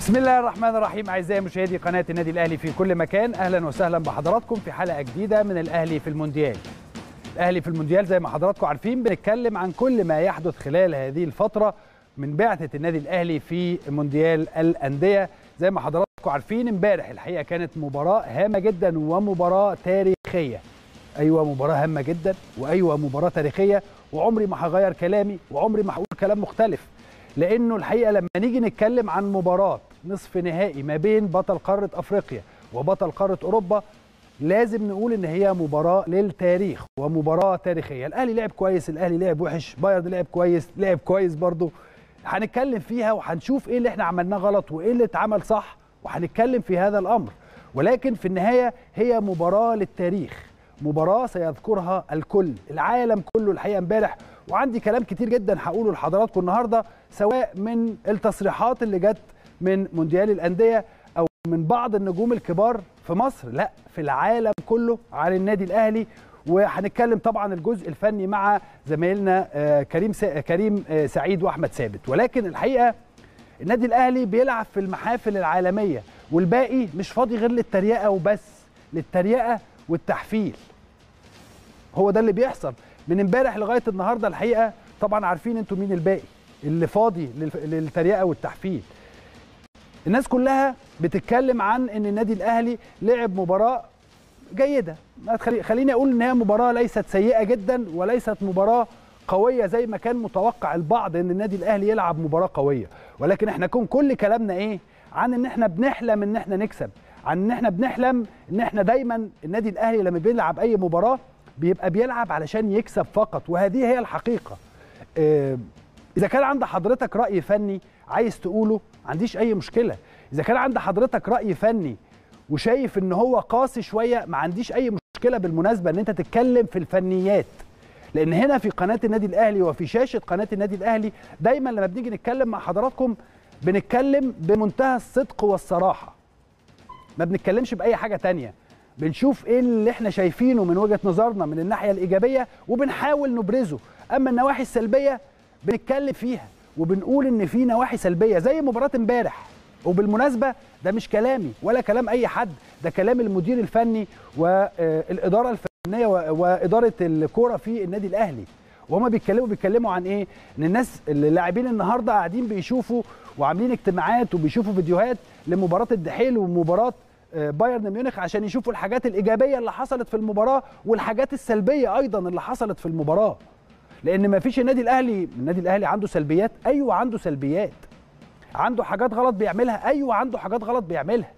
بسم الله الرحمن الرحيم اعزائي مشاهدي قناه النادي الاهلي في كل مكان اهلا وسهلا بحضراتكم في حلقه جديده من الاهلي في المونديال الاهلي في المونديال زي ما حضراتكم عارفين بنتكلم عن كل ما يحدث خلال هذه الفتره من بعثه النادي الاهلي في مونديال الانديه زي ما حضراتكم عارفين امبارح الحقيقه كانت مباراه هامه جدا ومباراه تاريخيه ايوه مباراه هامه جدا وايوه مباراه تاريخيه وعمري ما هغير كلامي وعمري ما هقول كلام مختلف لانه الحقيقه لما نيجي نتكلم عن مباراه نصف نهائي ما بين بطل قاره افريقيا وبطل قاره اوروبا لازم نقول ان هي مباراه للتاريخ ومباراه تاريخيه الاهلي لعب كويس الاهلي لعب وحش بايرن لعب كويس لعب كويس برضه هنتكلم فيها وهنشوف ايه اللي احنا عملناه غلط وايه اللي اتعمل صح وهنتكلم في هذا الامر ولكن في النهايه هي مباراه للتاريخ مباراه سيذكرها الكل العالم كله الحقيقه امبارح وعندي كلام كتير جدا هقوله لحضراتكم النهارده سواء من التصريحات اللي جت من مونديال الانديه او من بعض النجوم الكبار في مصر لا في العالم كله عن النادي الاهلي وهنتكلم طبعا الجزء الفني مع زمايلنا كريم كريم سعيد واحمد ثابت ولكن الحقيقه النادي الاهلي بيلعب في المحافل العالميه والباقي مش فاضي غير للتريقه وبس للتريقه والتحفيل هو ده اللي بيحصل من امبارح لغايه النهارده الحقيقه طبعا عارفين انتوا مين الباقي اللي فاضي للتريقه والتحفيل الناس كلها بتتكلم عن ان النادي الاهلي لعب مباراه جيده خليني اقول ان هي مباراه ليست سيئه جدا وليست مباراه قويه زي ما كان متوقع البعض ان النادي الاهلي يلعب مباراه قويه ولكن احنا كون كل كلامنا ايه عن ان احنا بنحلم ان احنا نكسب عن ان احنا بنحلم ان احنا دايما النادي الاهلي لما بيلعب اي مباراه بيبقى بيلعب علشان يكسب فقط وهذه هي الحقيقه اه اذا كان عند حضرتك راي فني عايز تقوله ما عنديش اي مشكله اذا كان عند حضرتك راي فني وشايف ان هو قاسي شويه ما عنديش اي مشكله بالمناسبه ان انت تتكلم في الفنيات لان هنا في قناه النادي الاهلي وفي شاشه قناه النادي الاهلي دايما لما بنيجي نتكلم مع حضراتكم بنتكلم بمنتهى الصدق والصراحه ما بنتكلمش باي حاجه تانية بنشوف ايه اللي احنا شايفينه من وجهه نظرنا من الناحيه الايجابيه وبنحاول نبرزه اما النواحي السلبيه بنتكلم فيها وبنقول ان في نواحي سلبيه زي مباراه امبارح وبالمناسبه ده مش كلامي ولا كلام اي حد ده كلام المدير الفني والاداره الفنيه واداره الكوره في النادي الاهلي وهما بيتكلموا بيتكلموا عن ايه ان الناس اللاعبين النهارده قاعدين بيشوفوا وعاملين اجتماعات وبيشوفوا فيديوهات لمباراه الدحيل ومباراه بايرن ميونخ عشان يشوفوا الحاجات الايجابيه اللي حصلت في المباراه والحاجات السلبيه ايضا اللي حصلت في المباراه لان ما فيش النادي الاهلي النادي الاهلي عنده سلبيات ايوه عنده سلبيات عنده حاجات غلط بيعملها ايوه عنده حاجات غلط بيعملها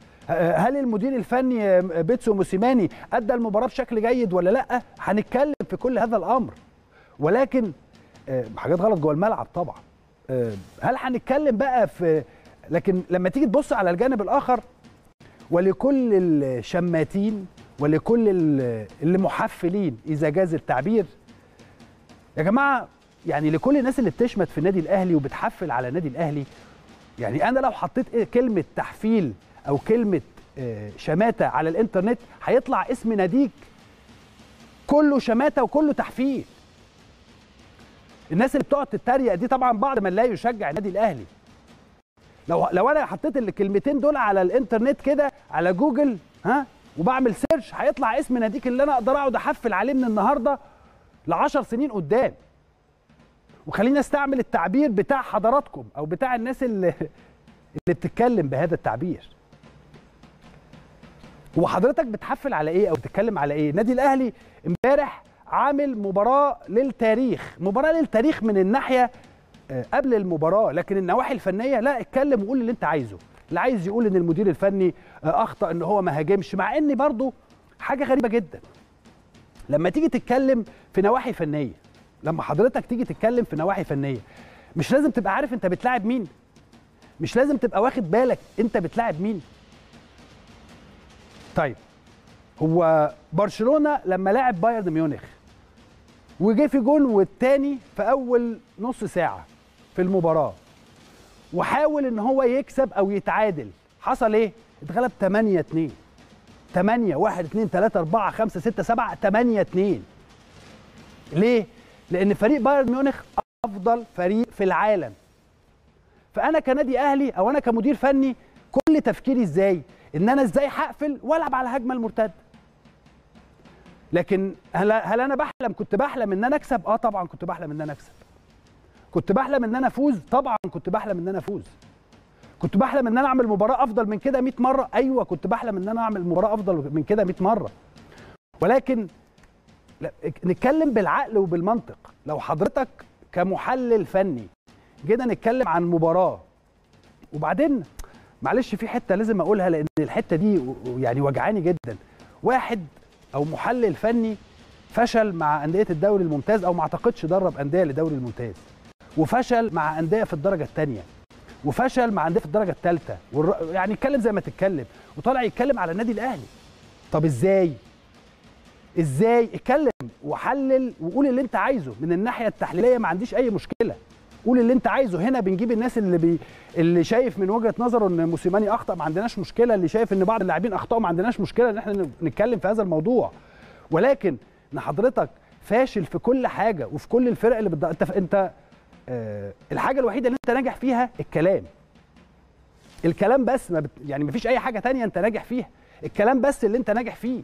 هل المدير الفني بيتسو موسيماني ادى المباراه بشكل جيد ولا لا هنتكلم في كل هذا الامر ولكن حاجات غلط جوه الملعب طبعا هل هنتكلم بقى في لكن لما تيجي تبص على الجانب الاخر ولكل الشماتين ولكل اللي محفلين اذا جاز التعبير يا جماعه يعني لكل الناس اللي بتشمت في النادي الاهلي وبتحفل على النادي الاهلي يعني انا لو حطيت كلمه تحفيل او كلمه شماته على الانترنت هيطلع اسم ناديك كله شماته وكله تحفيل الناس اللي بتقعد تتريق دي طبعا بعض من لا يشجع النادي الاهلي لو لو انا حطيت الكلمتين دول على الانترنت كده على جوجل ها وبعمل سيرش هيطلع اسم ناديك اللي انا اقدر اقعد احفل عليه من النهارده ل 10 سنين قدام وخلينا استعمل التعبير بتاع حضراتكم او بتاع الناس اللي اللي بتتكلم بهذا التعبير هو حضرتك بتحفل على ايه او بتتكلم على ايه النادي الاهلي امبارح عامل مباراه للتاريخ مباراه للتاريخ من الناحيه قبل المباراه لكن النواحي الفنيه لا اتكلم وقول اللي انت عايزه اللي عايز يقول ان المدير الفني اخطا ان هو ما هاجمش مع ان برضه حاجه غريبه جدا لما تيجي تتكلم في نواحي فنيه لما حضرتك تيجي تتكلم في نواحي فنيه مش لازم تبقى عارف انت بتلاعب مين مش لازم تبقى واخد بالك انت بتلاعب مين طيب هو برشلونه لما لعب بايرن ميونخ وجه في جون والتاني في اول نص ساعه في المباراه وحاول ان هو يكسب او يتعادل حصل ايه اتغلب 8 2 8 1 2 3 4 5 6 7 8 2 ليه لان فريق بايرن ميونخ افضل فريق في العالم فانا كنادي اهلي او انا كمدير فني كل تفكيري ازاي ان انا ازاي هقفل والعب على الهجمه المرتده لكن هل, هل انا بحلم كنت بحلم ان انا اكسب اه طبعا كنت بحلم ان انا اكسب كنت بحلم ان انا افوز طبعا كنت بحلم ان انا افوز كنت بحلم ان انا اعمل مباراه افضل من كده 100 مره ايوه كنت بحلم ان انا اعمل مباراه افضل من كده 100 مره ولكن لا نتكلم بالعقل وبالمنطق لو حضرتك كمحلل فني جينا نتكلم عن مباراه وبعدين معلش في حته لازم اقولها لان الحته دي يعني وجعاني جدا واحد او محلل فني فشل مع انديه الدوري الممتاز او ما اعتقدش درب انديه للدوري الممتاز وفشل مع انديه في الدرجه الثانيه وفشل مع انديه في الدرجه الثالثه والر... يعني اتكلم زي ما تتكلم وطالع يتكلم على النادي الاهلي طب ازاي ازاي اتكلم وحلل وقول اللي انت عايزه من الناحيه التحليليه ما عنديش اي مشكله قول اللي انت عايزه هنا بنجيب الناس اللي بي... اللي شايف من وجهه نظره ان موسيماني اخطا ما عندناش مشكله اللي شايف ان بعض اللاعبين اخطاوا ما عندناش مشكله ان احنا نتكلم في هذا الموضوع ولكن ان حضرتك فاشل في كل حاجه وفي كل الفرق اللي بتض... انت انت آه الحاجه الوحيده اللي انت ناجح فيها الكلام الكلام بس ما بت... يعني ما فيش اي حاجه تانية انت ناجح فيها الكلام بس اللي انت ناجح فيه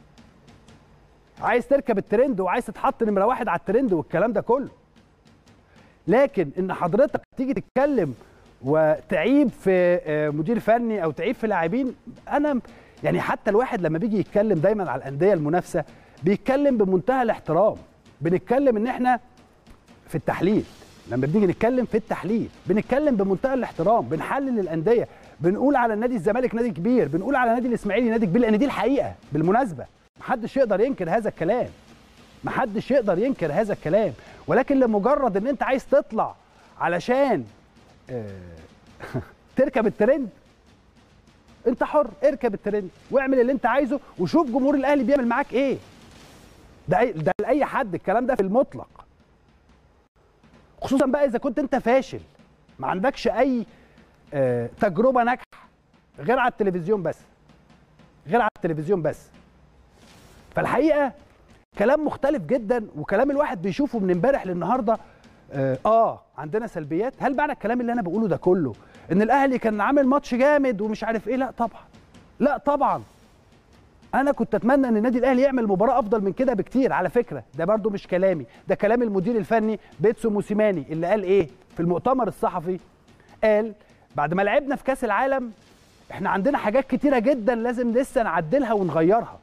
عايز تركب الترند وعايز تتحط نمره واحد على الترند والكلام ده كله لكن ان حضرتك تيجي تتكلم وتعيب في مدير فني او تعيب في لاعبين انا يعني حتى الواحد لما بيجي يتكلم دايما على الانديه المنافسه بيتكلم بمنتهى الاحترام بنتكلم ان احنا في التحليل لما بنيجي نتكلم في التحليل بنتكلم بمنتهى الاحترام بنحلل الانديه بنقول على نادي الزمالك نادي كبير بنقول على نادي الاسماعيلي نادي كبير لان دي الحقيقه بالمناسبه محدش يقدر ينكر هذا الكلام محدش يقدر ينكر هذا الكلام ولكن لمجرد ان انت عايز تطلع علشان اه تركب الترند انت حر اركب الترند واعمل اللي انت عايزه وشوف جمهور الاهلي بيعمل معاك ايه ده ده لاي حد الكلام ده في المطلق خصوصا بقى اذا كنت انت فاشل ما عندكش اي اه تجربه ناجحه غير على التلفزيون بس غير على التلفزيون بس فالحقيقه كلام مختلف جدا وكلام الواحد بيشوفه من امبارح للنهارده آه, اه عندنا سلبيات هل معنى الكلام اللي انا بقوله ده كله ان الاهلي كان عامل ماتش جامد ومش عارف ايه لا طبعا لا طبعا انا كنت اتمنى ان النادي الاهلي يعمل مباراه افضل من كده بكتير على فكره ده برده مش كلامي ده كلام المدير الفني بيتسو موسيماني اللي قال ايه في المؤتمر الصحفي قال بعد ما لعبنا في كاس العالم احنا عندنا حاجات كتيره جدا لازم لسه نعدلها ونغيرها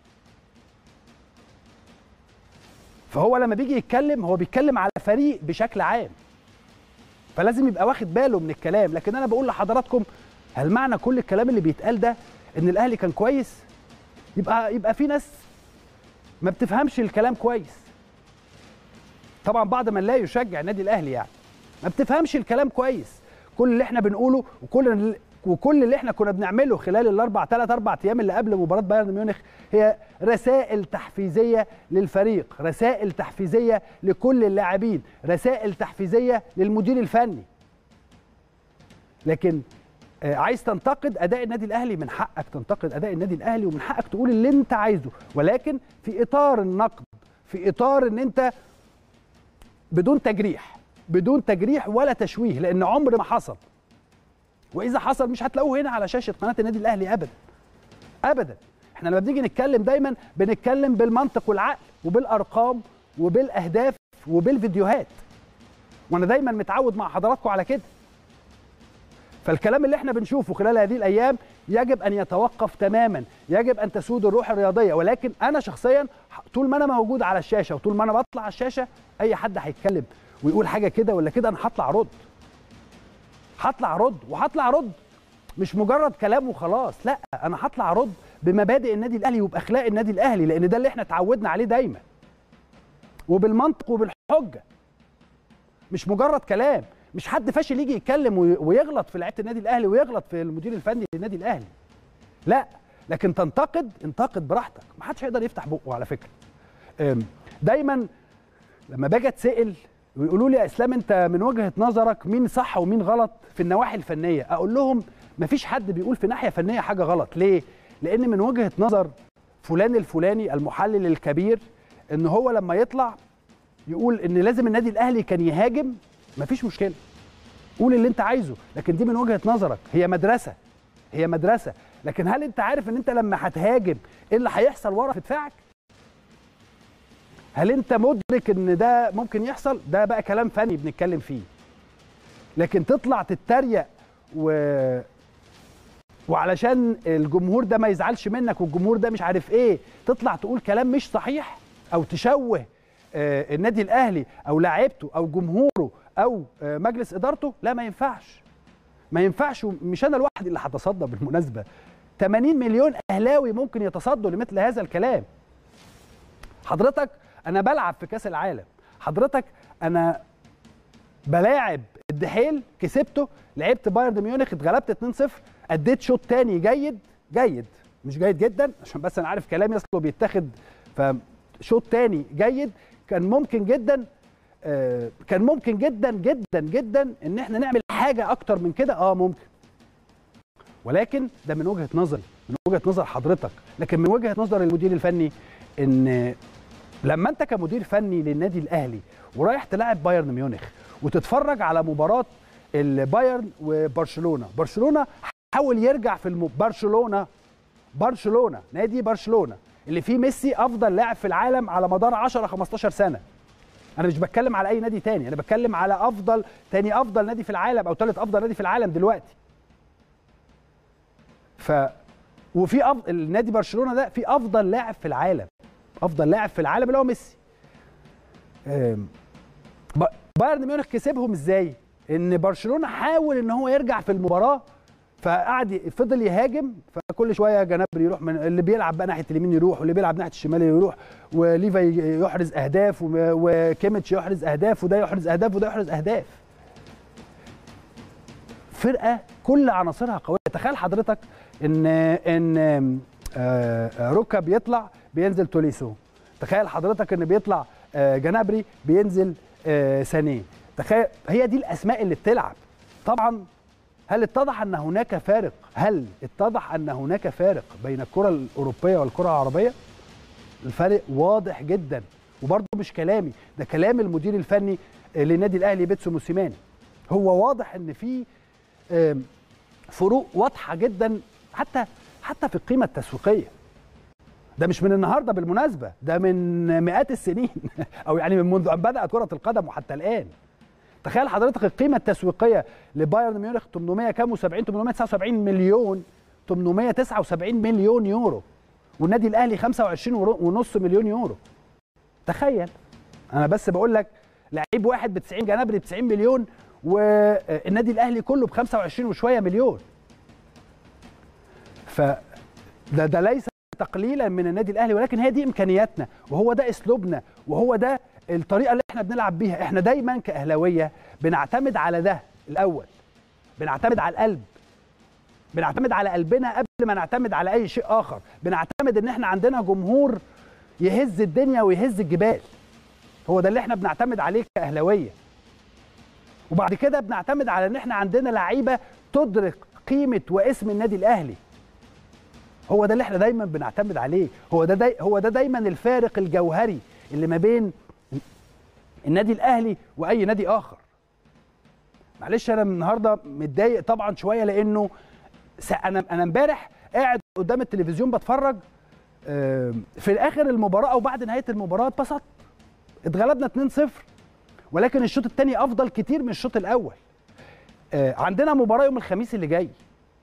فهو لما بيجي يتكلم هو بيتكلم على فريق بشكل عام فلازم يبقى واخد باله من الكلام لكن انا بقول لحضراتكم هل معنى كل الكلام اللي بيتقال ده ان الاهلي كان كويس يبقى يبقى في ناس ما بتفهمش الكلام كويس طبعا بعض من لا يشجع النادي الاهلي يعني ما بتفهمش الكلام كويس كل اللي احنا بنقوله وكل وكل اللي احنا كنا بنعمله خلال الاربع ثلاث اربع ايام اللي قبل مباراه بايرن ميونخ هي رسائل تحفيزيه للفريق، رسائل تحفيزيه لكل اللاعبين، رسائل تحفيزيه للمدير الفني. لكن عايز تنتقد اداء النادي الاهلي من حقك تنتقد اداء النادي الاهلي ومن حقك تقول اللي انت عايزه، ولكن في اطار النقد، في اطار ان انت بدون تجريح، بدون تجريح ولا تشويه لان عمر ما حصل واذا حصل مش هتلاقوه هنا على شاشه قناه النادي الاهلي ابدا ابدا احنا لما بنيجي نتكلم دايما بنتكلم بالمنطق والعقل وبالارقام وبالاهداف وبالفيديوهات وانا دايما متعود مع حضراتكم على كده فالكلام اللي احنا بنشوفه خلال هذه الايام يجب ان يتوقف تماما يجب ان تسود الروح الرياضيه ولكن انا شخصيا طول ما انا موجود على الشاشه وطول ما انا بطلع على الشاشه اي حد هيتكلم ويقول حاجه كده ولا كده انا هطلع ارد هطلع ارد وهطلع ارد مش مجرد كلام وخلاص لا انا هطلع ارد بمبادئ النادي الاهلي وباخلاق النادي الاهلي لان ده اللي احنا اتعودنا عليه دايما وبالمنطق وبالحجه مش مجرد كلام مش حد فاشل يجي يتكلم ويغلط في لعيبه النادي الاهلي ويغلط في المدير الفني للنادي الاهلي لا لكن تنتقد انتقد براحتك ما حدش هيقدر يفتح بقه على فكره دايما لما باجي اتسال ويقولوا لي يا اسلام انت من وجهه نظرك مين صح ومين غلط في النواحي الفنيه اقول لهم مفيش حد بيقول في ناحيه فنيه حاجه غلط ليه لان من وجهه نظر فلان الفلاني المحلل الكبير ان هو لما يطلع يقول ان لازم النادي الاهلي كان يهاجم مفيش مشكله قول اللي انت عايزه لكن دي من وجهه نظرك هي مدرسه هي مدرسه لكن هل انت عارف ان انت لما هتهاجم ايه اللي هيحصل ورا في دفاعك هل انت مدرك ان ده ممكن يحصل ده بقى كلام فني بنتكلم فيه لكن تطلع تتريق و وعلشان الجمهور ده ما يزعلش منك والجمهور ده مش عارف ايه تطلع تقول كلام مش صحيح او تشوه آه، النادي الاهلي او لاعيبته او جمهوره او آه، مجلس ادارته لا ما ينفعش ما ينفعش ومش انا الواحد اللي هتصدى بالمناسبه 80 مليون اهلاوي ممكن يتصدوا لمثل هذا الكلام حضرتك انا بلعب في كاس العالم حضرتك انا بلاعب الدحيل كسبته لعبت بايرن ميونخ اتغلبت 2-0 اديت شوط تاني جيد جيد مش جيد جدا عشان بس انا عارف كلامي اصله بيتاخد فشوط تاني جيد كان ممكن جدا آه، كان ممكن جدا جدا جدا ان احنا نعمل حاجه اكتر من كده اه ممكن ولكن ده من وجهه نظري من وجهه نظر حضرتك لكن من وجهه نظر المدير الفني ان لما انت كمدير فني للنادي الاهلي ورايح تلاعب بايرن ميونخ وتتفرج على مباراه البايرن وبرشلونه برشلونه حاول يرجع في الم... برشلونه برشلونه نادي برشلونه اللي فيه ميسي افضل لاعب في العالم على مدار 10 15 سنه انا مش بتكلم على اي نادي تاني انا بتكلم على افضل تاني افضل نادي في العالم او ثالث افضل نادي في العالم دلوقتي ف وفي أفضل النادي برشلونه ده في افضل لاعب في العالم افضل لاعب في العالم اللي هو ميسي أم، ب- بايرن ميونخ كسبهم ازاي ان برشلونه حاول ان هو يرجع في المباراه فقعد ي- فضل يهاجم فكل شويه جنابري يروح من اللي بيلعب بقى ناحيه اليمين يروح واللي بيلعب ناحيه الشمال يروح وليفا ي- يحرز اهداف وم- وكيميتش يحرز اهداف وده يحرز اهداف وده يحرز اهداف فرقه كل عناصرها قويه تخيل حضرتك ان ان آه، آه، روكا بيطلع بينزل توليسو تخيل حضرتك ان بيطلع آه، جنابري بينزل آه، سانيه تخيل هي دي الاسماء اللي بتلعب طبعا هل اتضح ان هناك فارق هل اتضح ان هناك فارق بين الكره الاوروبيه والكره العربيه الفرق واضح جدا وبرضه مش كلامي ده كلام المدير الفني للنادي الاهلي بيتسو موسيماني هو واضح ان في آم، فروق واضحه جدا حتى حتى في القيمه التسويقيه ده مش من النهارده بالمناسبه ده من مئات السنين او يعني من منذ ان بدات كره القدم وحتى الان تخيل حضرتك القيمه التسويقيه لبايرن ميونخ 800 كام و70 879 مليون 879 مليون يورو والنادي الاهلي 25 ورو- ونص مليون يورو تخيل انا بس بقول لك لعيب واحد ب 90 جنابري ب 90 مليون والنادي الاهلي كله ب 25 وشويه مليون ف ده ده ليس تقليلا من النادي الاهلي ولكن هي دي امكانياتنا وهو ده اسلوبنا وهو ده الطريقه اللي احنا بنلعب بيها احنا دايما كاهلاويه بنعتمد على ده الاول بنعتمد على القلب بنعتمد على قلبنا قبل ما نعتمد على اي شيء اخر بنعتمد ان احنا عندنا جمهور يهز الدنيا ويهز الجبال هو ده اللي احنا بنعتمد عليه كاهلاويه وبعد كده بنعتمد على ان احنا عندنا لعيبه تدرك قيمه واسم النادي الاهلي هو ده اللي احنا دايما بنعتمد عليه هو ده داي هو ده دايما الفارق الجوهري اللي ما بين النادي الاهلي واي نادي اخر معلش انا النهارده متضايق طبعا شويه لانه س- انا انا امبارح قاعد قدام التلفزيون بتفرج آم، في الاخر المباراه او بعد نهايه المباراه اتبسطت اتغلبنا 2-0 ولكن الشوط الثاني افضل كتير من الشوط الاول آه، عندنا مباراه يوم الخميس اللي جاي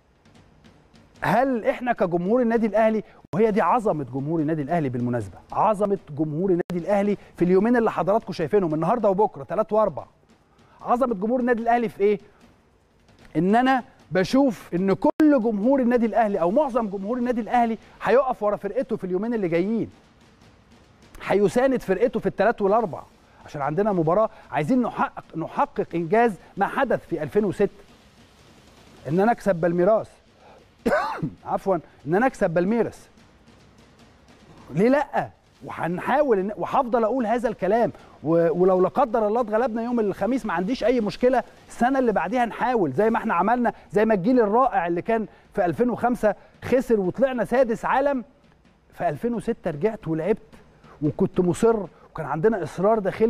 هل احنا كجمهور النادي الاهلي وهي دي عظمه جمهور النادي الاهلي بالمناسبه عظمه جمهور النادي الاهلي في اليومين اللي حضراتكم شايفينهم النهارده وبكره ثلاث واربع عظمه جمهور النادي الاهلي في ايه ان انا بشوف ان كل جمهور النادي الاهلي او معظم جمهور النادي الاهلي هيقف ورا فرقته في اليومين اللي جايين هيساند فرقته في الثلاث والاربع عشان عندنا مباراه عايزين نحقق نحقق انجاز ما حدث في 2006 ان انا اكسب بالميراث عفوا ان انا اكسب بالميرس ليه لا وهنحاول إن وهفضل اقول هذا الكلام و... ولو لا قدر الله اتغلبنا يوم الخميس ما عنديش اي مشكله السنه اللي بعديها نحاول زي ما احنا عملنا زي ما الجيل الرائع اللي كان في 2005 خسر وطلعنا سادس عالم في 2006 رجعت ولعبت وكنت مصر وكان عندنا اصرار داخلي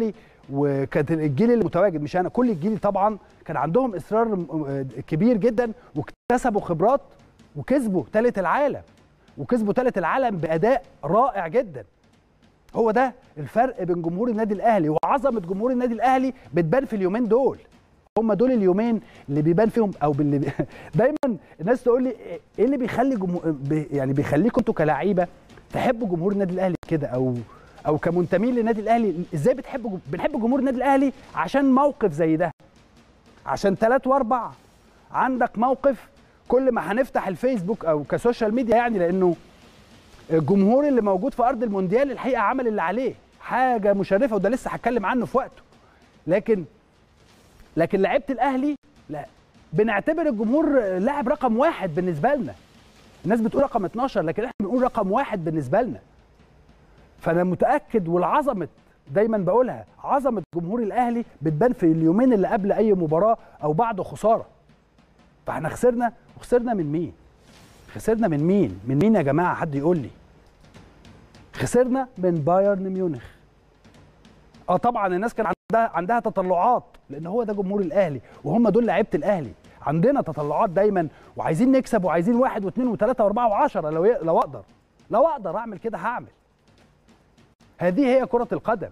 وكانت الجيل المتواجد مش انا كل الجيل طبعا كان عندهم اصرار كبير جدا واكتسبوا خبرات وكسبوا ثالث العالم وكسبوا ثالث العالم باداء رائع جدا هو ده الفرق بين جمهور النادي الاهلي وعظمه جمهور النادي الاهلي بتبان في اليومين دول هم دول اليومين اللي بيبان فيهم او باللي بي... دايما الناس تقول لي ايه اللي بيخلي جمهور بي... يعني بيخليكم انتوا كلاعيبه تحبوا جمهور النادي الاهلي كده او او كمنتمين للنادي الاهلي ازاي بتحبوا بنحب جمهور النادي الاهلي عشان موقف زي ده عشان ثلاث واربع عندك موقف كل ما هنفتح الفيسبوك او كسوشيال ميديا يعني لانه الجمهور اللي موجود في ارض المونديال الحقيقه عمل اللي عليه حاجه مشرفه وده لسه هتكلم عنه في وقته لكن لكن لعيبه الاهلي لا بنعتبر الجمهور لاعب رقم واحد بالنسبه لنا الناس بتقول رقم 12 لكن احنا بنقول رقم واحد بالنسبه لنا فانا متاكد والعظمه دايما بقولها عظمه جمهور الاهلي بتبان في اليومين اللي قبل اي مباراه او بعد خساره فاحنا خسرنا وخسرنا من مين خسرنا من مين من مين يا جماعه حد يقول لي خسرنا من بايرن ميونخ اه طبعا الناس كان عندها عندها تطلعات لان هو ده جمهور الاهلي وهم دول لعيبه الاهلي عندنا تطلعات دايما وعايزين نكسب وعايزين واحد واثنين وثلاثه واربعه وعشره لو لو اقدر لو اقدر اعمل كده هعمل هذه هي كره القدم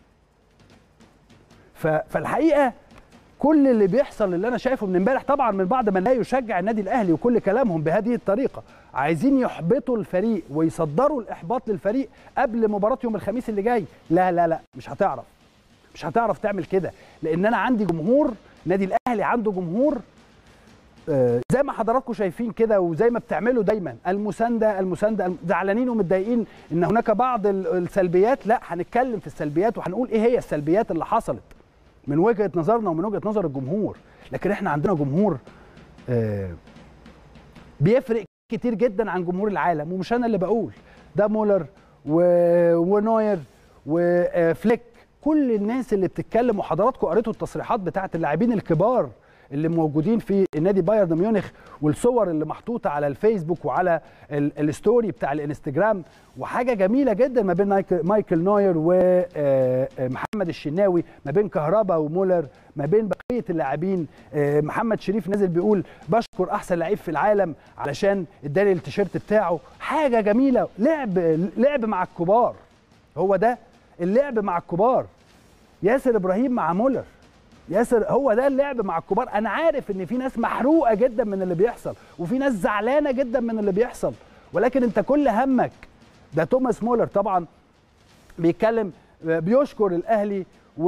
فالحقيقه كل اللي بيحصل اللي انا شايفه من امبارح طبعا من بعض من لا يشجع النادي الاهلي وكل كلامهم بهذه الطريقه عايزين يحبطوا الفريق ويصدروا الاحباط للفريق قبل مباراه يوم الخميس اللي جاي لا لا لا مش هتعرف مش هتعرف تعمل كده لان انا عندي جمهور نادي الاهلي عنده جمهور آه زي ما حضراتكم شايفين كده وزي ما بتعملوا دايما المسانده المسانده زعلانين ومتضايقين ان هناك بعض السلبيات لا هنتكلم في السلبيات وهنقول ايه هي السلبيات اللي حصلت من وجهه نظرنا ومن وجهه نظر الجمهور لكن احنا عندنا جمهور آه بيفرق كتير جدا عن جمهور العالم ومش انا اللي بقول ده مولر و... ونوير وفليك كل الناس اللي بتتكلم وحضراتكم قريتوا التصريحات بتاعه اللاعبين الكبار اللي موجودين في النادي بايرن ميونخ والصور اللي محطوطه على الفيسبوك وعلى الستوري بتاع الانستجرام وحاجه جميله جدا ما بين مايكل نوير ومحمد الشناوي ما بين كهربا ومولر ما بين بقيه اللاعبين محمد شريف نازل بيقول بشكر احسن لعيب في العالم علشان اداني التيشيرت بتاعه حاجه جميله لعب لعب مع الكبار هو ده اللعب مع الكبار ياسر ابراهيم مع مولر ياسر هو ده اللعب مع الكبار انا عارف ان في ناس محروقه جدا من اللي بيحصل وفي ناس زعلانه جدا من اللي بيحصل ولكن انت كل همك ده توماس مولر طبعا بيتكلم بيشكر الاهلي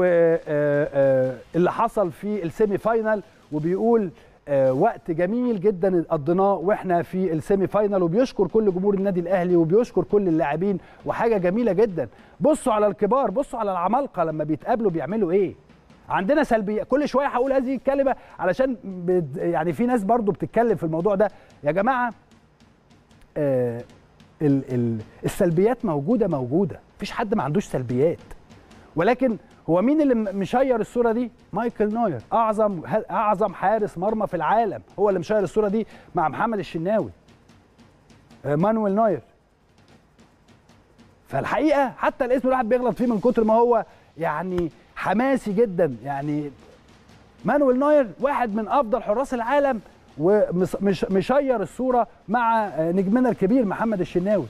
واللي حصل في السيمي فاينال وبيقول وقت جميل جدا قضيناه واحنا في السيمي فاينال وبيشكر كل جمهور النادي الاهلي وبيشكر كل اللاعبين وحاجه جميله جدا بصوا على الكبار بصوا على العمالقه لما بيتقابلوا بيعملوا ايه عندنا سلبيه كل شويه هقول هذه الكلمه علشان يعني في ناس برضو بتتكلم في الموضوع ده يا جماعه آه ال ال السلبيات موجوده موجوده مفيش حد ما عندوش سلبيات ولكن هو مين اللي مشير الصوره دي مايكل نوير اعظم اعظم حارس مرمى في العالم هو اللي مشير الصوره دي مع محمد الشناوي آه مانويل نوير فالحقيقه حتى الاسم الواحد بيغلط فيه من كتر ما هو يعني حماسي جدا يعني مانويل نوير واحد من افضل حراس العالم ومش مشير الصوره مع نجمنا الكبير محمد الشناوي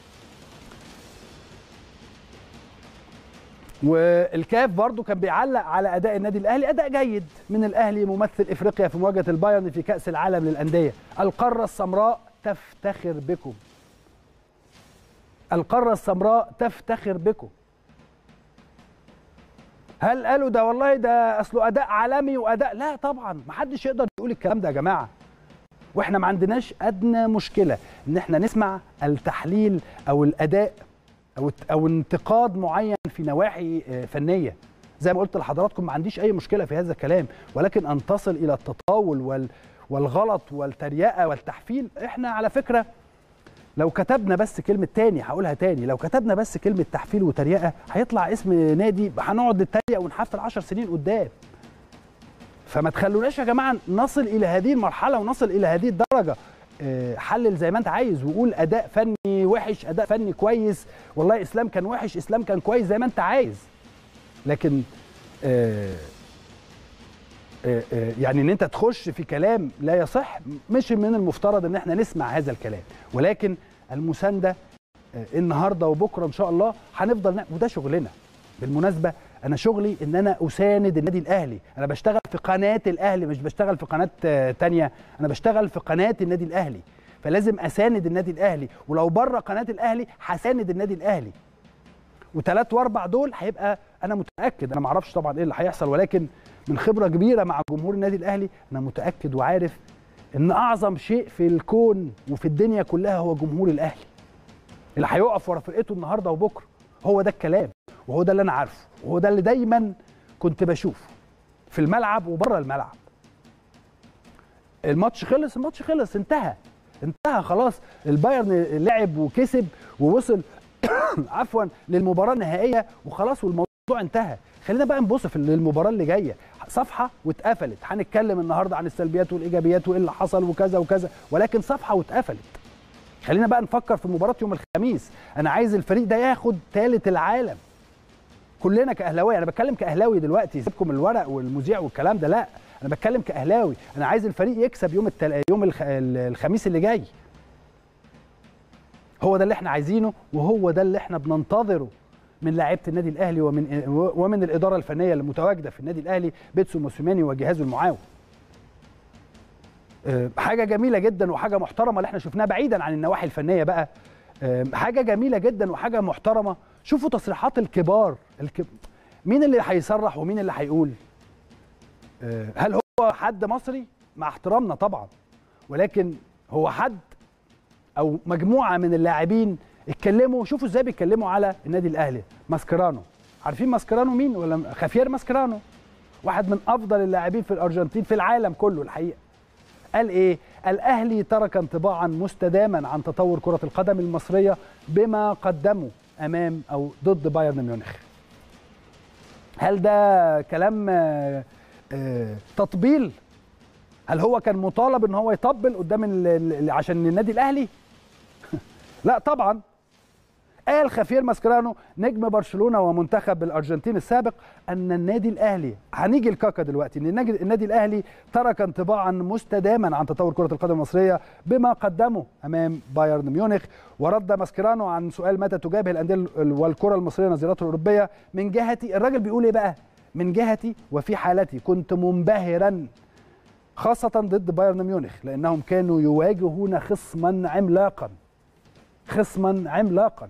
والكاف برضو كان بيعلق على اداء النادي الاهلي اداء جيد من الاهلي ممثل افريقيا في مواجهه البايرن في كاس العالم للانديه القاره السمراء تفتخر بكم القاره السمراء تفتخر بكم هل قالوا ده والله ده اصله اداء عالمي واداء لا طبعا ما حدش يقدر يقول الكلام ده يا جماعه واحنا ما عندناش ادنى مشكله ان احنا نسمع التحليل او الاداء او او انتقاد معين في نواحي فنيه زي ما قلت لحضراتكم ما عنديش اي مشكله في هذا الكلام ولكن ان تصل الى التطاول وال والغلط والتريقه والتحفيل احنا على فكره لو كتبنا بس كلمة تاني هقولها تاني لو كتبنا بس كلمة تحفيل وتريقة هيطلع اسم نادي هنقعد نتريق ونحفل 10 سنين قدام فما تخلوناش يا جماعة نصل إلى هذه المرحلة ونصل إلى هذه الدرجة حلل زي ما انت عايز وقول اداء فني وحش اداء فني كويس والله اسلام كان وحش اسلام كان كويس زي ما انت عايز لكن آه، آه، آه، يعني ان انت تخش في كلام لا يصح مش من المفترض ان احنا نسمع هذا الكلام ولكن المسانده آه، النهارده وبكره ان شاء الله هنفضل نعمل وده شغلنا بالمناسبه انا شغلي ان انا اساند النادي الاهلي انا بشتغل في قناه الاهلي مش بشتغل في قناه آه، تانية انا بشتغل في قناه النادي الاهلي فلازم اساند النادي الاهلي ولو بره قناه الاهلي هساند النادي الاهلي وثلاث واربع دول هيبقى انا متاكد انا ما اعرفش طبعا ايه اللي هيحصل ولكن من خبره كبيره مع جمهور النادي الاهلي انا متاكد وعارف ان اعظم شيء في الكون وفي الدنيا كلها هو جمهور الاهلي اللي هيقف ورا فرقته النهارده وبكره هو ده الكلام وهو ده اللي انا عارفه وهو ده اللي دايما كنت بشوفه في الملعب وبره الملعب الماتش خلص الماتش خلص انتهى انتهى خلاص البايرن لعب وكسب ووصل عفوا للمباراه النهائيه وخلاص والموضوع انتهى خلينا بقى نبص في للمباراه اللي جايه صفحه واتقفلت هنتكلم النهارده عن السلبيات والايجابيات وايه اللي حصل وكذا وكذا ولكن صفحه واتقفلت خلينا بقى نفكر في مباراه يوم الخميس انا عايز الفريق ده ياخد ثالث العالم كلنا كاهلاويه انا بتكلم كاهلاوي دلوقتي سيبكم الورق والمذيع والكلام ده لا انا بتكلم كاهلاوي انا عايز الفريق يكسب يوم التل... يوم الخ... الخميس اللي جاي هو ده اللي احنا عايزينه وهو ده اللي احنا بننتظره من لاعيبه النادي الاهلي ومن ومن الاداره الفنيه اللي متواجده في النادي الاهلي بيتسو موسيماني وجهازه المعاون أه، حاجه جميله جدا وحاجه محترمه اللي احنا شفناها بعيدا عن النواحي الفنيه بقى أه، حاجه جميله جدا وحاجه محترمه شوفوا تصريحات الكبار الكب... مين اللي هيصرح ومين اللي هيقول أه، هل هو حد مصري مع احترامنا طبعا ولكن هو حد او مجموعه من اللاعبين اتكلموا شوفوا ازاي بيتكلموا على النادي الاهلي ماسكرانو عارفين ماسكرانو مين ولا خافير ماسكرانو واحد من افضل اللاعبين في الارجنتين في العالم كله الحقيقه قال ايه الاهلي ترك انطباعا مستداما عن تطور كره القدم المصريه بما قدمه امام او ضد بايرن ميونخ هل ده كلام آه، آه، تطبيل هل هو كان مطالب ان هو يطبل قدام ال- ال- عشان النادي الاهلي لا طبعا قال خافير ماسكرانو نجم برشلونه ومنتخب الارجنتين السابق ان النادي الاهلي هنيجي الكاكا دلوقتي ان النادي النادي الاهلي ترك انطباعا مستداما عن تطور كره القدم المصريه بما قدمه امام بايرن ميونخ ورد ماسكرانو عن سؤال متى تجابه الانديه ال- والكره المصريه نظيرته الاوروبيه من جهتي الراجل بيقول ايه بقى من جهتي وفي حالتي كنت منبهرا خاصة ضد بايرن ميونخ لأنهم كانوا يواجهون خصما عملاقا خصما عملاقا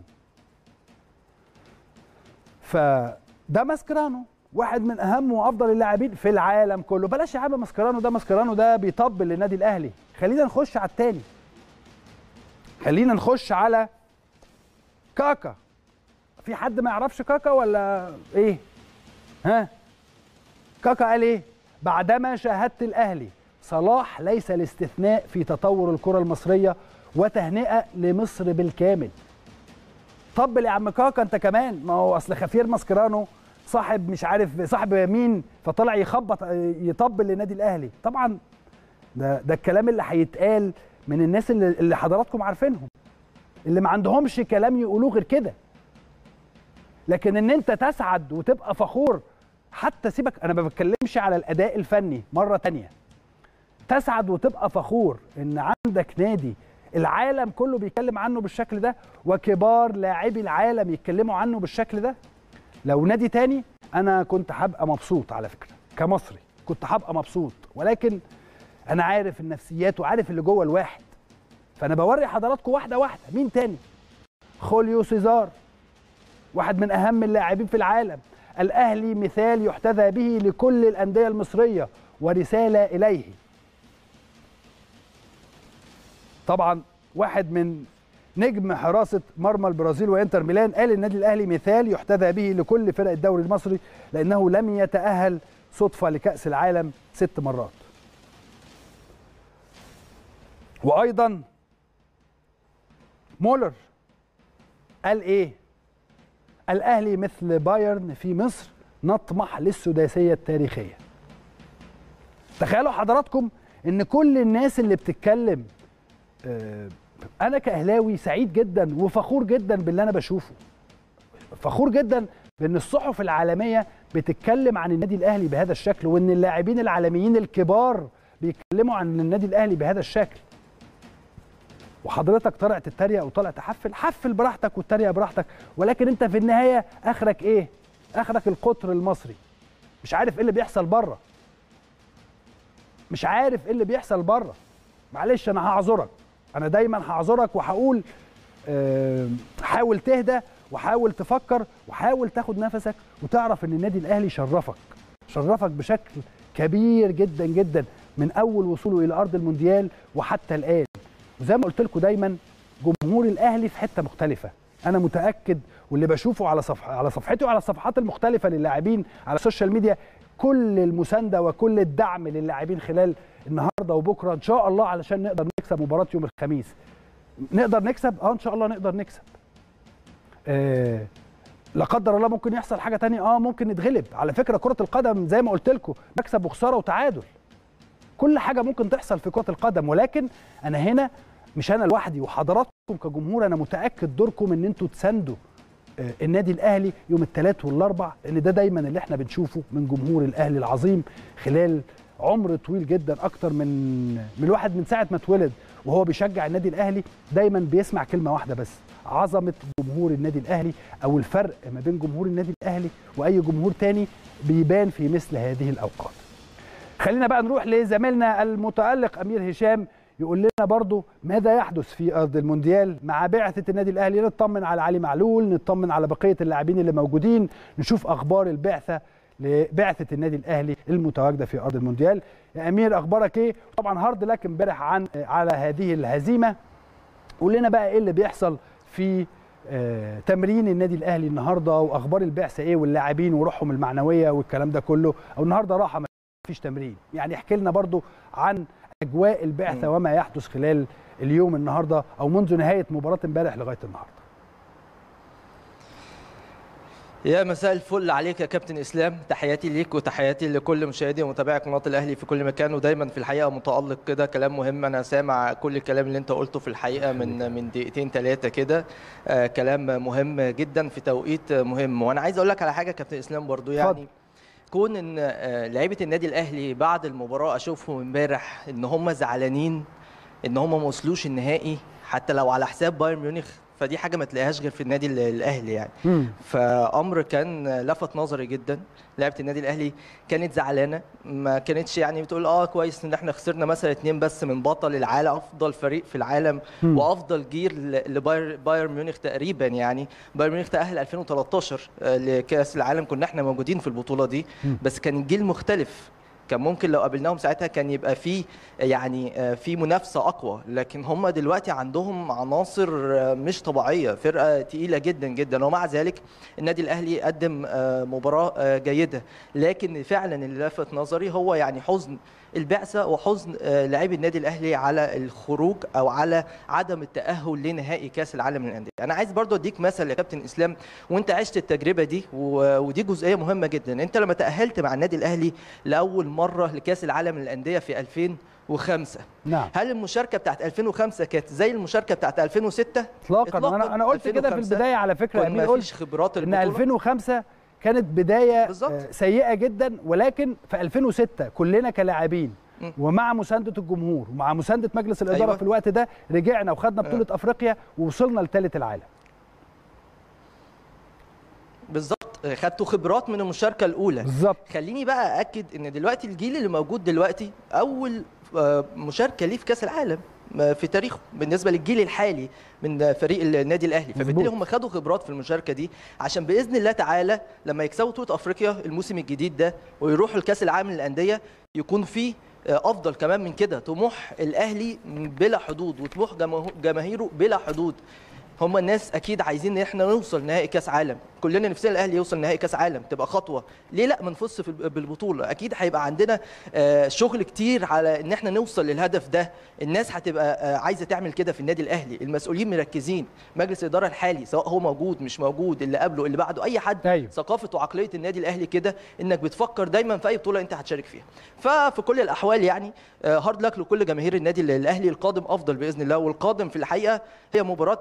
فده ماسكرانو واحد من اهم وافضل اللاعبين في العالم كله بلاش يا عم ماسكرانو ده ماسكرانو ده بيطبل للنادي الاهلي خلينا نخش على التاني خلينا نخش على كاكا في حد ما يعرفش كاكا ولا ايه ها كاكا قال ايه بعدما شاهدت الاهلي صلاح ليس الاستثناء في تطور الكره المصريه وتهنئه لمصر بالكامل طبل يا عم كاكا انت كمان ما هو اصل خفير ماسكرانو صاحب مش عارف صاحب مين فطلع يخبط يطبل للنادي الاهلي طبعا ده ده الكلام اللي هيتقال من الناس اللي, اللي حضراتكم عارفينهم اللي ما عندهمش كلام يقولوه غير كده لكن ان انت تسعد وتبقى فخور حتى سيبك انا ما بتكلمش على الاداء الفني مره تانية تسعد وتبقى فخور ان عندك نادي العالم كله بيتكلم عنه بالشكل ده وكبار لاعبي العالم يتكلموا عنه بالشكل ده لو نادي تاني انا كنت هبقى مبسوط على فكره كمصري كنت هبقى مبسوط ولكن انا عارف النفسيات وعارف اللي جوه الواحد فانا بوري حضراتكم واحده واحده مين تاني خوليو سيزار واحد من اهم اللاعبين في العالم الاهلي مثال يحتذى به لكل الانديه المصريه ورساله اليه طبعا واحد من نجم حراسه مرمى البرازيل وانتر ميلان قال النادي الاهلي مثال يحتذى به لكل فرق الدوري المصري لانه لم يتاهل صدفه لكاس العالم ست مرات وايضا مولر قال ايه الاهلي مثل بايرن في مصر نطمح للسداسيه التاريخيه تخيلوا حضراتكم ان كل الناس اللي بتتكلم آه، انا كاهلاوي سعيد جدا وفخور جدا باللي انا بشوفه فخور جدا بان الصحف العالميه بتتكلم عن النادي الاهلي بهذا الشكل وان اللاعبين العالميين الكبار بيتكلموا عن النادي الاهلي بهذا الشكل وحضرتك طالع تتريق وطالع تحفل حفل براحتك وتتريق براحتك ولكن انت في النهايه اخرك ايه اخرك القطر المصري مش عارف ايه اللي بيحصل بره مش عارف ايه اللي بيحصل بره معلش انا هعذرك انا دايما هعذرك وهقول آه، حاول تهدى وحاول تفكر وحاول تاخد نفسك وتعرف ان النادي الاهلي شرفك شرفك بشكل كبير جدا جدا من اول وصوله الى ارض المونديال وحتى الان وزي ما قلت لكم دايما جمهور الاهلي في حته مختلفه انا متاكد واللي بشوفه على صفحه على صفحتي وعلى الصفحات المختلفه للاعبين على السوشيال ميديا كل المسانده وكل الدعم للاعبين خلال النهارده وبكره ان شاء الله علشان نقدر نكسب مباراه يوم الخميس نقدر نكسب اه ان شاء الله نقدر نكسب آه لا قدر الله ممكن يحصل حاجه تانية اه ممكن نتغلب على فكره كره القدم زي ما قلت لكم مكسب وخساره وتعادل كل حاجه ممكن تحصل في كره القدم ولكن انا هنا مش انا لوحدي وحضراتكم كجمهور انا متاكد دوركم ان انتوا تساندوا آه، النادي الاهلي يوم الثلاث والاربع لان ده دايما اللي احنا بنشوفه من جمهور الاهلي العظيم خلال عمر طويل جدا اكتر من من الواحد من ساعه ما اتولد وهو بيشجع النادي الاهلي دايما بيسمع كلمه واحده بس عظمه جمهور النادي الاهلي او الفرق ما بين جمهور النادي الاهلي واي جمهور تاني بيبان في مثل هذه الاوقات خلينا بقى نروح لزميلنا المتألق أمير هشام يقول لنا برضو ماذا يحدث في أرض المونديال مع بعثة النادي الأهلي نطمن على علي معلول نطمن على بقية اللاعبين اللي موجودين نشوف أخبار البعثة لبعثة النادي الأهلي المتواجدة في أرض المونديال يا أمير أخبارك إيه؟ طبعا هارد لك امبارح عن على هذه الهزيمة قول لنا بقى إيه اللي بيحصل في آه، تمرين النادي الاهلي النهارده واخبار البعثه ايه واللاعبين وروحهم المعنويه والكلام ده كله او النهارده راحه ما فيش تمرين يعني احكي لنا برضو عن اجواء البعثه وما يحدث خلال اليوم النهارده او منذ نهايه مباراه امبارح لغايه النهارده يا مساء الفل عليك يا كابتن اسلام تحياتي ليك وتحياتي لكل مشاهدي ومتابعي قناه الاهلي في كل مكان ودايما في الحقيقه متالق كده كلام مهم انا سامع كل الكلام اللي انت قلته في الحقيقه من من دقيقتين ثلاثه كده آه كلام مهم جدا في توقيت مهم وانا عايز اقول لك على حاجه كابتن اسلام برضو يعني اتفضل. كون ان آه، لعيبه النادي الاهلي بعد المباراه اشوفهم امبارح ان هم زعلانين ان هم ما وصلوش النهائي حتى لو على حساب بايرن ميونخ فدي حاجه ما تلاقيهاش غير في النادي ال- الاهلي يعني مم. فامر كان لفت نظري جدا لعبه النادي الاهلي كانت زعلانه ما كانتش يعني بتقول اه كويس ان احنا خسرنا مثلا اتنين بس من بطل العالم افضل فريق في العالم مم. وافضل جيل ل- لباير بايرن ميونخ تقريبا يعني بايرن ميونخ تاهل 2013 آه، لكاس العالم كنا احنا موجودين في البطوله دي مم. بس كان الجيل مختلف كان ممكن لو قابلناهم ساعتها كان يبقى في يعني آه، في منافسه اقوى لكن هم دلوقتي عندهم عناصر آه، مش طبيعيه فرقه تقيله جدا جدا ومع ذلك النادي الاهلي قدم آه، مباراه آه، جيده لكن فعلا اللي لفت نظري هو يعني حزن البعثه وحزن آه، لاعبي النادي الاهلي على الخروج او على عدم التاهل لنهائي كاس العالم للانديه انا عايز برضو اديك مثل يا كابتن اسلام وانت عشت التجربه دي و- ودي جزئيه مهمه جدا انت لما تاهلت مع النادي الاهلي لاول مره لكاس العالم للانديه في 2005 نعم هل المشاركه بتاعت 2005 كانت زي المشاركه بتاعت 2006 اطلاقا إطلاقاً. انا انا قلت كده في 2005 البدايه على فكره يا كان امير ما قلت فيش خبرات ان البطوله 2005 كانت بدايه بالظبط. آه، سيئه جدا ولكن في 2006 كلنا كلاعبين مم. ومع مسانده الجمهور ومع مسانده مجلس الاداره أيوة. في الوقت ده رجعنا وخدنا بطوله افريقيا ووصلنا لثالث العالم بالظبط خدتوا خبرات من المشاركه الاولى بالظبط خليني بقى اكد ان دلوقتي الجيل اللي موجود دلوقتي اول آه، مشاركه ليه في كاس العالم آه، في تاريخه بالنسبه للجيل الحالي من فريق النادي الاهلي فبالتالي مظبوط. هم خدوا خبرات في المشاركه دي عشان باذن الله تعالى لما يكسبوا بطوله افريقيا الموسم الجديد ده ويروحوا لكاس العالم للانديه يكون في آه، افضل كمان من كده طموح الاهلي بلا حدود وطموح جماهو- جماهيره بلا حدود هم الناس اكيد عايزين ان احنا نوصل نهائي كاس عالم كلنا نفسنا الاهلي يوصل نهائي كاس عالم تبقى خطوه ليه لا ما نفوزش في الب- بالبطوله اكيد هيبقى عندنا آه، شغل كتير على ان احنا نوصل للهدف ده الناس هتبقى آه، عايزه تعمل كده في النادي الاهلي المسؤولين مركزين مجلس الاداره الحالي سواء هو موجود مش موجود اللي قبله اللي بعده اي حد أيوة. ثقافه وعقليه النادي الاهلي كده انك بتفكر دايما في اي بطوله انت هتشارك فيها ففي كل الاحوال يعني هارد لك لكل جماهير النادي الاهلي القادم افضل باذن الله والقادم في الحقيقه هي مباراه بالميراس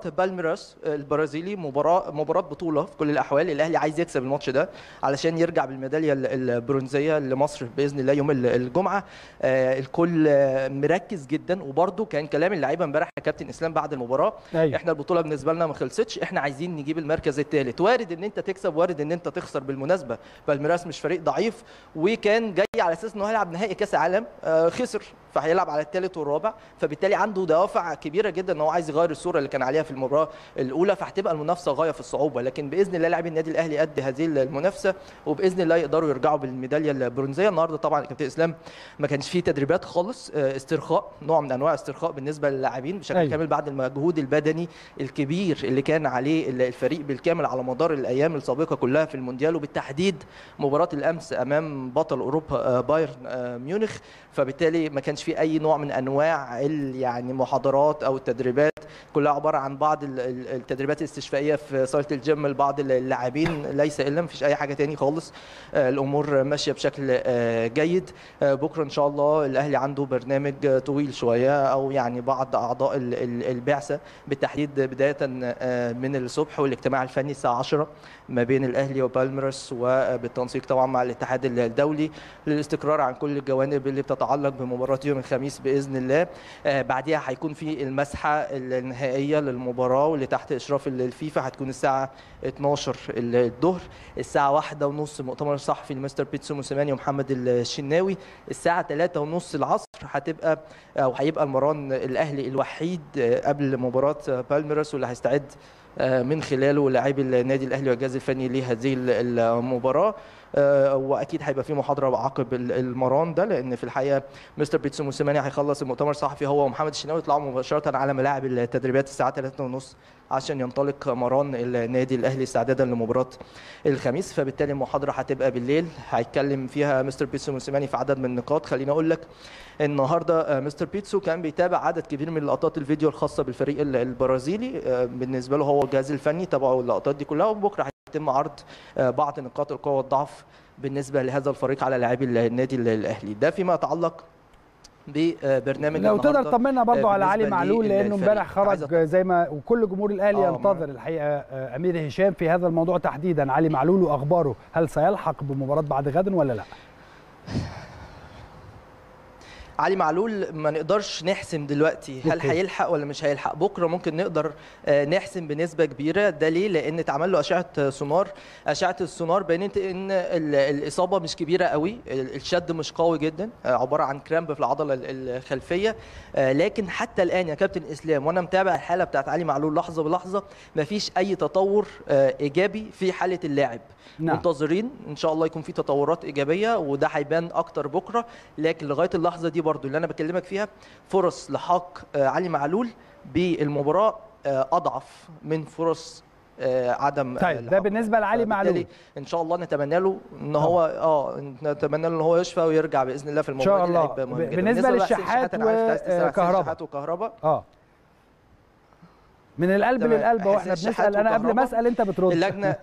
بالميراس البرازيلي مباراه مباراه بطوله في كل الاحوال الاهلي عايز يكسب الماتش ده علشان يرجع بالميداليه ال- البرونزيه لمصر باذن الله يوم ال- الجمعه آه، الكل آه، مركز جدا وبرده كان كلام اللعيبه امبارح يا كابتن اسلام بعد المباراه أيوة. احنا البطوله بالنسبه لنا ما خلصتش احنا عايزين نجيب المركز الثالث وارد ان انت تكسب وارد ان انت تخسر بالمناسبه بالميراس مش فريق ضعيف وكان جاي على اساس انه هيلعب نهائي كاس عالم آه، خسر فهيلعب على الثالث والرابع فبالتالي عنده دوافع كبيره جدا ان هو عايز يغير الصوره اللي كان عليها في المباراه الاولى فهتبقى المنافسه غايه في الصعوبه لكن باذن الله لاعبي النادي الاهلي قد هذه المنافسه وباذن الله يقدروا يرجعوا بالميداليه البرونزيه النهارده طبعا يا كابتن اسلام ما كانش فيه تدريبات خالص آه، استرخاء نوع من انواع استرخاء بالنسبه للاعبين بشكل أيوة. أيوة. كامل بعد المجهود البدني الكبير اللي كان عليه الفريق بالكامل على مدار الايام السابقه كلها في المونديال وبالتحديد مباراه الامس امام بطل اوروبا آه، بايرن آه، ميونخ فبالتالي ما كانش في اي نوع من انواع ال- يعني محاضرات او التدريبات كلها عباره عن بعض ال- ال- التدريبات الاستشفائيه في صاله الجيم لبعض اللاعبين ليس الا مفيش اي حاجه تاني خالص آه، الامور ماشيه بشكل آه، جيد آه، بكره ان شاء الله الاهلي عنده برنامج آه، طويل شويه او يعني بعض اعضاء ال- ال- البعثه بالتحديد بدايه آه، من الصبح والاجتماع الفني الساعه 10 ما بين الاهلي وبالميرس وبالتنسيق طبعا مع الاتحاد الدولي للاستقرار عن كل الجوانب اللي بتتعلق بمباراه يوم الخميس باذن الله آه، بعديها هيكون في المسحه النهائيه للمباراه واللي تحت اشراف الفيفا هتكون الساعه 12 الظهر الساعه واحدة ونص مؤتمر صحفي لمستر بيتسو موسيماني ومحمد الشناوي الساعه 3 ونص العصر هتبقى او هيبقى المران الاهلي الوحيد آه، قبل مباراه بالميراس واللي هيستعد آه، من خلاله لاعبي النادي الاهلي والجهاز الفني لهذه ال- المباراه آه، واكيد هيبقى في محاضره عقب ال- المران ده لان في الحقيقه مستر بيتسو موسيماني هيخلص المؤتمر الصحفي هو ومحمد الشناوي يطلعوا مباشره على ملاعب التدريبات الساعه 3:30 عشان ينطلق مران النادي الاهلي استعدادا لمباراه الخميس فبالتالي المحاضره هتبقى بالليل هيتكلم فيها مستر بيتسو موسيماني في عدد من النقاط خليني اقول لك النهارده آه، مستر بيتسو كان بيتابع عدد كبير من لقطات الفيديو الخاصه بالفريق ال- البرازيلي آه، بالنسبه له هو الجهاز الفني تابعوا اللقطات دي كلها وبكره هيتم عرض آه، بعض نقاط القوه والضعف بالنسبه لهذا الفريق على لاعبي النادي الاهلي ده فيما يتعلق ببرنامج لو تقدر النهاردة. تطمنا برضو آه، على علي بالنسبة معلول لانه للفريق. امبارح عايز خرج زي ما وكل جمهور الاهلي آه، ينتظر الحقيقه آه، امير هشام في هذا الموضوع تحديدا علي معلول واخباره هل سيلحق بمباراه بعد غد ولا لا؟ علي معلول ما نقدرش نحسم دلوقتي هل أوكي. هيلحق ولا مش هيلحق بكره ممكن نقدر آه، نحسم بنسبه كبيره ده ليه لان اتعمل له اشعه سونار اشعه السونار بينت ان ال- الاصابه مش كبيره قوي ال- الشد مش قوي جدا آه، عباره عن كرامب في العضله ال- الخلفيه آه، لكن حتى الان يا كابتن اسلام وانا متابع الحاله بتاعت علي معلول لحظه بلحظه مفيش اي تطور آه، ايجابي في حاله اللاعب نعم. منتظرين ان شاء الله يكون في تطورات ايجابيه وده هيبان اكتر بكره لكن لغايه اللحظه دي برضو اللي انا بكلمك فيها فرص لحاق آه، علي معلول بالمباراه آه، اضعف من فرص آه، عدم آه، طيب، ده لحاقه. بالنسبة لعلي فبالتالي معلول. ان شاء الله نتمنى له ان هو اه نتمنى له ان هو يشفى ويرجع باذن الله في المباراه شاء دي الله. لعيب مهم ب- جداً. بالنسبة لحسين للشحات أنا عارف أنت عايز تسأل عن حسين وكهربا. شحات وكهربا اه من القلب تمام. للقلب واحنا حسين شحات بنسال انا قبل ما وكهربا. اسال انت بترد اللجنه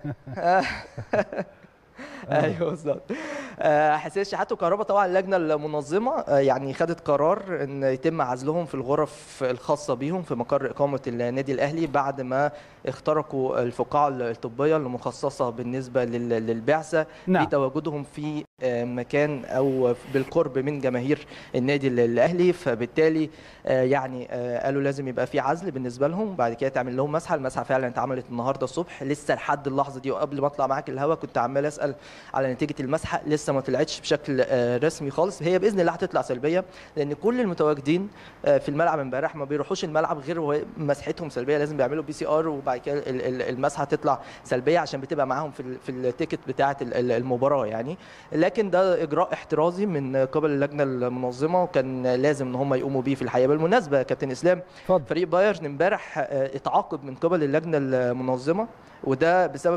ايوه بالظبط آه، حسين شحات وكهربا طبعا اللجنه المنظمه آه، يعني خدت قرار ان يتم عزلهم في الغرف الخاصه بيهم في مقر اقامه النادي الاهلي بعد ما اخترقوا الفقاعه الطبيه المخصصه بالنسبه لل- للبعثه نعم. لتواجدهم في آه، مكان او بالقرب من جماهير النادي الاهلي فبالتالي آه، يعني آه، قالوا لازم يبقى في عزل بالنسبه لهم بعد كده تعمل لهم مسحه المسحه فعلا اتعملت النهارده الصبح لسه لحد اللحظه دي وقبل ما اطلع معاك الهوا كنت عمال اسال على نتيجه المسحه لسه ما طلعتش بشكل آه، رسمي خالص هي باذن الله هتطلع سلبيه لان كل المتواجدين آه، في الملعب امبارح ما بيروحوش الملعب غير وهي مسحتهم سلبيه لازم بيعملوا بي سي ار وبعد كده ال- ال- المسحه تطلع سلبيه عشان بتبقى معاهم في ال- في التيكت بتاعه ال- ال- المباراه يعني لكن ده اجراء احترازي من قبل اللجنه المنظمه وكان لازم ان هم يقوموا بيه في الحقيقه بالمناسبه يا كابتن اسلام اتفضل فريق بايرن امبارح آه، اتعاقب من قبل اللجنه المنظمه وده بسبب ان هم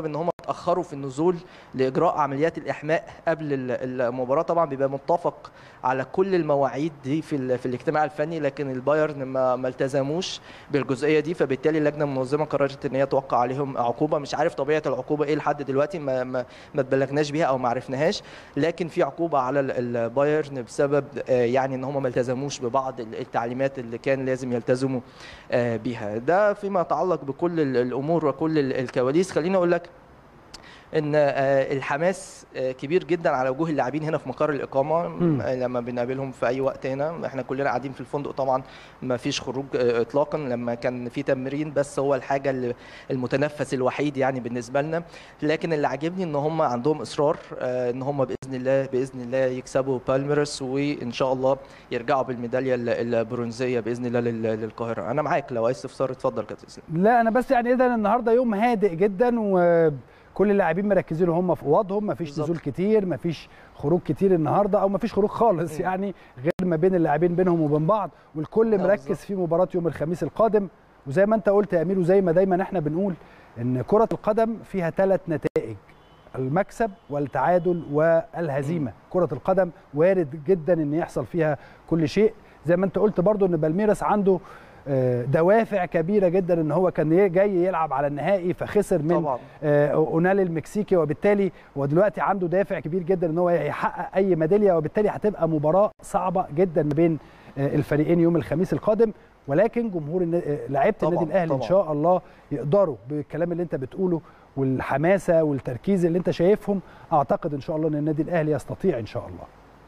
اتاخروا في النزول لاجراء عمليات الاحماء قبل ال- المباراه طبعا بيبقى متفق على كل المواعيد دي في ال- في الاجتماع الفني لكن البايرن ما ما التزموش بالجزئيه دي فبالتالي اللجنه المنظمه قررت ان هي توقع عليهم عقوبه مش عارف طبيعه العقوبه ايه لحد دلوقتي ما ما, ما تبلغناش بيها او ما عرفناهاش لكن في عقوبه على ال- البايرن بسبب آه، يعني ان هم ما التزموش ببعض ال- التعليمات اللي كان لازم يلتزموا آه، بيها ده فيما يتعلق بكل ال- الامور وكل ال- الكواليس خليني اقول لك ان آه، الحماس آه، كبير جدا على وجوه اللاعبين هنا في مقر الاقامه مم. آه، لما بنقابلهم في اي وقت هنا احنا كلنا قاعدين في الفندق طبعا ما فيش خروج آه، اطلاقا لما كان في تمرين بس هو الحاجه اللي- المتنفس الوحيد يعني بالنسبه لنا لكن اللي عاجبني ان هم عندهم اصرار آه، ان هم باذن الله باذن الله يكسبوا بالميرس وان شاء الله يرجعوا بالميداليه ال- البرونزيه باذن الله لل- للقاهره انا معاك لو عايز استفسار اتفضل كابتن اسلام لا انا بس يعني اذا النهارده يوم هادئ جدا وكل اللاعبين مركزين هم في اوضهم مفيش بالظبط. نزول كتير مفيش خروج كتير النهارده او مفيش خروج خالص مم. يعني غير ما بين اللاعبين بينهم وبين بعض والكل لا، مركز بالظبط. في مباراه يوم الخميس القادم وزي ما انت قلت يا امير وزي ما دايما احنا بنقول ان كره القدم فيها ثلاث نتائج المكسب والتعادل والهزيمه كره القدم وارد جدا ان يحصل فيها كل شيء زي ما انت قلت برضو ان بالميراس عنده آه، دوافع كبيره جدا ان هو كان جاي يلعب على النهائي فخسر من طبعا آه، اونال المكسيكي وبالتالي هو دلوقتي عنده دافع كبير جدا ان هو يحقق اي ميداليه وبالتالي هتبقى مباراه صعبه جدا ما بين آه، الفريقين يوم الخميس القادم ولكن جمهور النا- آه، لعيبه طبعاً، النادي الاهلي ان طبعاً. شاء الله يقدروا بالكلام اللي انت بتقوله والحماسه والتركيز اللي انت شايفهم اعتقد ان شاء الله ان النادي الاهلي يستطيع ان شاء الله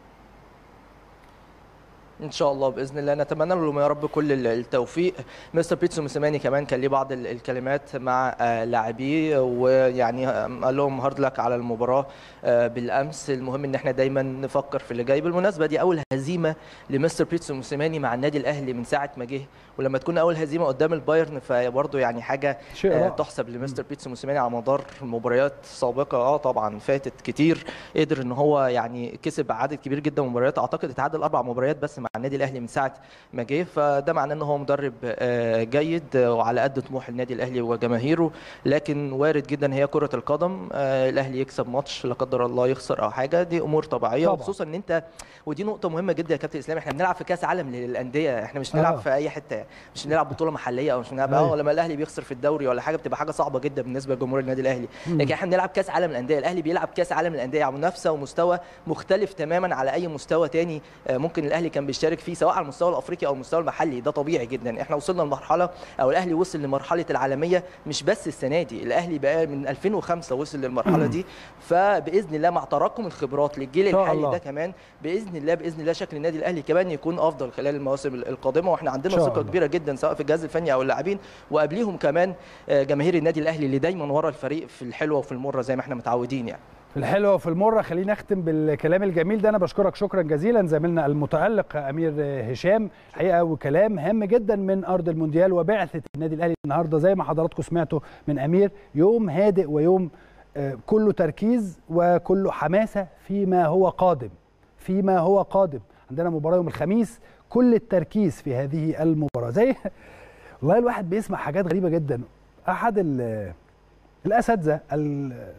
ان شاء الله باذن الله نتمنى لهم يا رب كل ال- التوفيق مستر بيتسو موسيماني كمان كان ليه بعض ال- الكلمات مع آه، لاعبيه ويعني آه، قال لهم هارد لك على المباراه آه، بالامس المهم ان احنا دايما نفكر في اللي جاي بالمناسبه دي اول هزيمه لمستر بيتسو موسيماني مع النادي الاهلي من ساعه ما جه ولما تكون اول هزيمه قدام البايرن فبرضه يعني حاجه شيء آه، رائع تحسب لمستر بيتسو موسيماني على مدار مباريات سابقه اه طبعا فاتت كتير قدر ان هو يعني كسب عدد كبير جدا من المباريات اعتقد اتعادل اربع مباريات بس مع النادي الاهلي من ساعه ما جه فده معناه ان هو مدرب آه، جيد آه، وعلى قد طموح النادي الاهلي وجماهيره لكن وارد جدا هي كره القدم آه، الاهلي يكسب ماتش لا قدر الله يخسر او حاجه دي امور طبيعيه طبعاً. وخصوصا ان انت ودي نقطه مهمه جدا يا كابتن اسلام احنا بنلعب في كاس عالم للانديه احنا مش بنلعب آه. في اي حته مش بنلعب بطوله محليه او مش بنلعب أيوة. اه لما الاهلي بيخسر في الدوري ولا حاجه بتبقى حاجه صعبه جدا بالنسبه لجمهور النادي الاهلي مم. لكن احنا بنلعب كاس عالم الانديه الاهلي بيلعب كاس عالم الانديه على منافسه ومستوى مختلف تماما على اي مستوى تاني آه، ممكن الاهلي كان بيشترك فيه سواء على المستوى الافريقي او المستوى المحلي ده طبيعي جدا احنا وصلنا لمرحله او الاهلي وصل لمرحله العالميه مش بس السنه دي الاهلي بقى من 2005 وصل للمرحله دي فباذن الله مع تراكم الخبرات للجيل إن شاء الحالي الله. ده كمان باذن الله باذن الله شكل النادي الاهلي كمان يكون افضل خلال المواسم القادمه واحنا عندنا إن شاء ثقه الله. كبيره جدا سواء في الجهاز الفني او اللاعبين وقبليهم كمان آه، جماهير النادي الاهلي اللي دايما ورا الفريق في الحلوه وفي المره زي ما احنا متعودين يعني في الحلوه وفي المره خلينا نختم بالكلام الجميل ده انا بشكرك شكرا جزيلا زميلنا المتالق امير هشام الحقيقه وكلام هام جدا من ارض المونديال وبعثه النادي الاهلي النهارده زي ما حضراتكم سمعتوا من امير يوم هادئ ويوم آه، كله تركيز وكله حماسه فيما هو قادم فيما هو قادم عندنا مباراه يوم الخميس كل التركيز في هذه المباراه زي والله الواحد بيسمع حاجات غريبه جدا احد ال- الاساتذه ال-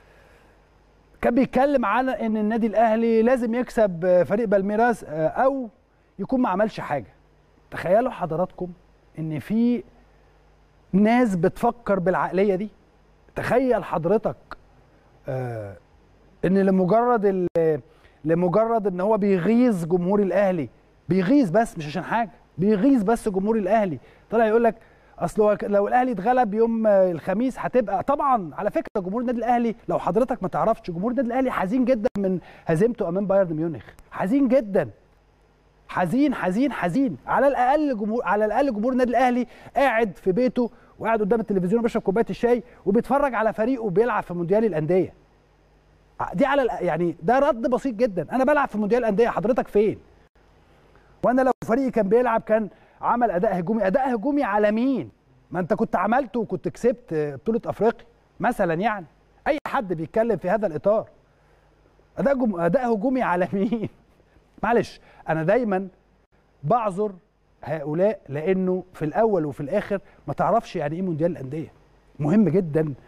كان بيتكلم على ان النادي الاهلي لازم يكسب فريق بالميراس او يكون ما عملش حاجه تخيلوا حضراتكم ان في ناس بتفكر بالعقليه دي تخيل حضرتك آه، ان لمجرد ال- لمجرد ان هو بيغيظ جمهور الاهلي بيغيظ بس مش عشان حاجه بيغيظ بس جمهور الاهلي طلع يقول لك اصل هو ك- لو الاهلي اتغلب يوم آه، الخميس هتبقى طبعا على فكره جمهور النادي الاهلي لو حضرتك ما تعرفش جمهور النادي الاهلي حزين جدا من هزيمته امام بايرن ميونخ حزين جدا حزين حزين حزين على الاقل جمهور على الاقل جمهور النادي الاهلي قاعد في بيته وقاعد قدام التلفزيون وبيشرب كوبايه الشاي وبيتفرج على فريقه بيلعب في مونديال الانديه دي على الأ- يعني ده رد بسيط جدا انا بلعب في مونديال الانديه حضرتك فين وانا لو فريقي كان بيلعب كان عمل اداء هجومي اداء هجومي على مين ما انت كنت عملته وكنت كسبت بطوله افريقيا مثلا يعني اي حد بيتكلم في هذا الاطار اداء جم... اداء هجومي على مين معلش انا دايما بعذر هؤلاء لانه في الاول وفي الاخر ما تعرفش يعني ايه مونديال الانديه مهم جدا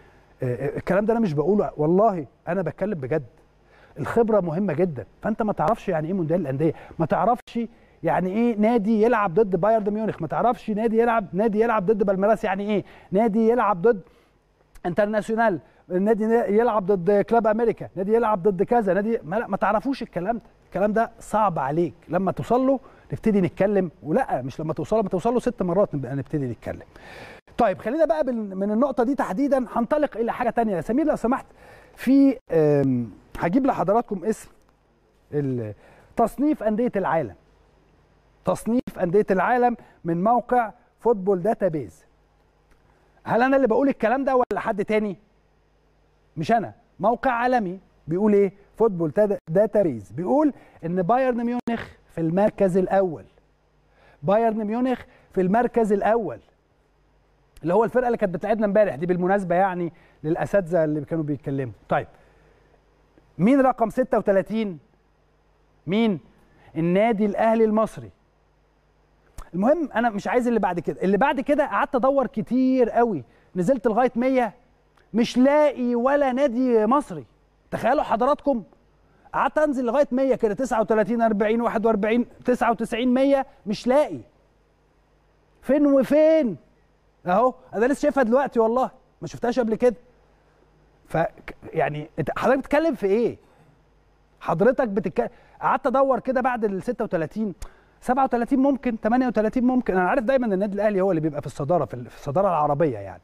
آه، الكلام ده انا مش بقوله والله انا بتكلم بجد الخبره مهمه جدا فانت ما تعرفش يعني ايه مونديال الانديه ما تعرفش يعني ايه نادي يلعب ضد بايرن ميونخ ما تعرفش نادي يلعب نادي يلعب ضد بالميراس يعني ايه نادي يلعب ضد انترناسيونال نادي يلعب ضد كلاب امريكا نادي يلعب ضد كذا نادي ما, لا ما تعرفوش الكلام ده الكلام ده صعب عليك لما توصل له نبتدي نتكلم ولا مش لما توصل لما توصل له ست مرات نبقى نبتدي نتكلم طيب خلينا بقى بال- من النقطه دي تحديدا هنطلق الى حاجه تانية يا سمير لو سمحت في آم، هجيب لحضراتكم اسم ال- تصنيف انديه العالم تصنيف انديه العالم من موقع فوتبول داتابيز هل انا اللي بقول الكلام ده ولا حد تاني مش انا موقع عالمي بيقول ايه فوتبول تاد- داتابيز بيقول ان بايرن ميونخ في المركز الاول بايرن ميونخ في المركز الاول اللي هو الفرقه اللي كانت بتلعبنا امبارح دي بالمناسبه يعني للاساتذه اللي كانوا بيتكلموا طيب مين رقم 36 مين النادي الاهلي المصري المهم انا مش عايز اللي بعد كده اللي بعد كده قعدت ادور كتير قوي نزلت لغايه 100 مش لاقي ولا نادي مصري تخيلوا حضراتكم قعدت انزل لغايه 100 كده 39 40 41 99 100 مش لاقي فين وفين اهو انا لسه شايفها دلوقتي والله ما شفتهاش قبل كده ف يعني انت حضرتك بتتكلم في ايه حضرتك بتتكلم قعدت ادور كده بعد ال 36 37 ممكن 38 ممكن انا عارف دايما ان النادي الاهلي هو اللي بيبقى في الصداره في في الصداره العربيه يعني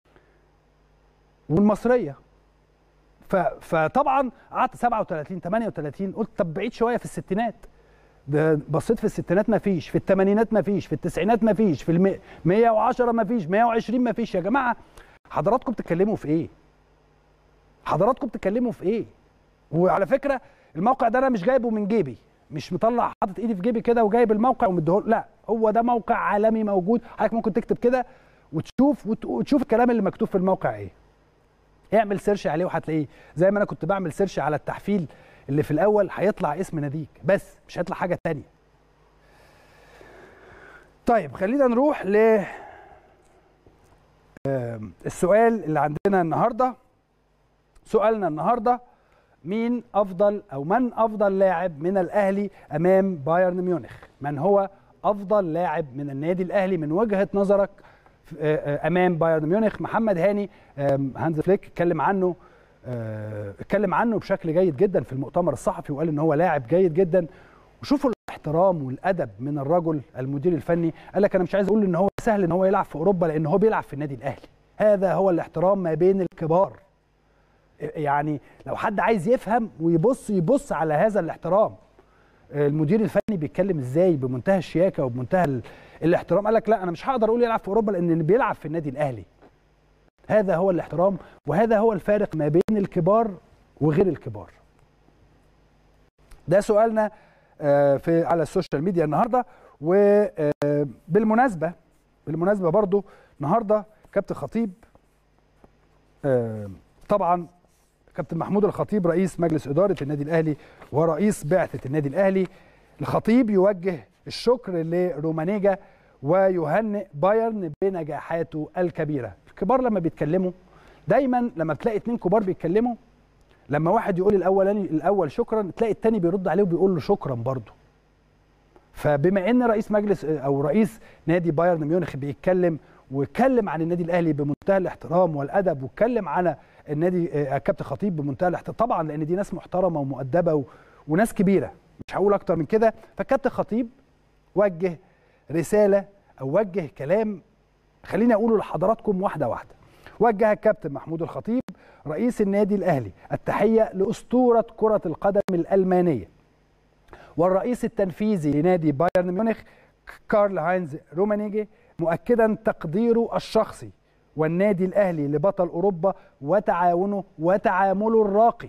والمصريه ف... فطبعا قعدت 37 38 قلت طب بعيد شويه في الستينات ده بصيت في الستينات ما فيش في الثمانينات ما فيش في التسعينات ما فيش في الم... 110 ما فيش 120 ما فيش يا جماعه حضراتكم بتتكلموا في ايه حضراتكم بتتكلموا في ايه وعلى فكره الموقع ده انا مش جايبه من جيبي مش مطلع حاطط ايدي في جيبي كده وجايب الموقع ومديهول لا هو ده موقع عالمي موجود حضرتك ممكن تكتب كده وتشوف وت- وتشوف الكلام اللي مكتوب في الموقع ايه اعمل سيرش عليه وهتلاقيه زي ما انا كنت بعمل سيرش على التحفيل اللي في الاول هيطلع اسم ناديك بس مش هيطلع حاجه تانية طيب خلينا نروح ل آم، السؤال اللي عندنا النهارده سؤالنا النهارده مين افضل او من افضل لاعب من الاهلي امام بايرن ميونخ من هو افضل لاعب من النادي الاهلي من وجهه نظرك آه، آه، امام بايرن ميونخ محمد هاني آم، هانز فليك اتكلم عنه آه، اتكلم عنه بشكل جيد جدا في المؤتمر الصحفي وقال ان هو لاعب جيد جدا وشوفوا الاحترام والادب من الرجل المدير الفني قال لك انا مش عايز اقول ان هو سهل ان هو يلعب في اوروبا لان هو بيلعب في النادي الاهلي هذا هو الاحترام ما بين الكبار يعني لو حد عايز يفهم ويبص يبص على هذا الاحترام المدير الفني بيتكلم ازاي بمنتهى الشياكه وبمنتهى ال- الاحترام قال لك لا انا مش هقدر اقول يلعب في اوروبا لان اللي بيلعب في النادي الاهلي هذا هو الاحترام وهذا هو الفارق ما بين الكبار وغير الكبار ده سؤالنا آه، في على السوشيال ميديا النهارده وبالمناسبه بالمناسبه برضو النهارده كابتن خطيب آه، طبعا كابتن محمود الخطيب رئيس مجلس إدارة النادي الأهلي ورئيس بعثة النادي الأهلي الخطيب يوجه الشكر لرومانيجا ويهنئ بايرن بنجاحاته الكبيرة الكبار لما بيتكلموا دايما لما بتلاقي اتنين كبار بيتكلموا لما واحد يقول الاولاني الاول شكرا تلاقي التاني بيرد عليه وبيقول له شكرا برضه فبما ان رئيس مجلس او رئيس نادي بايرن ميونخ بيتكلم واتكلم عن النادي الاهلي بمنتهى الاحترام والادب واتكلم على النادي آه، كابتن خطيب بمنتهى الاحترام طبعا لان دي ناس محترمه ومؤدبه و... وناس كبيره مش هقول اكتر من كده فالكابتن خطيب وجه رساله او وجه كلام خليني اقوله لحضراتكم واحده واحده وجه الكابتن محمود الخطيب رئيس النادي الاهلي التحيه لاسطوره كره القدم الالمانيه والرئيس التنفيذي لنادي بايرن ميونخ كارل هاينز رومانيجي مؤكدا تقديره الشخصي والنادي الاهلي لبطل اوروبا وتعاونه وتعامله الراقي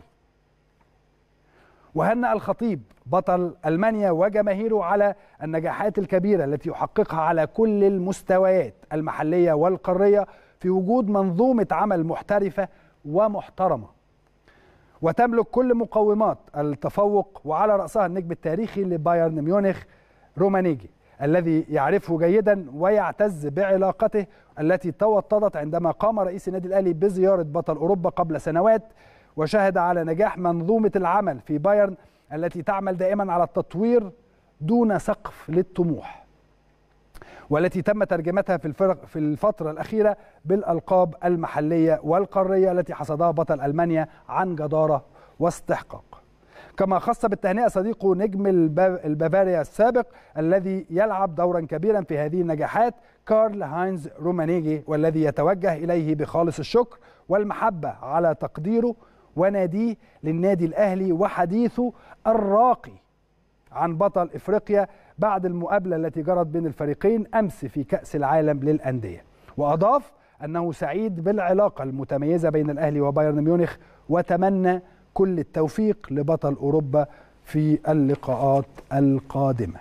وهنأ الخطيب بطل المانيا وجماهيره على النجاحات الكبيره التي يحققها على كل المستويات المحليه والقاريه في وجود منظومه عمل محترفه ومحترمه وتملك كل مقومات التفوق وعلى رأسها النجم التاريخي لبايرن ميونخ رومانيجي الذي يعرفه جيدا ويعتز بعلاقته التي توطدت عندما قام رئيس النادي الاهلي بزياره بطل اوروبا قبل سنوات وشهد على نجاح منظومه العمل في بايرن التي تعمل دائما على التطوير دون سقف للطموح والتي تم ترجمتها في الفرق في الفترة الأخيرة بالألقاب المحلية والقارية التي حصدها بطل ألمانيا عن جدارة واستحقاق كما خص بالتهنئة صديقه نجم البافاريا السابق الذي يلعب دورا كبيرا في هذه النجاحات كارل هاينز رومانيجي والذي يتوجه إليه بخالص الشكر والمحبة على تقديره وناديه للنادي الأهلي وحديثه الراقي عن بطل إفريقيا بعد المقابلة التي جرت بين الفريقين أمس في كأس العالم للأندية وأضاف أنه سعيد بالعلاقة المتميزة بين الأهلي وبايرن ميونخ وتمنى كل التوفيق لبطل أوروبا في اللقاءات القادمة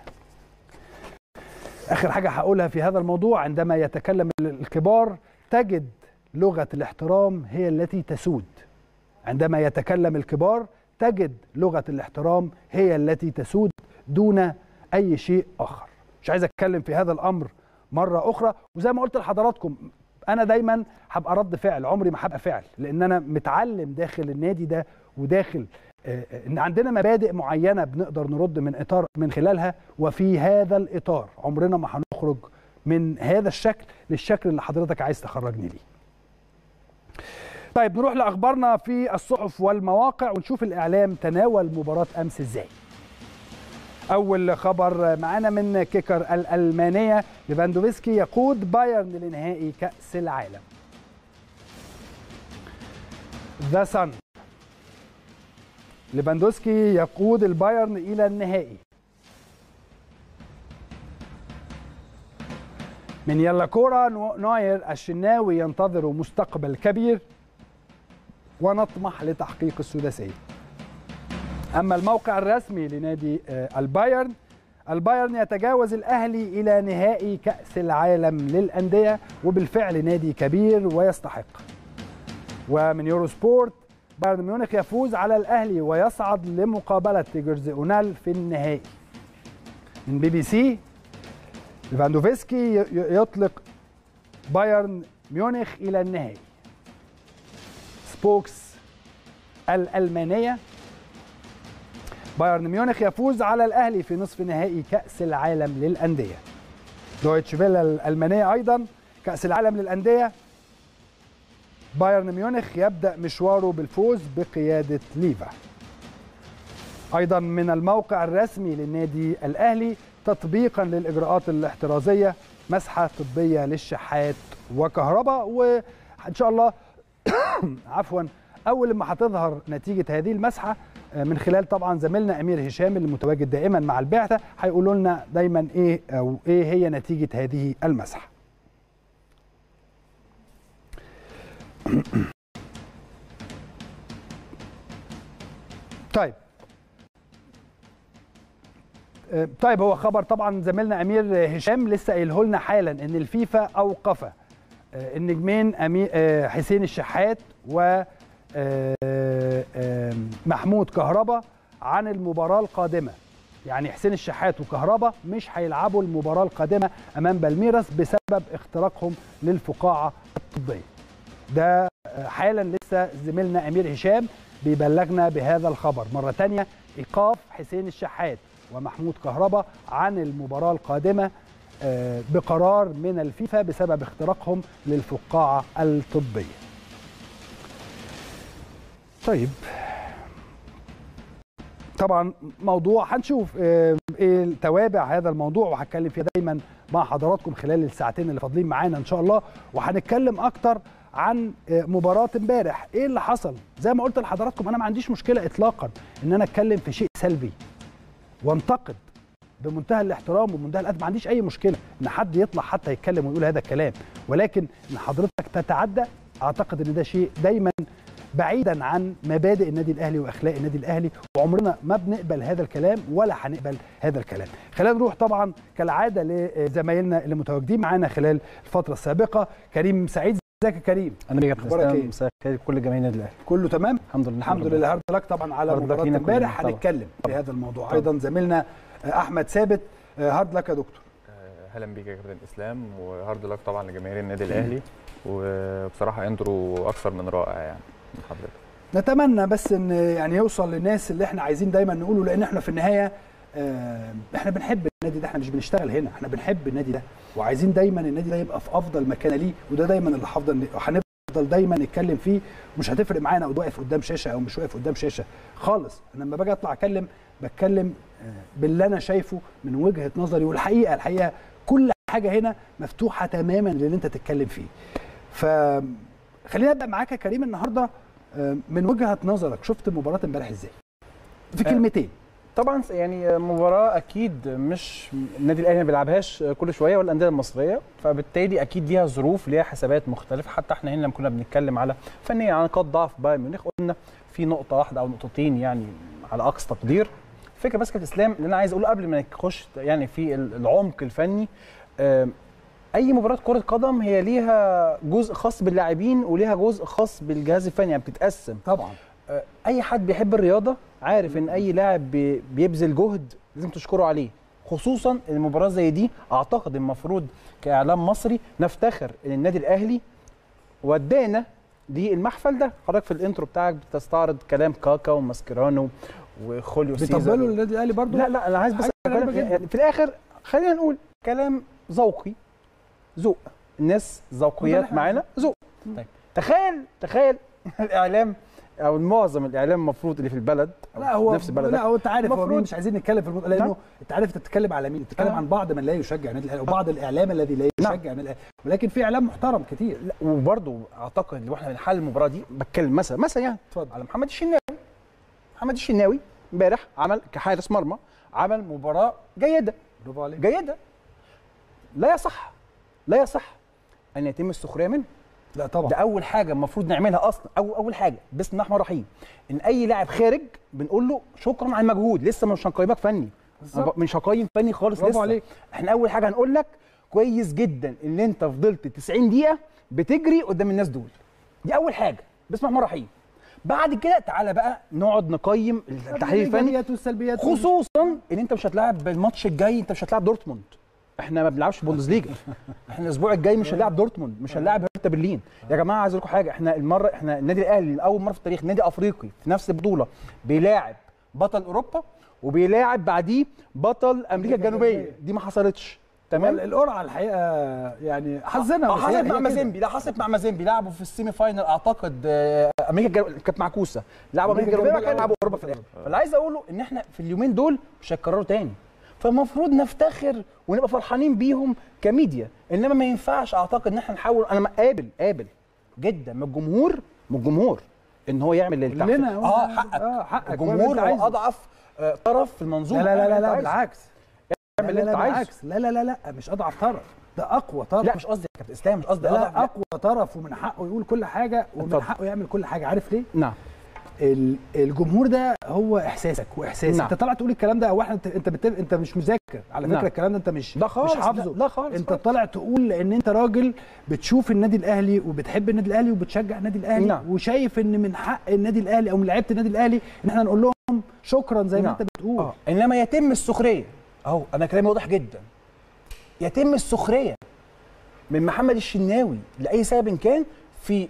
آخر حاجة هقولها في هذا الموضوع عندما يتكلم الكبار تجد لغة الاحترام هي التي تسود عندما يتكلم الكبار تجد لغة الاحترام هي التي تسود دون أي شيء آخر مش عايز أتكلم في هذا الأمر مرة أخرى وزي ما قلت لحضراتكم أنا دايما هبقى رد فعل عمري ما هبقى فعل لأن أنا متعلم داخل النادي ده وداخل ان عندنا مبادئ معينه بنقدر نرد من اطار من خلالها وفي هذا الاطار عمرنا ما هنخرج من هذا الشكل للشكل اللي حضرتك عايز تخرجني ليه. طيب نروح لاخبارنا في الصحف والمواقع ونشوف الاعلام تناول مباراه امس ازاي. اول خبر معانا من كيكر الالمانيه ليفاندوفسكي يقود بايرن لنهائي كاس العالم. ذا سن ليفاندوسكي يقود البايرن الى النهائي من يلا كورة نوير الشناوي ينتظر مستقبل كبير ونطمح لتحقيق السداسية أما الموقع الرسمي لنادي البايرن البايرن يتجاوز الأهلي إلى نهائي كأس العالم للأندية وبالفعل نادي كبير ويستحق ومن يورو سبورت بايرن ميونخ يفوز على الاهلي ويصعد لمقابله تيجرز اونال في النهائي من بي بي سي ليفاندوفسكي يطلق بايرن ميونخ الى النهائي سبوكس الالمانيه بايرن ميونخ يفوز على الاهلي في نصف نهائي كاس العالم للانديه دويتش فيلا الالمانيه ايضا كاس العالم للانديه بايرن ميونخ يبدأ مشواره بالفوز بقيادة ليفا أيضا من الموقع الرسمي للنادي الأهلي تطبيقا للإجراءات الاحترازية مسحة طبية للشحات وكهرباء وإن شاء الله عفوا أول ما هتظهر نتيجة هذه المسحة من خلال طبعا زميلنا امير هشام اللي متواجد دائما مع البعثه هيقولوا لنا دايما ايه او ايه هي نتيجه هذه المسحه. طيب طيب هو خبر طبعا زميلنا امير هشام لسه قايله لنا حالا ان الفيفا اوقف النجمين حسين الشحات و محمود كهربا عن المباراه القادمه يعني حسين الشحات وكهربا مش هيلعبوا المباراه القادمه امام بالميراس بسبب اختراقهم للفقاعه الطبيه ده حالا لسه زميلنا امير هشام بيبلغنا بهذا الخبر مره تانية ايقاف حسين الشحات ومحمود كهربا عن المباراه القادمه بقرار من الفيفا بسبب اختراقهم للفقاعه الطبيه طيب طبعا موضوع هنشوف ايه توابع هذا الموضوع وهتكلم فيه دايما مع حضراتكم خلال الساعتين اللي فاضلين معانا ان شاء الله وهنتكلم اكتر عن مباراه امبارح ايه اللي حصل زي ما قلت لحضراتكم انا ما عنديش مشكله اطلاقا ان انا اتكلم في شيء سلبي وانتقد بمنتهى الاحترام وبمنتهى الادب ما عنديش اي مشكله ان حد يطلع حتى يتكلم ويقول هذا الكلام ولكن ان حضرتك تتعدى اعتقد ان ده شيء دايما بعيدا عن مبادئ النادي الاهلي واخلاق النادي الاهلي وعمرنا ما بنقبل هذا الكلام ولا هنقبل هذا الكلام خلينا نروح طبعا كالعاده لزمايلنا اللي متواجدين معانا خلال الفتره السابقه كريم سعيد ازيك يا كريم انا بيجي اسلام مساء الخير كل جماهير النادي الاهلي كله تمام الحمد لله الحمد لله هارد لك طبعا على مباراه امبارح هنتكلم في هذا الموضوع طبعا. ايضا زميلنا احمد ثابت هارد لك يا دكتور اهلا بيك يا كابتن اسلام وهارد لك طبعا لجماهير النادي الاهلي وبصراحه انترو اكثر من رائع يعني من حضرتك نتمنى بس ان يعني يوصل للناس اللي احنا عايزين دايما نقوله لان احنا في النهايه آه، احنا بنحب النادي ده احنا مش بنشتغل هنا احنا بنحب النادي ده وعايزين دايما النادي ده يبقى في افضل مكان ليه وده دايما اللي هفضل هنفضل دايما نتكلم فيه مش هتفرق معانا واقف قدام شاشه او مش واقف قدام شاشه خالص انا لما باجي اطلع اتكلم بتكلم آه، باللي انا شايفه من وجهه نظري والحقيقه الحقيقه كل حاجه هنا مفتوحه تماما للي انت تتكلم فيه فخلينا ابدا معاك يا كريم النهارده آه، من وجهه نظرك شفت مباراه امبارح ازاي في آه، كلمتين طبعا يعني مباراه اكيد مش النادي الاهلي ما بيلعبهاش كل شويه ولا الانديه المصريه فبالتالي اكيد ليها ظروف ليها حسابات مختلفه حتى احنا هنا لما كنا بنتكلم على فنيا عن نقاط ضعف بايرن ميونخ قلنا في نقطه واحده او نقطتين يعني على اقصى تقدير الفكره بس كابتن اسلام اللي انا عايز اقوله قبل ما نخش يعني في العمق الفني آم، اي مباراه كره قدم هي ليها جزء خاص باللاعبين وليها جزء خاص بالجهاز الفني يعني بتتقسم طبعا آه، اي حد بيحب الرياضه عارف ان اي لاعب بي- بيبذل جهد لازم تشكره عليه خصوصا المباراه زي دي اعتقد المفروض كاعلام مصري نفتخر ان النادي الاهلي ودانا للمحفل ده حضرتك في الانترو بتاعك بتستعرض كلام كاكا وماسكيرانو وخوليو سيزر بيطبلوا للنادي الاهلي برضو لا لا انا عايز بس حاجة أتكلم غريبة جداً. يعني في الاخر خلينا نقول كلام ذوقي ذوق الناس وده اللي ذوقيات إحنا معانا ذوق طيب تخيل تخيل الاعلام او معظم الاعلام المفروض اللي في البلد أو لا هو نفس بلدك لا هو انت عارف هو المفروض- مين مش عايزين نتكلم في الموضوع لانه نعم. انت عارف انت بتتكلم على مين بتتكلم آه. عن بعض من لا يشجع النادي الاهلي وبعض الاعلام الذي لا نعم. يشجع النادي الاهلي ولكن في اعلام محترم كتير لا وبرضه اعتقد لو احنا بنحل المباراه دي بتكلم مثلا مثلا يعني اتفضل على محمد الشناوي محمد الشناوي امبارح عمل كحارس مرمى عمل مباراه جيده برافو عليك جيده لا يصح لا يصح ان يتم السخريه منه لا طبعا ده اول حاجه المفروض نعملها اصلا او اول حاجه بسم الله الرحمن الرحيم ان اي لاعب خارج بنقول له شكرا على المجهود لسه مش هنقيمك فني أنا بالظبط. ب- مش هقيم فني خالص برافو لسه عليك. احنا اول حاجه هنقول لك كويس جدا ان انت فضلت 90 دقيقه بتجري قدام الناس دول دي اول حاجه بسم الله الرحمن الرحيم بعد كده تعالى بقى نقعد نقيم التحليل الفني الايجابيات والسلبيات خصوصا ان انت مش هتلاعب الماتش الجاي انت مش هتلاعب دورتموند احنا ما بنلعبش بوندسليجا احنا الاسبوع الجاي مش هنلاعب دورتموند مش هنلاعب هرتا برلين يا جماعه عايز اقول لكم حاجه احنا المره احنا النادي الاهلي لاول مره في التاريخ نادي افريقي في نفس البطوله بيلاعب بطل اوروبا وبيلاعب بعديه بطل امريكا الجنوبيه دي ما حصلتش تمام تمام القرعه الحقيقه يعني حظنا اه بس هي- حصلت هي مع كده. مازيمبي لا حصلت مع مازيمبي لعبوا في السيمي فاينل اعتقد آه، امريكا الجنوبيه كانت معكوسه لعبوا امريكا الجنوبيه وبعد كده لعبوا اوروبا في الاخر فاللي عايز اقوله ان احنا في اليومين دول مش هيتكرروا تاني فالمفروض نفتخر ونبقى فرحانين بيهم كميديا انما ما ينفعش اعتقد ان احنا نحاول انا قابل قابل جدا من الجمهور من الجمهور ان هو يعمل اللي كلنا تحت- هو- اه حقك اه حقك الجمهور واعمل اللي هو أنت اضعف آه، طرف في لا المنظومه لا لا اعمل لا, اللي لا أنت عايزه. بالعكس لا اعمل لا اللي لا انت عايزه بالعكس لا لا لا لا مش اضعف طرف ده اقوى طرف لا مش قصدي يا كابتن اسلام مش قصدي لا أضعف، لا اقوى طرف ومن حقه يقول كل حاجه ومن اتفضل. حقه يعمل كل حاجه عارف ليه نعم ال- الجمهور ده هو احساسك واحساسي نعم. انت طالع تقول الكلام ده او احنا انت انت, بت... انت مش مذاكر على فكره نعم. الكلام ده انت مش لا خالص مش حافظه لا, لا خالص انت خالص. طالع تقول لان انت راجل بتشوف النادي الاهلي وبتحب النادي الاهلي وبتشجع النادي الاهلي نعم. وشايف ان من حق النادي الاهلي او من لعيبه النادي الاهلي ان احنا نقول لهم شكرا زي ما نعم. انت بتقول اه انما يتم السخريه اهو انا كلامي واضح جدا يتم السخريه من محمد الشناوي لاي سبب كان في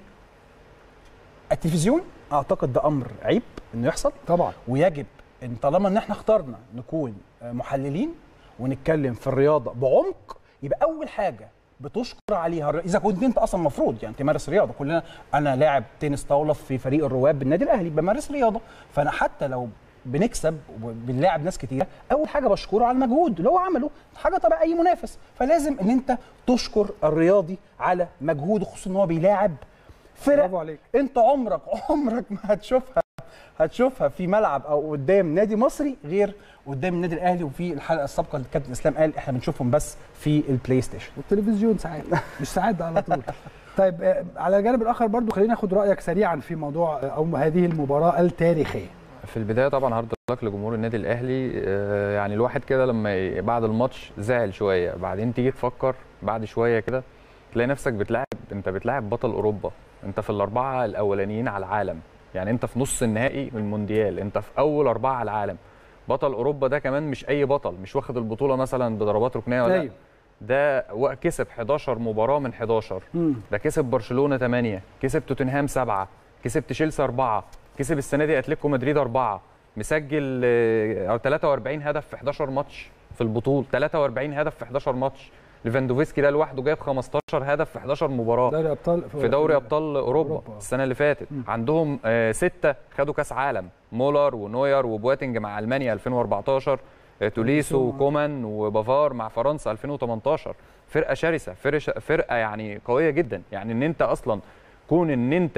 التلفزيون اعتقد ده امر عيب انه يحصل طبعا ويجب ان طالما ان احنا اخترنا نكون آه، محللين ونتكلم في الرياضه بعمق يبقى اول حاجه بتشكر عليها الر- اذا كنت انت اصلا المفروض يعني تمارس رياضه كلنا انا لاعب تنس طاوله في فريق الرواد بالنادي الاهلي بمارس رياضه فانا حتى لو بنكسب وبنلاعب ناس كتيره اول حاجه بشكره على المجهود اللي هو عمله حاجه طبعا اي منافس فلازم ان انت تشكر الرياضي على مجهوده خصوصا ان هو بيلاعب فرق برافو عليك انت عمرك عمرك ما هتشوفها هتشوفها في ملعب او قدام نادي مصري غير قدام النادي الاهلي وفي الحلقه السابقه اللي كابتن اسلام قال احنا بنشوفهم بس في البلاي ستيشن والتلفزيون ساعات مش ساعات ده على طول طيب آه، على الجانب الاخر برضو خلينا ناخد رايك سريعا في موضوع آه، او هذه المباراه التاريخيه في البدايه طبعا هارد لك لجمهور النادي الاهلي آه، يعني الواحد كده لما ي- بعد الماتش زعل شويه بعدين تيجي تفكر بعد شويه كده تلاقي نفسك بتلاعب انت بتلاعب بطل اوروبا انت في الاربعه الاولانيين على العالم يعني انت في نص النهائي من المونديال انت في اول اربعه على العالم بطل اوروبا ده كمان مش اي بطل مش واخد البطوله مثلا بضربات ركنيه ولا أيوة. أيوه. ده و- كسب 11 مباراه من 11 مم. ده كسب برشلونه 8 كسب توتنهام 7 كسب تشيلسي 4 كسب السنه دي اتلتيكو مدريد 4 مسجل آه، أو 43 هدف في 11 ماتش في البطوله 43 هدف في 11 ماتش ليفاندوفسكي ده لوحده جايب 15 هدف في 11 مباراه دوري ابطال في دوري ابطال اوروبا أوروبا. السنه اللي فاتت عندهم آه، سته خدوا كاس عالم مولر ونوير وبواتنج مع المانيا 2014 آه، توليسو وكومان وبافار مع فرنسا 2018 فرقه شرسه فرقه فرقه يعني قويه جدا يعني ان انت اصلا كون ان انت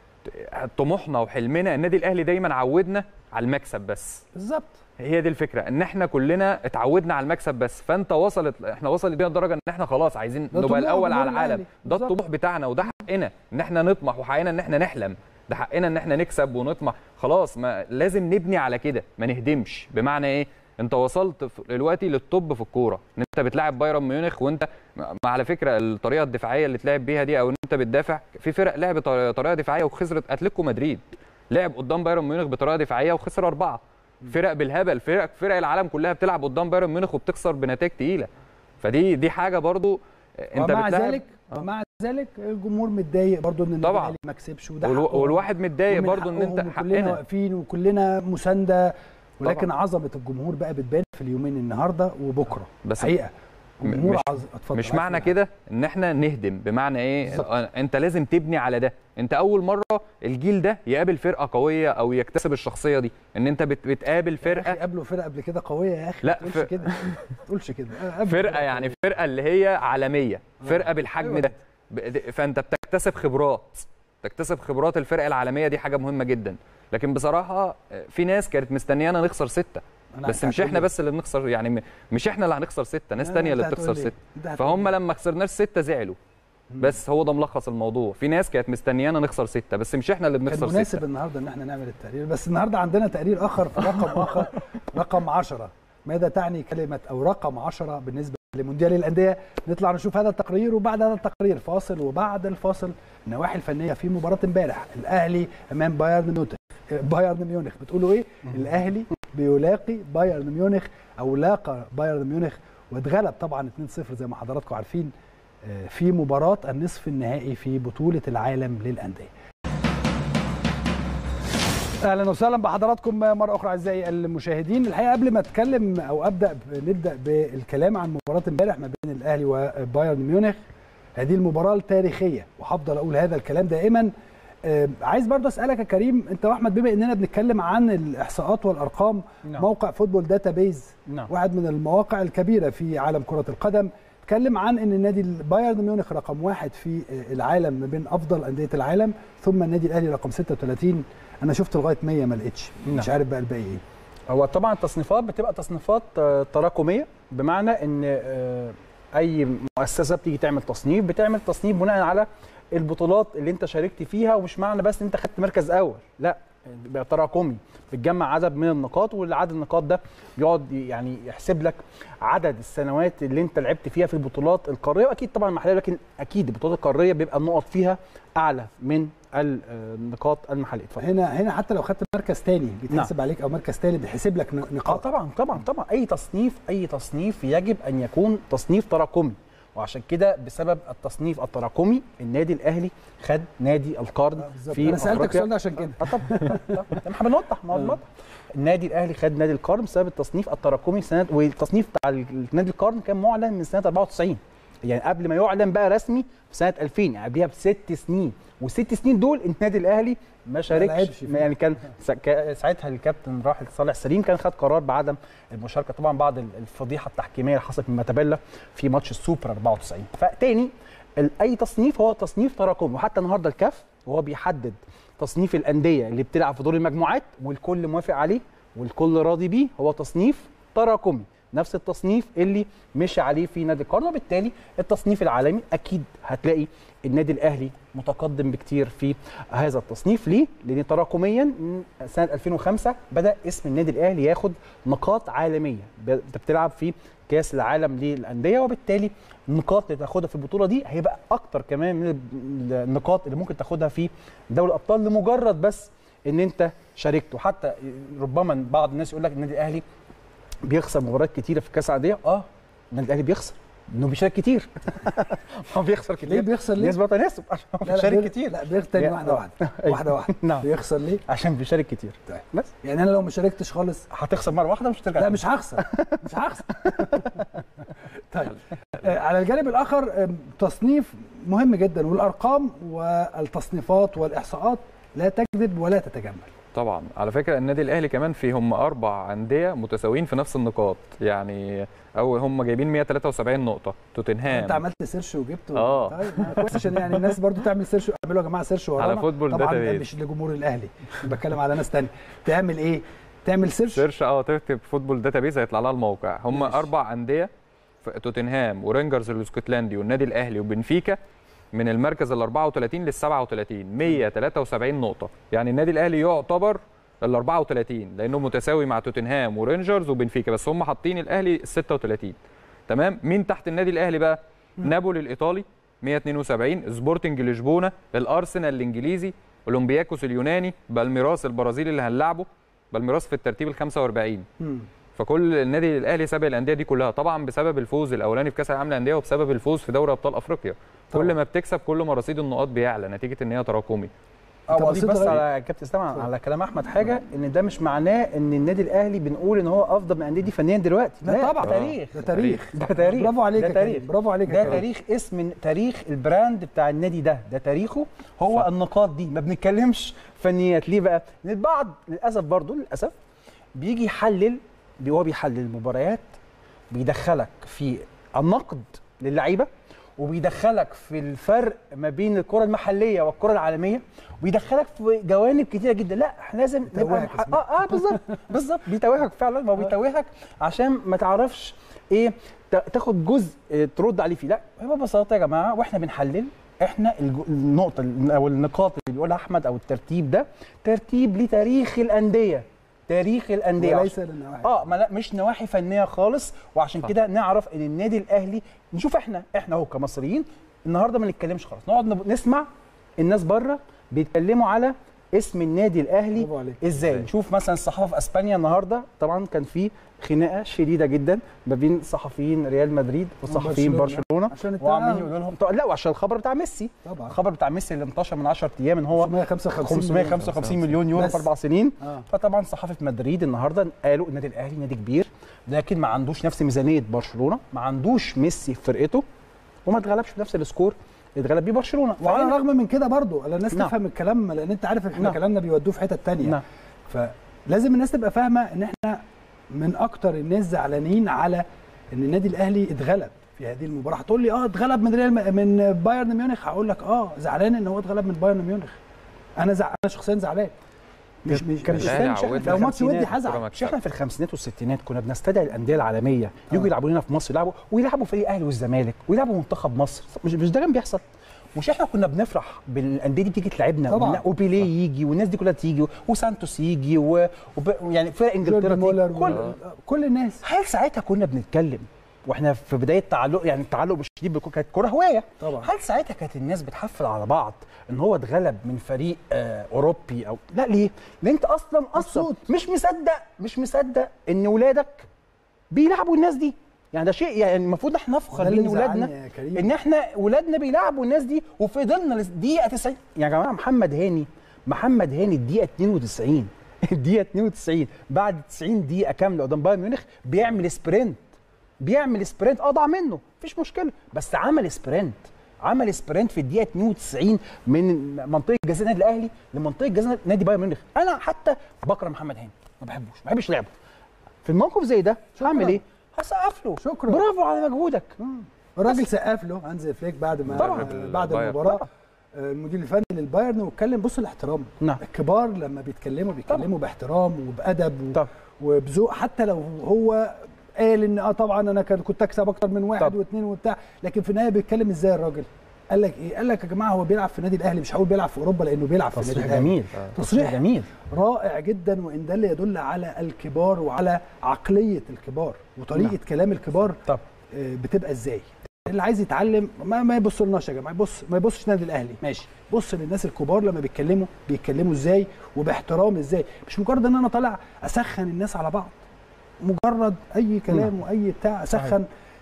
طموحنا وحلمنا النادي الاهلي دايما عودنا على المكسب بس بالظبط هي دي الفكره ان احنا كلنا اتعودنا على المكسب بس فانت وصلت احنا وصلت بينا الدرجه ان احنا خلاص عايزين ده نبقى طموح الاول جمهور على العالم الأهلي. ده بالظبط. الطموح بتاعنا وده حقنا ان احنا نطمح وحقنا ان احنا نحلم ده حقنا ان احنا نكسب ونطمح خلاص ما لازم نبني على كده ما نهدمش بمعنى ايه انت وصلت في- دلوقتي للطب في الكوره ان انت بتلاعب بايرن ميونخ وانت ما على فكره الطريقه الدفاعيه اللي تلعب بيها دي او ان انت بتدافع في فرق لعبت طريقه دفاعيه وخسرت اتلتيكو مدريد لعب قدام بايرن ميونخ بطريقه دفاعيه وخسر اربعه فرق بالهبل فرق فرق العالم كلها بتلعب قدام بايرن ميونخ وبتخسر بنتائج تقيله فدي دي حاجه برضو انت ومع بتلعب ذلك ومع ذلك الجمهور متضايق برضو ان النادي طبعاً. الاهلي ما كسبش وده والو- حقهم. والواحد متضايق ومن برضو ان انت حقهم وكلنا حقنا واقفين وكلنا مسانده ولكن طبعاً. عظمه الجمهور بقى بتبان في اليومين النهارده وبكره بس حقيقه م- الجمهور مش- عظ... اتفضل مش عايز معنى تقول كده ان احنا نهدم بمعنى ايه بالظبط. آه، انت لازم تبني على ده انت اول مره الجيل ده يقابل فرقه قويه او يكتسب الشخصيه دي ان انت بت- بتقابل حاجة؟ يا فرقه اخي قابلوا فرقه قبل كده قويه يا اخي لا، ما تقولش ف- كده ما تقولش كده قابلوا فرقه يعني فرقه اللي هي عالميه فرقه بالحجم أيوة. ده ب- د- فانت بتكتسب خبرات تكتسب خبرات الفرق العالميه دي حاجه مهمه جدا لكن بصراحه آه، في ناس كانت مستنيانا نخسر سته أنا بس أنت مش احنا هتقول بس اللي بنخسر يعني م- مش احنا اللي هنخسر سته ناس لا، تانية أنت اللي هتقول بتخسر لي. سته أنت هتقول فهم لي. لما خسرناش سته زعلوا بس هو ده ملخص الموضوع في ناس كانت مستنيانا نخسر سته بس مش احنا اللي كان بنخسر مناسب سته النهارده ان احنا نعمل التقرير بس النهارده عندنا تقرير اخر في رقم اخر رقم 10 ماذا تعني كلمه او رقم 10 بالنسبه لمونديال الانديه نطلع نشوف هذا التقرير وبعد هذا التقرير فاصل وبعد الفاصل النواحي الفنيه في مباراه امبارح الاهلي امام بايرن ميونخ بايرن ميونخ بتقولوا ايه الاهلي بيلاقي بايرن ميونخ او لاقى بايرن ميونخ واتغلب طبعا 2-0 زي ما حضراتكم عارفين آه، في مباراه النصف النهائي في بطوله العالم للانديه اهلا وسهلا بحضراتكم مره اخرى اعزائي المشاهدين الحقيقه قبل ما اتكلم او ابدا ب- نبدا بالكلام عن مباراه امبارح ما بين الاهلي وبايرن ميونخ هذه المباراه التاريخيه وهفضل اقول هذا الكلام دائما آه، عايز برضه اسالك يا كريم انت واحمد بما اننا بنتكلم عن الاحصاءات والارقام نعم. موقع فوتبول داتابيز نعم. واحد من المواقع الكبيره في عالم كره القدم اتكلم عن ان النادي بايرن ميونخ رقم واحد في العالم ما بين افضل انديه العالم ثم النادي الاهلي رقم 36 انا شفت لغايه 100 ما لقيتش مش نعم. عارف بقى الباقي ايه هو طبعا التصنيفات بتبقى تصنيفات آه، تراكميه بمعنى ان آه، اي مؤسسه بتيجي تعمل تصنيف بتعمل تصنيف بناء على البطولات اللي انت شاركت فيها ومش معنى بس ان انت خدت مركز اول لا بيبقى تراكمي بتجمع عدد من النقاط والعدد النقاط ده بيقعد يعني يحسب لك عدد السنوات اللي انت لعبت فيها في البطولات القاريه واكيد طبعا المحليه لكن اكيد البطولات القاريه بيبقى النقط فيها اعلى من ال- آه، النقاط المحليه اتفضل. هنا هنا حتى لو خدت مركز تاني بيتحسب عليك او مركز تالت بيحسب لك ن- اه نقاط طبعا طبعا طبعا اي تصنيف اي تصنيف يجب ان يكون تصنيف تراكمي وعشان كده بسبب التصنيف التراكمي النادي الاهلي خد نادي القرن آه، بالظبط. في انا سالتك أفريقيا. السؤال ده عشان كده اه طبعا طبعاً. احنا بنوضح ما هو بنوضح. النادي الاهلي خد نادي القرن بسبب التصنيف التراكمي سنه والتصنيف بتاع ال- نادي القرن كان معلن من سنه 94 يعني قبل ما يعلن بقى رسمي في سنه 2000 يعني قبلها بست سنين والست سنين دول النادي الاهلي ما شاركش لعبش فيه. يعني كان سا- كا- ساعتها الكابتن راحل صالح سليم كان خد قرار بعدم المشاركه طبعا بعد ال- الفضيحه التحكيميه اللي حصلت من ماتابيلا في ماتش السوبر 94 فتاني ال- اي تصنيف هو تصنيف تراكمي وحتى النهارده الكاف وهو بيحدد تصنيف الانديه اللي بتلعب في دور المجموعات والكل موافق عليه والكل راضي بيه هو تصنيف تراكمي نفس التصنيف اللي مشي عليه في نادي القرن وبالتالي التصنيف العالمي اكيد هتلاقي النادي الاهلي متقدم بكتير في هذا التصنيف ليه؟ لان تراكميا من سنه 2005 بدا اسم النادي الاهلي ياخد نقاط عالميه ب- انت بتلعب في كاس العالم للانديه وبالتالي النقاط اللي تاخدها في البطوله دي هيبقى اكتر كمان من ال- النقاط اللي ممكن تاخدها في دوري الابطال لمجرد بس ان انت شاركت وحتى ربما بعض الناس يقول لك النادي الاهلي بيخسر مباريات كتيره في كاس العاديه اه النادي الاهلي بيخسر انه بيشارك كتير هو بيخسر كتير ليه بيخسر ليه؟ نسبة وتناسب عشان هو لا لا بيشارك بيغ- كتير لا بيخسر تاني يا- واحده واحده أيوة. واحده واحده نعم. بيخسر ليه؟ عشان بيشارك كتير طيب. بس يعني انا لو ما شاركتش خالص هتخسر مره واحده مش هترجع لا تاني. مش هخسر مش هخسر طيب آه، على الجانب الاخر آه، تصنيف مهم جدا والارقام والتصنيفات والاحصاءات لا تكذب ولا تتجمل طبعا على فكره النادي الاهلي كمان في هم اربع انديه متساويين في نفس النقاط يعني او هم جايبين 173 نقطه توتنهام انت عملت سيرش وجبت و... آه. طيب ما كويس عشان يعني الناس برضو تعمل سيرش اعملوا يا جماعه سيرش ورانا على فوتبول طبعا ده داتابيز. مش لجمهور الاهلي بتكلم على ناس تانية تعمل ايه تعمل سيرش سيرش اه تكتب فوتبول داتابيز هيطلع لها الموقع هم ماشي. اربع انديه ف- توتنهام ورينجرز الاسكتلندي والنادي الاهلي وبنفيكا من المركز ال 34 لل 37 173 نقطه يعني النادي الاهلي يعتبر ال 34 لانه متساوي مع توتنهام ورينجرز وبنفيكا بس هم حاطين الاهلي ال 36 تمام مين تحت النادي الاهلي بقى نابولي الايطالي 172 سبورتنج لشبونه الارسنال الانجليزي اولمبياكوس اليوناني بالميراس البرازيلي اللي هنلعبه بالميراس في الترتيب ال 45 مم. فكل النادي الاهلي سابق الانديه دي كلها طبعا بسبب الفوز الاولاني في كاس العالم للانديه وبسبب الفوز في دوري ابطال افريقيا طبعاً. كل ما بتكسب كل ما رصيد النقاط بيعلى نتيجه ان هي تراكمي أنت او اضيف بصيت بس لغاية- على كابتن اسلام على كلام احمد حاجه ان ده مش معناه ان النادي الاهلي بنقول ان هو افضل من الانديه دي فنيا دلوقتي لا طبعا ده تاريخ ده تاريخ ده تاريخ برافو عليك ده يا تاريخ كريم برافو عليك يا ده كريم. تاريخ اسم تاريخ البراند بتاع النادي ده ده تاريخه هو صح. النقاط دي ما بنتكلمش فنيات ليه بقى لان البعض للاسف برضو للاسف بيجي يحلل بي- هو بيحلل المباريات بيدخلك في النقد للعيبه وبيدخلك في الفرق ما بين الكره المحليه والكره العالميه ويدخلك في جوانب كتيره جدا لا احنا لازم نبقى بيتوهك مح... اسمه. اه اه بالظبط بالظبط بيتوهك فعلا ما هو بيتوهك عشان ما تعرفش ايه تا- تاخد جزء آه، ترد عليه فيه لا هو ببساطه يا جماعه واحنا بنحلل احنا الج- النقطه ال- او النقاط اللي بيقولها احمد او الترتيب ده ترتيب لتاريخ الانديه تاريخ الانديه وليس للنواحي اه ما لا مش نواحي فنيه خالص وعشان صح. كده نعرف ان النادي الاهلي نشوف احنا احنا اهو كمصريين النهارده ما نتكلمش خالص نقعد نب- نسمع الناس بره بيتكلموا على اسم النادي الاهلي برافو عليك ازاي إزاي؟ نشوف مثلا الصحافه في اسبانيا النهارده طبعا كان في خناقه شديده جدا ما بين صحفيين ريال مدريد وصحفيين برشلونة. برشلونه عشان وعمالين التعاون. يقولوا لهم طب لا وعشان الخبر بتاع ميسي طبعا الخبر بتاع ميسي اللي انتشر من 10 ايام ان هو 555 555 مليون يورو بس. في اربع سنين اه فطبعا صحافه مدريد النهارده قالوا النادي الاهلي نادي كبير لكن ما عندوش نفس ميزانيه برشلونه ما عندوش ميسي في فرقته وما اتغلبش بنفس السكور اللي اتغلب بيه برشلونه وعلى فهنا- الرغم من كده برضو على الناس نعم. تفهم الكلام لان انت عارف احنا نعم. كلامنا بيودوه في حتت تانية نعم. فلازم الناس تبقى فاهمه ان احنا من اكتر الناس زعلانين على ان النادي الاهلي اتغلب في هذه المباراه هتقول لي اه اتغلب من ريال من بايرن ميونخ هقول لك اه زعلان ان هو اتغلب من بايرن ميونخ انا زع... انا شخصيا زعلان مش مش, كان مش الأهلي مش احنا في عودنا. لو ماتش ودي الخمسينات هزعل مش احنا في الخمسينات والستينات كنا بنستدعي الانديه العالميه يجوا يلعبوا لنا في مصر يلعبوا ويلعبوا فريق الاهلي والزمالك ويلعبوا منتخب مصر مش مش ده كان بيحصل مش احنا كنا بنفرح بالانديه دي بتيجي تلعبنا طبعاً. وبن- وبيليه يجي والناس دي كلها تيجي وسانتوس يجي و... وب... يعني فرق انجلترا جوردن مولر تيجي كل و- كل الناس هل ساعتها كنا بنتكلم واحنا في بدايه تعلق يعني التعلق بالشديد بالكوره كانت كوره هوايه طبعا هل ساعتها كانت الناس بتحفل على بعض ان هو اتغلب من فريق آه اوروبي او لا ليه؟ لان انت اصلا اصلا مبسوط. مش مصدق مش مصدق ان ولادك بيلعبوا الناس دي يعني ده شيء يعني المفروض احنا نفخر ده اللي بين ولادنا مزعلني يا كريم. ان احنا ولادنا بيلعبوا الناس دي وفضلنا للدقيقه 90 يا جماعه محمد هاني محمد هاني الدقيقه 92 الدقيقه 92 بعد 90 دقيقه كامله قدام بايرن ميونخ بيعمل سبرنت بيعمل سبرنت اه ضاع منه مفيش مشكله بس عمل سبرنت عمل سبرنت في الدقيقه 92 من منطقه جزاء النادي الاهلي لمنطقه جزاء نادي بايرن ميونخ انا حتى بكره محمد هاني ما بحبوش ما بحبش لعبه في الموقف زي ده هعمل ايه هسقف له شكرا. برافو على مجهودك الراجل سقف له هانز فليك بعد ما طبعاً. بعد البايرن. المباراه آه، المدير الفني للبايرن واتكلم بص الاحترام نعم. الكبار لما بيتكلموا بيتكلموا باحترام وبادب و- طب وبذوق حتى لو هو قال ان اه طبعا انا كان- كنت اكسب اكتر من واحد طب. واثنين وبتاع لكن في النهايه بيتكلم ازاي الراجل قال لك ايه قال لك يا جماعه هو بيلعب في النادي الاهلي مش هقول بيلعب في اوروبا لانه بيلعب في النادي تصريح الاهلي جميل تصريح جميل رائع جدا وان ده اللي يدل على الكبار وعلى عقليه الكبار وطريقه نعم. كلام الكبار طب آه، بتبقى ازاي اللي عايز يتعلم ما, ما يبص لناش يا جماعه يبص ما يبصش نادي الاهلي ماشي بص للناس الكبار لما بيتكلموا بيتكلموا ازاي وباحترام ازاي مش مجرد ان انا طالع اسخن الناس على بعض مجرد اي كلام واي بتاع اسخن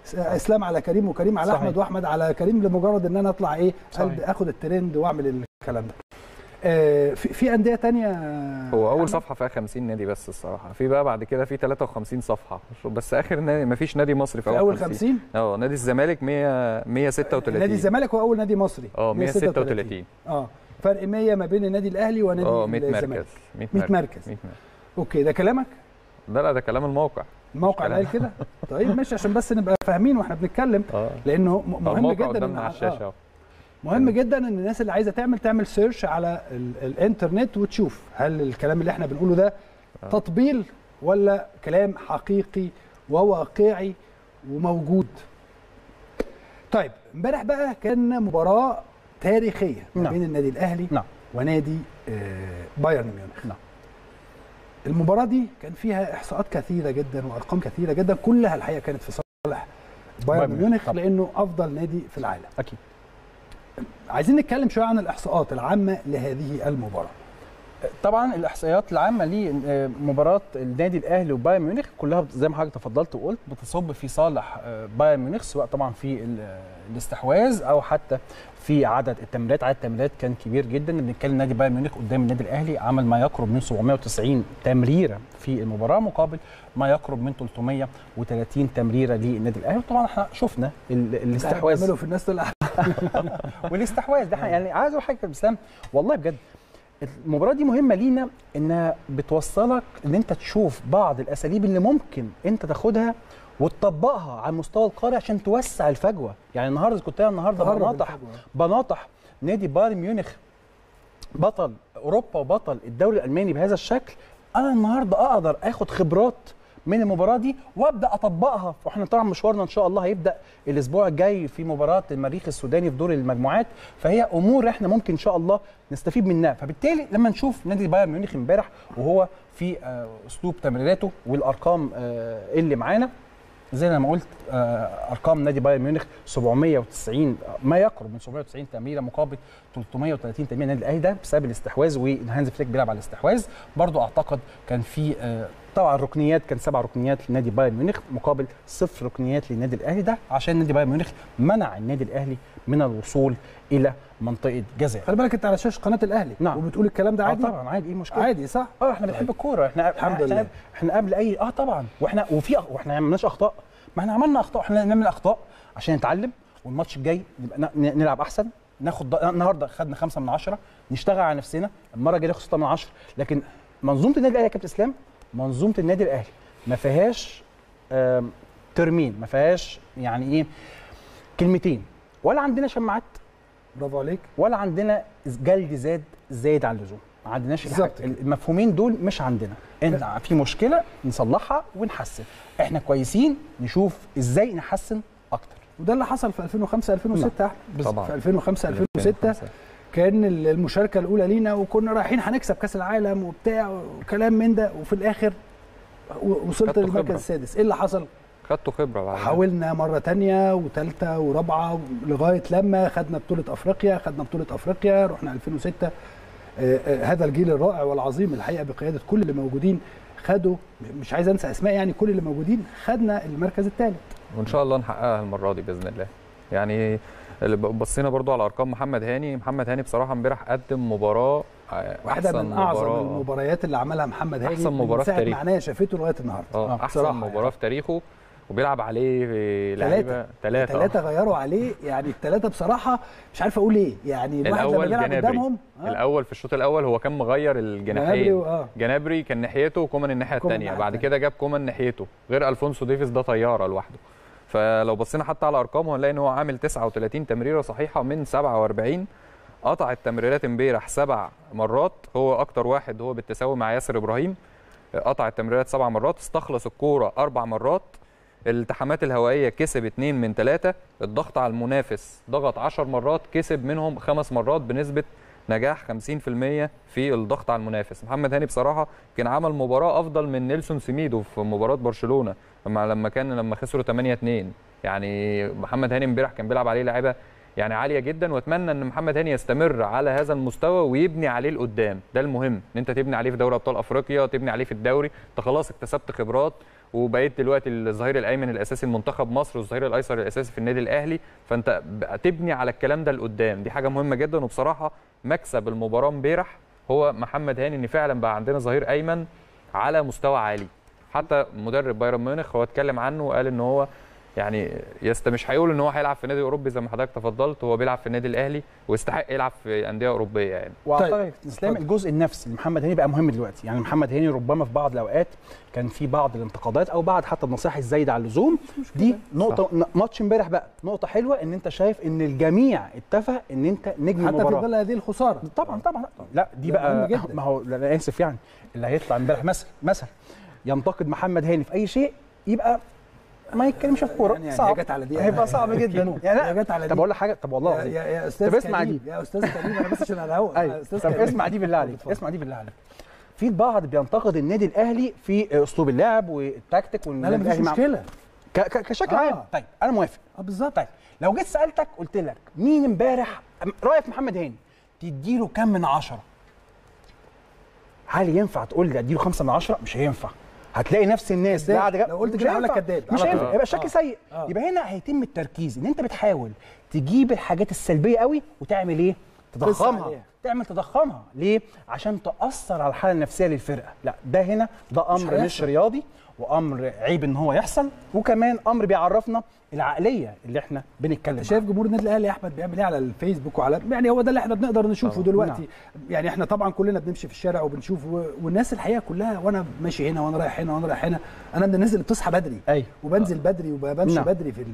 اسلام على كريم وكريم على صحيح. احمد واحمد على كريم لمجرد ان انا اطلع ايه صحيح. ألب- اخد الترند واعمل الكلام ده آه، في في انديه تانية هو اول أحمد؟ صفحه فيها 50 نادي بس الصراحه في بقى بعد كده في 53 صفحه بس اخر نادي ما فيش نادي مصري في في اول 50 اه نادي الزمالك 100 136 نادي الزمالك هو اول نادي مصري اه 136 اه فرق 100 ما بين النادي الاهلي ونادي اه 100 الزمالك مركز 100 100 مركز مركز 100 مركز اوكي ده كلامك ده لا ده كلام الموقع الموقع اللي قال كده طيب ماشي عشان بس نبقى فاهمين واحنا بنتكلم اه لانه م- مهم الموقع جدا قدامنا إن- على الشاشه آه. اهو مهم جدا ان الناس اللي عايزه تعمل تعمل سيرش على ال الانترنت وتشوف هل الكلام اللي احنا بنقوله ده آه. تطبيل ولا كلام حقيقي وواقعي وموجود طيب امبارح بقى كان مباراه تاريخيه ما نعم. بين النادي الاهلي نعم. ونادي آه، بايرن ميونخ نعم. المباراه دي كان فيها احصاءات كثيره جدا وارقام كثيره جدا كلها الحقيقه كانت في صالح بايرن بايرن ميونخ طبعا. لانه افضل نادي في العالم اكيد عايزين نتكلم شويه عن الاحصاءات العامه لهذه المباراه طبعا الاحصائيات العامه لمباراه النادي الاهلي وبايرن ميونخ كلها زي ما حضرتك تفضلت وقلت بتصب في صالح آه، بايرن ميونخ سواء طبعا في ال- آه، الاستحواذ او حتى في عدد التمريرات عدد التمريرات كان كبير جدا بنتكلم نادي بايرن ميونخ قدام النادي الاهلي عمل ما يقرب من 790 تمريره في المباراه مقابل ما يقرب من 330 تمريره للنادي الاهلي طبعا احنا شفنا ال- الاستحواذ بيعملوا في الناس طلع والاستحواذ ده يعني عايز اقول حاجه يا اسلام والله بجد المباراه دي مهمه لينا انها بتوصلك ان انت تشوف بعض الاساليب اللي ممكن انت تاخدها وتطبقها على المستوى القاري عشان توسع الفجوه يعني النهارده كنت انا النهارده تقرب بناطح الفجوة. بناطح نادي بايرن ميونخ بطل اوروبا وبطل الدوري الالماني بهذا الشكل انا النهارده اقدر اخد خبرات من المباراه دي وابدا اطبقها واحنا طبعا مشوارنا ان شاء الله هيبدا الاسبوع الجاي في مباراه المريخ السوداني في دور المجموعات فهي امور احنا ممكن ان شاء الله نستفيد منها فبالتالي لما نشوف نادي بايرن ميونخ امبارح وهو في آه، اسلوب تمريراته والارقام آه، اللي معانا زي ما قلت آه، ارقام نادي بايرن ميونخ 790 ما يقرب من 790 تمريره مقابل 330 تمريره النادي الاهلي ده بسبب الاستحواذ وهانز فليك بيلعب على الاستحواذ برضو اعتقد كان في آه، طبعا ركنيات كان سبع ركنيات لنادي بايرن ميونخ مقابل صفر ركنيات للنادي الاهلي ده عشان نادي بايرن ميونخ منع النادي الاهلي من الوصول الى منطقه جزاء خلي بالك انت على شاشه قناه الاهلي نعم. وبتقول الكلام ده آه عادي طبعا عادي ايه المشكله عادي صح اه احنا بنحب الكوره احنا الحمد احنا لله. احنا قبل اي اه طبعا واحنا وفي أخ- واحنا ما عملناش اخطاء ما احنا عملنا اخطاء احنا نعمل اخطاء عشان نتعلم والماتش الجاي نبقى ن- ن- نلعب احسن ناخد ض- النهارده خدنا خمسة من عشرة نشتغل على نفسنا المره الجايه ناخد ستة من عشرة لكن منظومه النادي الاهلي يا كابتن اسلام منظومه النادي الاهلي ما فيهاش آم، ترمين ما فيهاش يعني ايه كلمتين ولا عندنا شماعات برافو عليك ولا عندنا جلد زاد زايد عن اللزوم ما عندناش الحاجة- بالظبط كده. المفهومين دول مش عندنا انت في مشكله نصلحها ونحسن احنا كويسين نشوف ازاي نحسن اكتر وده اللي حصل في 2005 2006 يا احمد طبعا. في 2005 2006 كان المشاركه الاولى لينا وكنا رايحين هنكسب كاس العالم وبتاع وكلام من ده وفي الاخر و- وصلت خدتوا للمركز خبرة. السادس ايه اللي حصل خدتوا خبره بعد حاولنا مره تانية وثالثه ورابعه لغايه لما خدنا بطوله افريقيا خدنا بطوله افريقيا رحنا 2006 آه، آه، هذا الجيل الرائع والعظيم الحقيقه بقياده كل اللي موجودين خدوا مش عايز انسى اسماء يعني كل اللي موجودين خدنا المركز الثالث وان شاء الله نحققها المره دي باذن الله يعني اللي ب- بصينا برضو على ارقام محمد هاني محمد هاني بصراحه امبارح قدم مباراه آه، واحده احسن من اعظم مباراه المباريات اللي عملها محمد هاني أحسن من مباراة في ساعه تاريخه. ما عينيا شافته لغايه النهارده اه آه، احسن بصراحة مباراه يعني. في تاريخه وبيلعب عليه لعيبه ثلاثه ثلاثه غيروا عليه يعني الثلاثه بصراحه مش عارف اقول ايه يعني الواحد لما الاول بيلعب جنابري قدامهم آه، الاول في الشوط الاول هو كان مغير جنابري الجناحين و- اه جنابري كان ناحيته وكومان الناحيه كومان الثانيه الناحية بعد التانية. كده جاب كومان ناحيته غير الفونسو ديفيز ده طياره لوحده فلو بصينا حتى على ارقامه هنلاقي ان هو عامل 39 تمريره صحيحه من 47 قطع التمريرات امبارح سبع مرات هو اكتر واحد هو بالتساوي مع ياسر ابراهيم قطع التمريرات سبع مرات استخلص الكوره اربع مرات الالتحامات الهوائيه كسب اثنين من ثلاثه الضغط على المنافس ضغط 10 مرات كسب منهم خمس مرات بنسبه نجاح 50% في الضغط على المنافس محمد هاني بصراحه كان عمل مباراه افضل من نيلسون سيميدو في مباراه برشلونه لما لما كان لما خسروا 8 2 يعني محمد هاني امبارح كان بيلعب عليه لعيبه يعني عاليه جدا واتمنى ان محمد هاني يستمر على هذا المستوى ويبني عليه لقدام ده المهم ان انت تبني عليه في دوري ابطال افريقيا تبني عليه في الدوري انت خلاص اكتسبت خبرات وبقيت دلوقتي الظهير الايمن الاساسي لمنتخب مصر والظهير الايسر الاساسي في النادي الاهلي فانت بقى تبني على الكلام ده لقدام دي حاجه مهمه جدا وبصراحه مكسب المباراه امبارح هو محمد هاني ان فعلا بقى عندنا ظهير ايمن على مستوى عالي حتى مدرب بايرن ميونخ هو اتكلم عنه وقال ان هو يعني يست مش هيقول ان هو هيلعب في نادي اوروبي زي ما حضرتك تفضلت هو بيلعب في النادي الاهلي ويستحق يلعب في انديه اوروبيه يعني واعتقد طيب. اسلام اتفضل. الجزء النفسي لمحمد هاني بقى مهم دلوقتي يعني محمد هاني ربما في بعض الاوقات كان في بعض الانتقادات او بعض حتى النصائح الزايده على اللزوم دي نقطه ن- ماتش امبارح بقى نقطه حلوه ان انت شايف ان الجميع اتفق ان انت نجم حتى في المباراه ظل هذه الخساره طبعا طبعا لا دي ده مهم بقى جدا. ما هو لا انا اسف يعني اللي هيطلع امبارح مثلا مثلا ينتقد محمد هاني في اي شيء يبقى ما يتكلمش في كوره يعني- يعني صعب هي جت على دي. هيبقى صعب جدا كيمو. يعني هي لا جت على طب دي. اقول لك حاجه طب والله يا, العظيم يا, يا استاذ طب اسمع كريم دي. يا استاذ كريم انا بس عشان على الهواء ايوه أستاذ طب كريم. اسمع دي بالله عليك اتفضل. اسمع دي بالله عليك في البعض بينتقد النادي الاهلي في اسلوب اللعب والتكتيك لا والنادي لا مفيش الاهلي مع- مشكله ك- ك- كشكل آه. عام طيب انا موافق اه بالظبط طيب لو جيت سالتك قلت لك مين امبارح رايك في محمد هاني تديله كام من عشرة هل ينفع تقول لي اديله خمسة من عشرة مش هينفع هتلاقي نفس الناس كداب. قاعده جا- لو قلت مش كده هقول لك هينفع. كداب مش على هينفع طول. يبقى شكل آه. سيء آه. يبقى هنا هيتم التركيز ان انت بتحاول تجيب الحاجات السلبيه قوي وتعمل ايه تضخمها عليها. تعمل تضخمها ليه عشان تاثر على الحاله النفسيه للفرقه لا ده هنا ده امر مش, هيحصل. رياضي وامر عيب ان هو يحصل وكمان امر بيعرفنا العقليه اللي احنا بنتكلم انت شايف جمهور النادي الاهلي يا احمد بيعمل ايه على الفيسبوك وعلى يعني هو ده اللي احنا بنقدر نشوفه طبعاً. دلوقتي يعني احنا طبعا كلنا بنمشي في الشارع وبنشوف و... والناس الحقيقه كلها وانا ماشي هنا وانا رايح هنا وانا رايح هنا انا من الناس اللي بتصحى بدري ايوه وبنزل بدري وبمشي نعم. بدري في ال...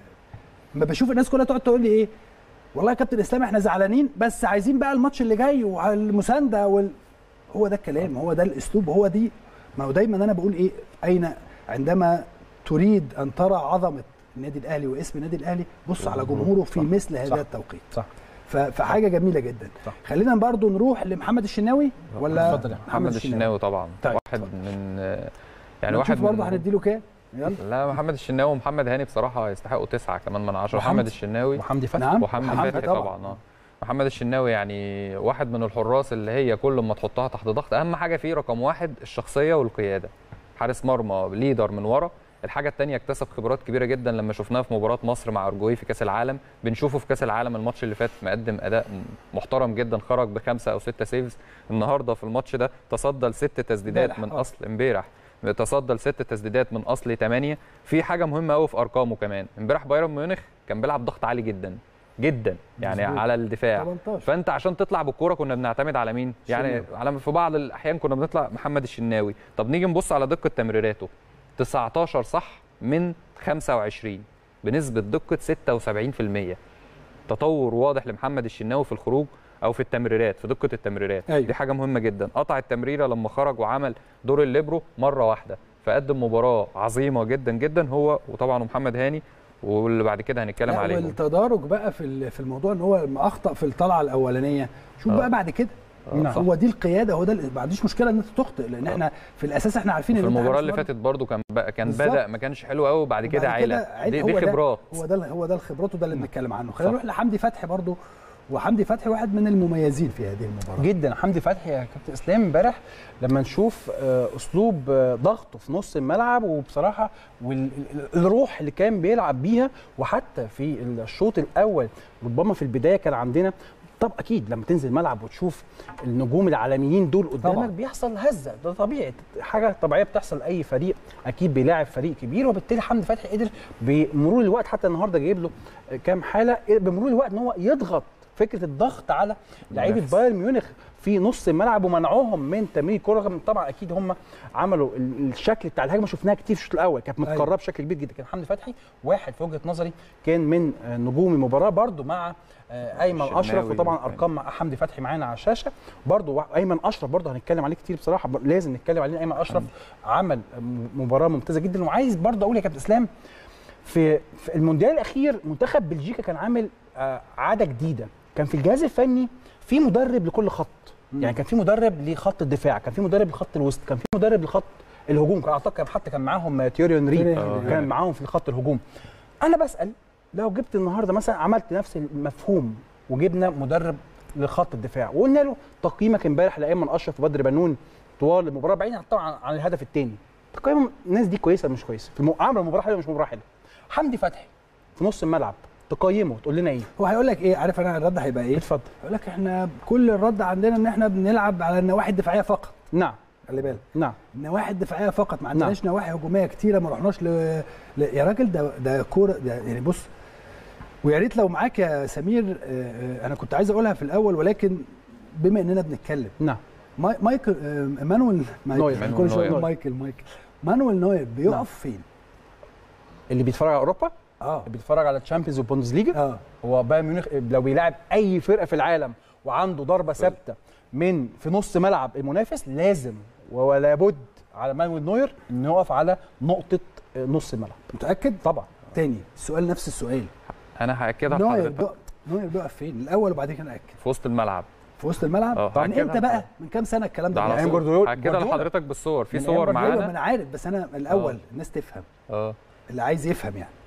ما بشوف الناس كلها تقعد تقول لي ايه والله يا كابتن اسلام احنا زعلانين بس عايزين بقى الماتش اللي جاي والمسانده وال... هو ده الكلام هو ده الاسلوب هو دي ما هو دايما انا بقول ايه اين عندما تريد ان ترى عظمه النادي الاهلي واسم النادي الاهلي بص على جمهوره في صح. مثل هذا صح. التوقيت صح ف- فحاجه جميله جدا صح. خلينا برضو نروح لمحمد الشناوي ولا اتفضل يا محمد الشناوي طبعا طيب، واحد من يعني نشوف واحد برضه من هنديله كام يلا لا محمد الشناوي ومحمد هاني بصراحه يستحقوا تسعه كمان من عشره وحمدي. محمد الشناوي وحمدي فتحي نعم وحمدي وحمدي فتحي طبعاً. طبعا اه محمد الشناوي يعني واحد من الحراس اللي هي كل ما تحطها تحت ضغط اهم حاجه فيه رقم واحد الشخصيه والقياده حارس مرمى ليدر من ورا الحاجه الثانيه اكتسب خبرات كبيره جدا لما شفناه في مباراه مصر مع اورجواي في كاس العالم بنشوفه في كاس العالم الماتش اللي فات مقدم اداء محترم جدا خرج بخمسه او سته سيفز النهارده في الماتش ده تصدى لست تسديدات امبارح، من آه. اصل امبارح تصدى لست تسديدات من اصل ثمانيه في حاجه مهمه قوي في ارقامه كمان امبارح بايرن ميونخ كان بيلعب ضغط عالي جدا جدا يعني مظبوط. على الدفاع 18 فانت عشان تطلع بالكوره كنا بنعتمد على مين يعني على في بعض الاحيان كنا بنطلع محمد الشناوي طب نيجي نبص على دقه تمريراته 19 صح من 25 بنسبه دقه 76% تطور واضح لمحمد الشناوي في الخروج او في التمريرات في دقه التمريرات أيوة. دي حاجه مهمه جدا قطع التمريره لما خرج وعمل دور الليبرو مره واحده فقدم مباراه عظيمه جدا جدا هو وطبعا محمد هاني واللي بعد كده هنتكلم لا عليهم والتدارج بقى في ال- في الموضوع ان هو لما اخطا في الطلعه الاولانيه شوف آه. بقى بعد كده آه، نعم. صح. هو دي القياده هو ده ال- ما عنديش مشكله ان انت تخطئ لان احنا في الاساس احنا عارفين في ان أنت المباراه حارس اللي مرمى. فاتت برضو كان بقى كان بالظبط. بدا ما كانش حلو قوي وبعد كده وبعد كده عيله عيل- دي, هو دي ده- خبرات هو ده هو ده الخبرات وده اللي بنتكلم عنه خلينا صح. نروح لحمدي فتحي برضو وحمدي فتحي واحد من المميزين في هذه المباراه جدا حمدي فتحي يا كابتن اسلام امبارح لما نشوف آه، اسلوب آه، ضغطه في نص الملعب وبصراحه والروح اللي كان بيلعب بيها وحتى في الشوط الاول ربما في البدايه كان عندنا طب اكيد لما تنزل الملعب وتشوف النجوم العالميين دول قدامك طبعاً. بيحصل هزه ده طبيعي حاجه طبيعيه بتحصل لاي فريق اكيد بيلاعب فريق كبير وبالتالي حمدي فتحي قدر بمرور الوقت حتى النهارده جايب له كام حاله بمرور الوقت ان هو يضغط فكره الضغط على لعيبه المنافس. بايرن ميونخ في نص الملعب ومنعوهم من تمرير الكره رغم طبعا اكيد هم عملوا ال- الشكل بتاع الهجمه شفناها كتير في الشوط الاول كانت أيوة. متكرره بشكل كبير جدا كان حمدي فتحي واحد في وجهه نظري كان من آه، نجوم المباراه برده مع آه، ايمن الشناوي اشرف وطبعا وكمان. ارقام مع حمدي فتحي معانا على الشاشه برده ايمن اشرف برده هنتكلم عليه كتير بصراحه ب- لازم نتكلم عليه ايمن اشرف عمل م- مباراه ممتازه جدا وعايز برده اقول يا كابتن اسلام في, في المونديال الاخير منتخب بلجيكا كان عامل آه، عاده جديده كان في الجهاز الفني في مدرب لكل خط يعني كان في مدرب لخط الدفاع كان في مدرب لخط الوسط كان في مدرب لخط الهجوم كان اعتقد كان حتى كان معاهم تيوري هنري تيوري هنري. كان معاهم في خط الهجوم انا بسال لو جبت النهارده مثلا عملت نفس المفهوم وجبنا مدرب لخط الدفاع وقلنا له تقييمك امبارح لايمن اشرف وبدر بنون طوال المباراه بعيدا طبعا عن الهدف الثاني تقييم الناس دي كويسه ولا مش كويسه في الم- عمل مباراه حلوه مش مباراه حلوه حمدي فتحي في نص الملعب تقيمه تقول لنا ايه هو هيقول لك ايه عارف انا الرد هيبقى ايه اتفضل هيقول لك احنا كل الرد عندنا ان احنا بنلعب على النواحي الدفاعيه فقط نعم خلي بالك نعم النواحي الدفاعيه فقط ما عندناش نواحي هجوميه كتيره ما رحناش ل... ل... يا راجل ده ده كوره ده يعني بص ويا ريت لو معاك يا سمير آه، آه، انا كنت عايز اقولها في الاول ولكن بما اننا بنتكلم نعم ماي... مايكل آه، مانويل نوير. مايكل كل شويه نوير. أقول مايكل مايكل مانويل نوير بيقف نعم. فين؟ اللي بيتفرج على اوروبا اه اللي بيتفرج على تشامبيونز وبوندسليجا اه هو بايرن ميونخ لو بيلاعب اي فرقه في العالم وعنده ضربه ثابته من في نص ملعب المنافس لازم ولا بد على مانويل نوير انه يقف على نقطه نص الملعب متاكد؟ طبعا تاني السؤال نفس السؤال انا هاكدها نوير لحضرتك بيقف نوير بيقف فين؟ الاول وبعدين كده اكد في وسط الملعب في وسط الملعب اه، من هأكدها امتى بقى؟ لحضرتك. من كام سنه الكلام ده ده؟ على أيام طول جوارديولا- هاكدها جوارديولا. لحضرتك بالصور في من صور أيام ايوه ما معانا انا عارف بس انا الاول اه. الناس تفهم اه اللي عايز يفهم يعني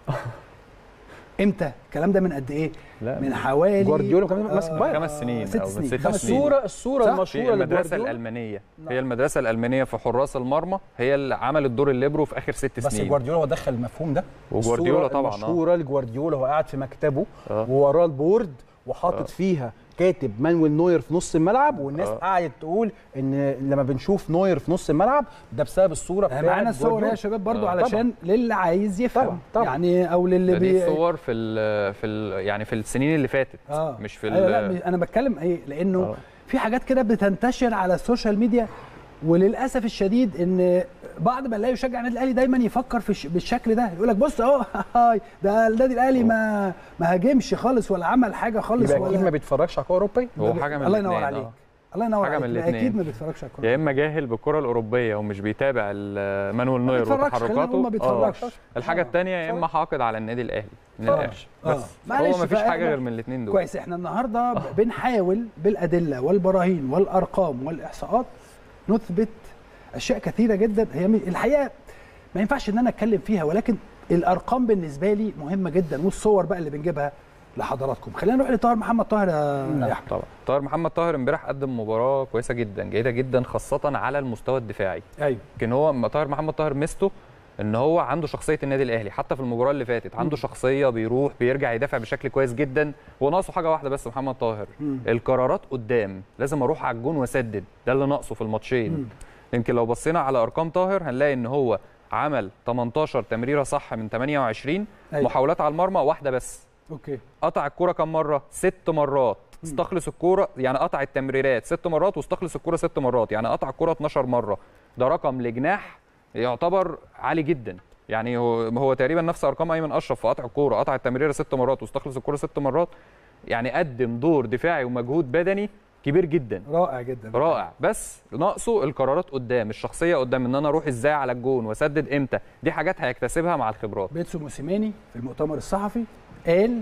امتى الكلام ده من قد ايه لا من حوالي جوارديولا كان ماسك بايرن. خمس سنين ست أو من سنين ست خمس سنين. الصوره الصوره صح؟ المشهوره في المدرسه لجوارديولا الالمانيه نعم. هي المدرسه الالمانيه في حراس المرمى هي اللي عملت دور الليبرو في اخر ست بس سنين جوارديولا هو دخل المفهوم ده وجوارديولا الصورة طبعاً، اه. المشهوره لجوارديولا هو قاعد في مكتبه اه. ووراه البورد وحاطط اه. فيها كاتب مانويل نوير في نص الملعب والناس اه. قعدت تقول ان لما بنشوف نوير في نص الملعب ده بسبب الصوره آه، بتاعت معانا الصور جوارديولا. يا شباب برضو اه. علشان للي عايز يفهم طبعا، طبعا. يعني او للي ده دي بي صور في ال في ال يعني في السنين اللي فاتت اه مش في أيوة لا ال مش- انا بتكلم ايه لانه اه. في حاجات كده بتنتشر على السوشيال ميديا وللاسف الشديد ان بعض ما نلاقي يشجع النادي الاهلي دايما يفكر في الش- بالشكل ده يقول لك بص اهو هاي ده النادي الاهلي ما ما هاجمش خالص ولا عمل حاجه خالص يبقى اكيد ما ولا بيتفرجش على كوره اوروبيه هو حاجه من الله ينور الاتنين، عليك اه. الله ينور حاجة عليك من يبقى اكيد الاتنين. ما بيتفرجش على الكوره يا اما جاهل بالكره الاوروبيه ومش بيتابع ال- مانويل نوير بيتفرجش، خلينا نقول وتحركاته ما بيتفرجش. اه. الحاجه الثانيه يا اما حاقد على النادي الاهلي من اه. الاخر اه. بس معلش هو ما فيش بقى حاجه احنا- غير من الاثنين دول كويس احنا النهارده بنحاول بالادله والبراهين والارقام والاحصاءات نثبت اشياء كثيره جدا هي م- الحقيقه ما ينفعش ان انا اتكلم فيها ولكن الارقام بالنسبه لي مهمه جدا والصور بقى اللي بنجيبها لحضراتكم خلينا نروح لطاهر محمد طاهر يا نعم. يا احمد طبعا طاهر محمد طاهر امبارح قدم مباراه كويسه جدا جيده جدا خاصه على المستوى الدفاعي ايوه لكن هو م- طاهر محمد طاهر ميزته ان هو عنده شخصيه النادي الاهلي حتى في المباراه اللي فاتت عنده شخصيه بيروح بيرجع يدافع بشكل كويس جدا وناقصه حاجه واحده بس محمد طاهر مم. القرارات قدام لازم اروح على الجون واسدد ده اللي ناقصه في مم. الماتشين يمكن لو بصينا على ارقام طاهر هنلاقي ان هو عمل 18 تمريره صح من 28 أيوة. محاولات على المرمى واحده بس اوكي قطع الكوره كم مره ست مرات استخلص الكوره يعني قطع التمريرات ست مرات واستخلص الكوره ست مرات يعني قطع الكوره 12 مره ده رقم لجناح يعتبر عالي جدا يعني هو هو تقريبا نفس ارقام ايمن اشرف في قطع الكوره قطع التمريره ست مرات واستخلص الكوره ست مرات يعني قدم دور دفاعي ومجهود بدني كبير جدا رائع جدا رائع بس ناقصه القرارات قدام الشخصيه قدام ان انا اروح ازاي على الجون واسدد امتى دي حاجات هيكتسبها مع الخبرات بيتسو موسيماني في المؤتمر الصحفي قال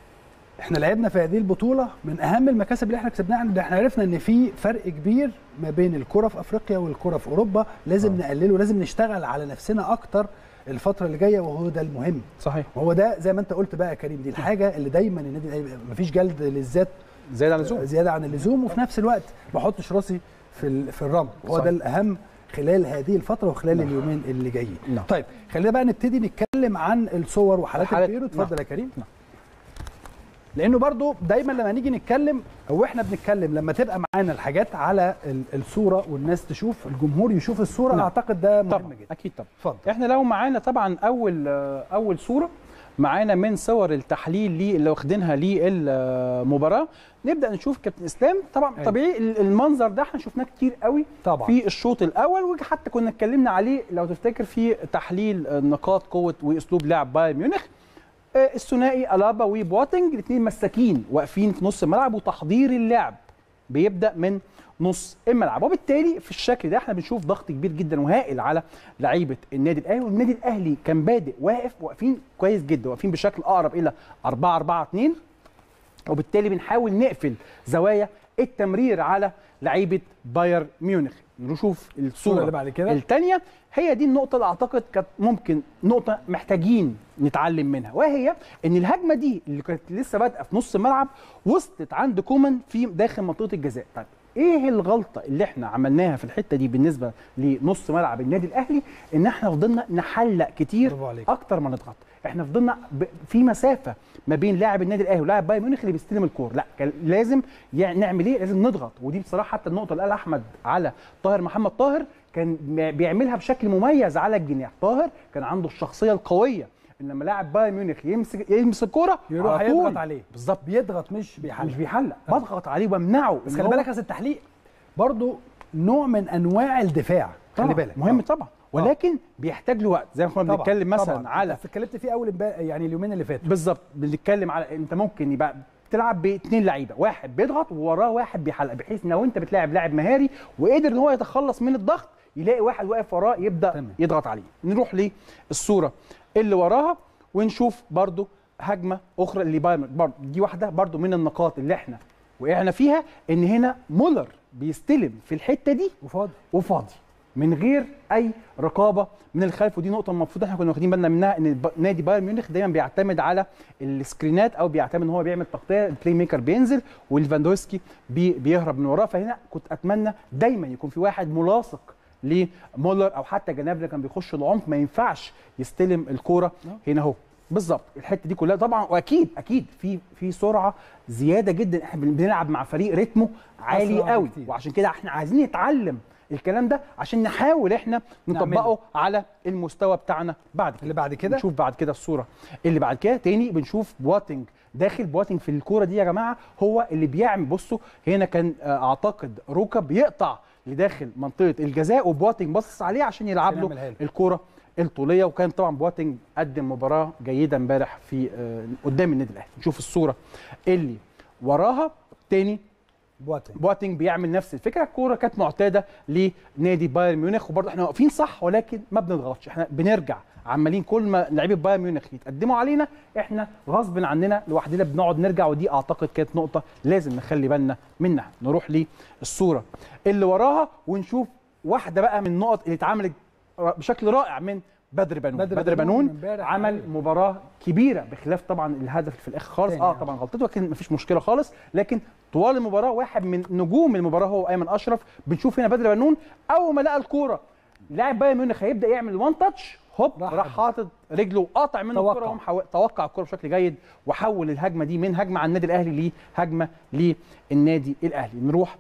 احنا لعبنا في هذه البطوله من اهم المكاسب اللي احنا كسبناها ان احنا عرفنا ان في فرق كبير ما بين الكره في افريقيا والكره في اوروبا لازم نقلله لازم نشتغل على نفسنا اكتر الفتره اللي جايه وهو ده المهم صحيح وهو ده زي ما انت قلت بقى يا كريم دي الحاجه اللي دايما النادي الأهلي مفيش جلد للذات زي عن اللزوم زياده عن اللزوم وفي نفس الوقت ما احطش راسي في ال- في الرمل هو صحيح. ده الاهم خلال هذه الفتره وخلال اليومين اللي جايين نعم. طيب خلينا بقى نبتدي نتكلم عن الصور وحالات حالات- البيرو اتفضل نعم. يا كريم نعم. لانه برضو دايما لما نيجي نتكلم او احنا بنتكلم لما تبقى معانا الحاجات على ال- الصوره والناس تشوف الجمهور يشوف الصوره نعم. اعتقد ده مهم طبعا جدا اكيد طبعا اتفضل احنا لو معانا طبعا اول اول صوره معانا من صور التحليل لي اللي واخدينها للمباراه نبدا نشوف كابتن اسلام طبعا أيوة. طبيعي ال- المنظر ده احنا شفناه كتير قوي طبعا في الشوط الاول وحتى كنا اتكلمنا عليه لو تفتكر في تحليل نقاط قوه واسلوب لعب بايرن ميونخ آه، الثنائي الابا وبواتنج الاثنين مساكين واقفين في نص الملعب وتحضير اللعب بيبدا من نص الملعب وبالتالي في الشكل ده احنا بنشوف ضغط كبير جدا وهائل على لعيبه النادي الاهلي والنادي الاهلي كان بادئ واقف واقفين كويس جدا واقفين بشكل اقرب الى 4 4 2 وبالتالي بنحاول نقفل زوايا التمرير على لعيبه بايرن ميونخ نشوف الصوره اللي بعد كده. الثانيه هي دي النقطه اللي اعتقد كانت ممكن نقطه محتاجين نتعلم منها وهي ان الهجمه دي اللي كانت لسه بادئه في نص الملعب وصلت عند كومان في داخل منطقه الجزاء طيب ايه الغلطه اللي احنا عملناها في الحته دي بالنسبه لنص ملعب النادي الاهلي ان احنا فضلنا نحلق كتير برافو عليك. اكتر ما نضغط احنا فضلنا ب... في مسافه ما بين لاعب النادي الاهلي ولاعب بايرن ميونخ اللي بيستلم الكوره لا كان لازم يعني نعمل ايه لازم نضغط ودي بصراحه حتى النقطه اللي قالها احمد على طاهر محمد طاهر كان م- بيعملها بشكل مميز على الجناح طاهر كان عنده الشخصيه القويه ان لما لاعب بايرن ميونخ يمسك يمسك الكوره يروح على طول يضغط عليه بالظبط بيضغط مش بيحل مش بيحلق بضغط عليه وبمنعه بس إن خلي هو- بالك يا أستاذ التحليق برضو نوع من انواع الدفاع خلي طبعاً، بالك مهم آه. طبعا ولكن بيحتاج له وقت زي ما كنا طبعاً، بنتكلم مثلا طبعاً. على انت اتكلمت فيه اول امبارح يعني اليومين اللي فاتوا بالظبط بنتكلم على انت ممكن يبقى بتلعب باثنين لعيبه واحد بيضغط ووراه واحد بيحلق بحيث لو انت بتلاعب لاعب مهاري وقدر ان هو يتخلص من الضغط يلاقي واحد واقف وراه يبدا تمام. يضغط عليه نروح للصوره اللي وراها ونشوف برضو هجمه اخرى لبايرن برضو دي واحده برضو من النقاط اللي احنا وقعنا فيها ان هنا مولر بيستلم في الحته دي وفاضي وفاضي من غير اي رقابه من الخلف ودي نقطه المفروض احنا كنا واخدين بالنا منها ان الب- نادي بايرن ميونخ دايما بيعتمد على السكرينات او بيعتمد ان هو بيعمل تغطيه البلاي ميكر بينزل وليفاندوسكي بي بيهرب من وراه فهنا كنت اتمنى دايما يكون في واحد ملاصق لمولر او حتى جنابري كان بيخش العمق ما ينفعش يستلم الكوره هنا اهو بالظبط الحته دي كلها طبعا واكيد اكيد في في سرعه زياده جدا احنا بن- بنلعب مع فريق رتمه عالي أسرع قوي بكتير. وعشان كده احنا عايزين نتعلم الكلام ده عشان نحاول احنا نعمله. نطبقه على المستوى بتاعنا بعد كده اللي بعد كده نشوف بعد كده الصوره اللي بعد كده تاني بنشوف بواتنج داخل بواتنج في الكوره دي يا جماعه هو اللي بيعمل بصوا هنا كان آه، اعتقد روكا بيقطع لداخل منطقه الجزاء وبواتنج باصص عليه عشان يلعب عشان يعملها له له. الكوره الطوليه وكان طبعا بواتنج قدم مباراه جيده امبارح في آه، قدام النادي الاهلي نشوف الصوره اللي وراها تاني بواتنج بواتنج بيعمل نفس الفكره الكوره كانت معتاده لنادي بايرن ميونخ وبرضه احنا واقفين صح ولكن ما بنضغطش احنا بنرجع عمالين كل ما لعيبه بايرن ميونخ يتقدموا علينا احنا غصب عننا لوحدنا بنقعد نرجع ودي اعتقد كانت نقطه لازم نخلي بالنا منها نروح للصوره اللي وراها ونشوف واحده بقى من النقط اللي اتعملت بشكل رائع من بدر بنون بدر بدر, بنون بنون امبارح عمل مباراه كبيره بخلاف طبعا الهدف في الاخر خالص تاني، اه آه. طبعا غلطته لكن مفيش مشكله خالص لكن طوال المباراه واحد من نجوم المباراه هو ايمن اشرف بنشوف هنا بدر بنون اول ما لقى الكوره لاعب بايرن ميونخ هيبدا يعمل وان تاتش هوب راح راح حاطط رجله وقاطع منه توقع. الكوره وقام حو- توقع الكوره بشكل جيد وحول الهجمه دي من هجمه على النادي الاهلي لهجمه للنادي الاهلي نروح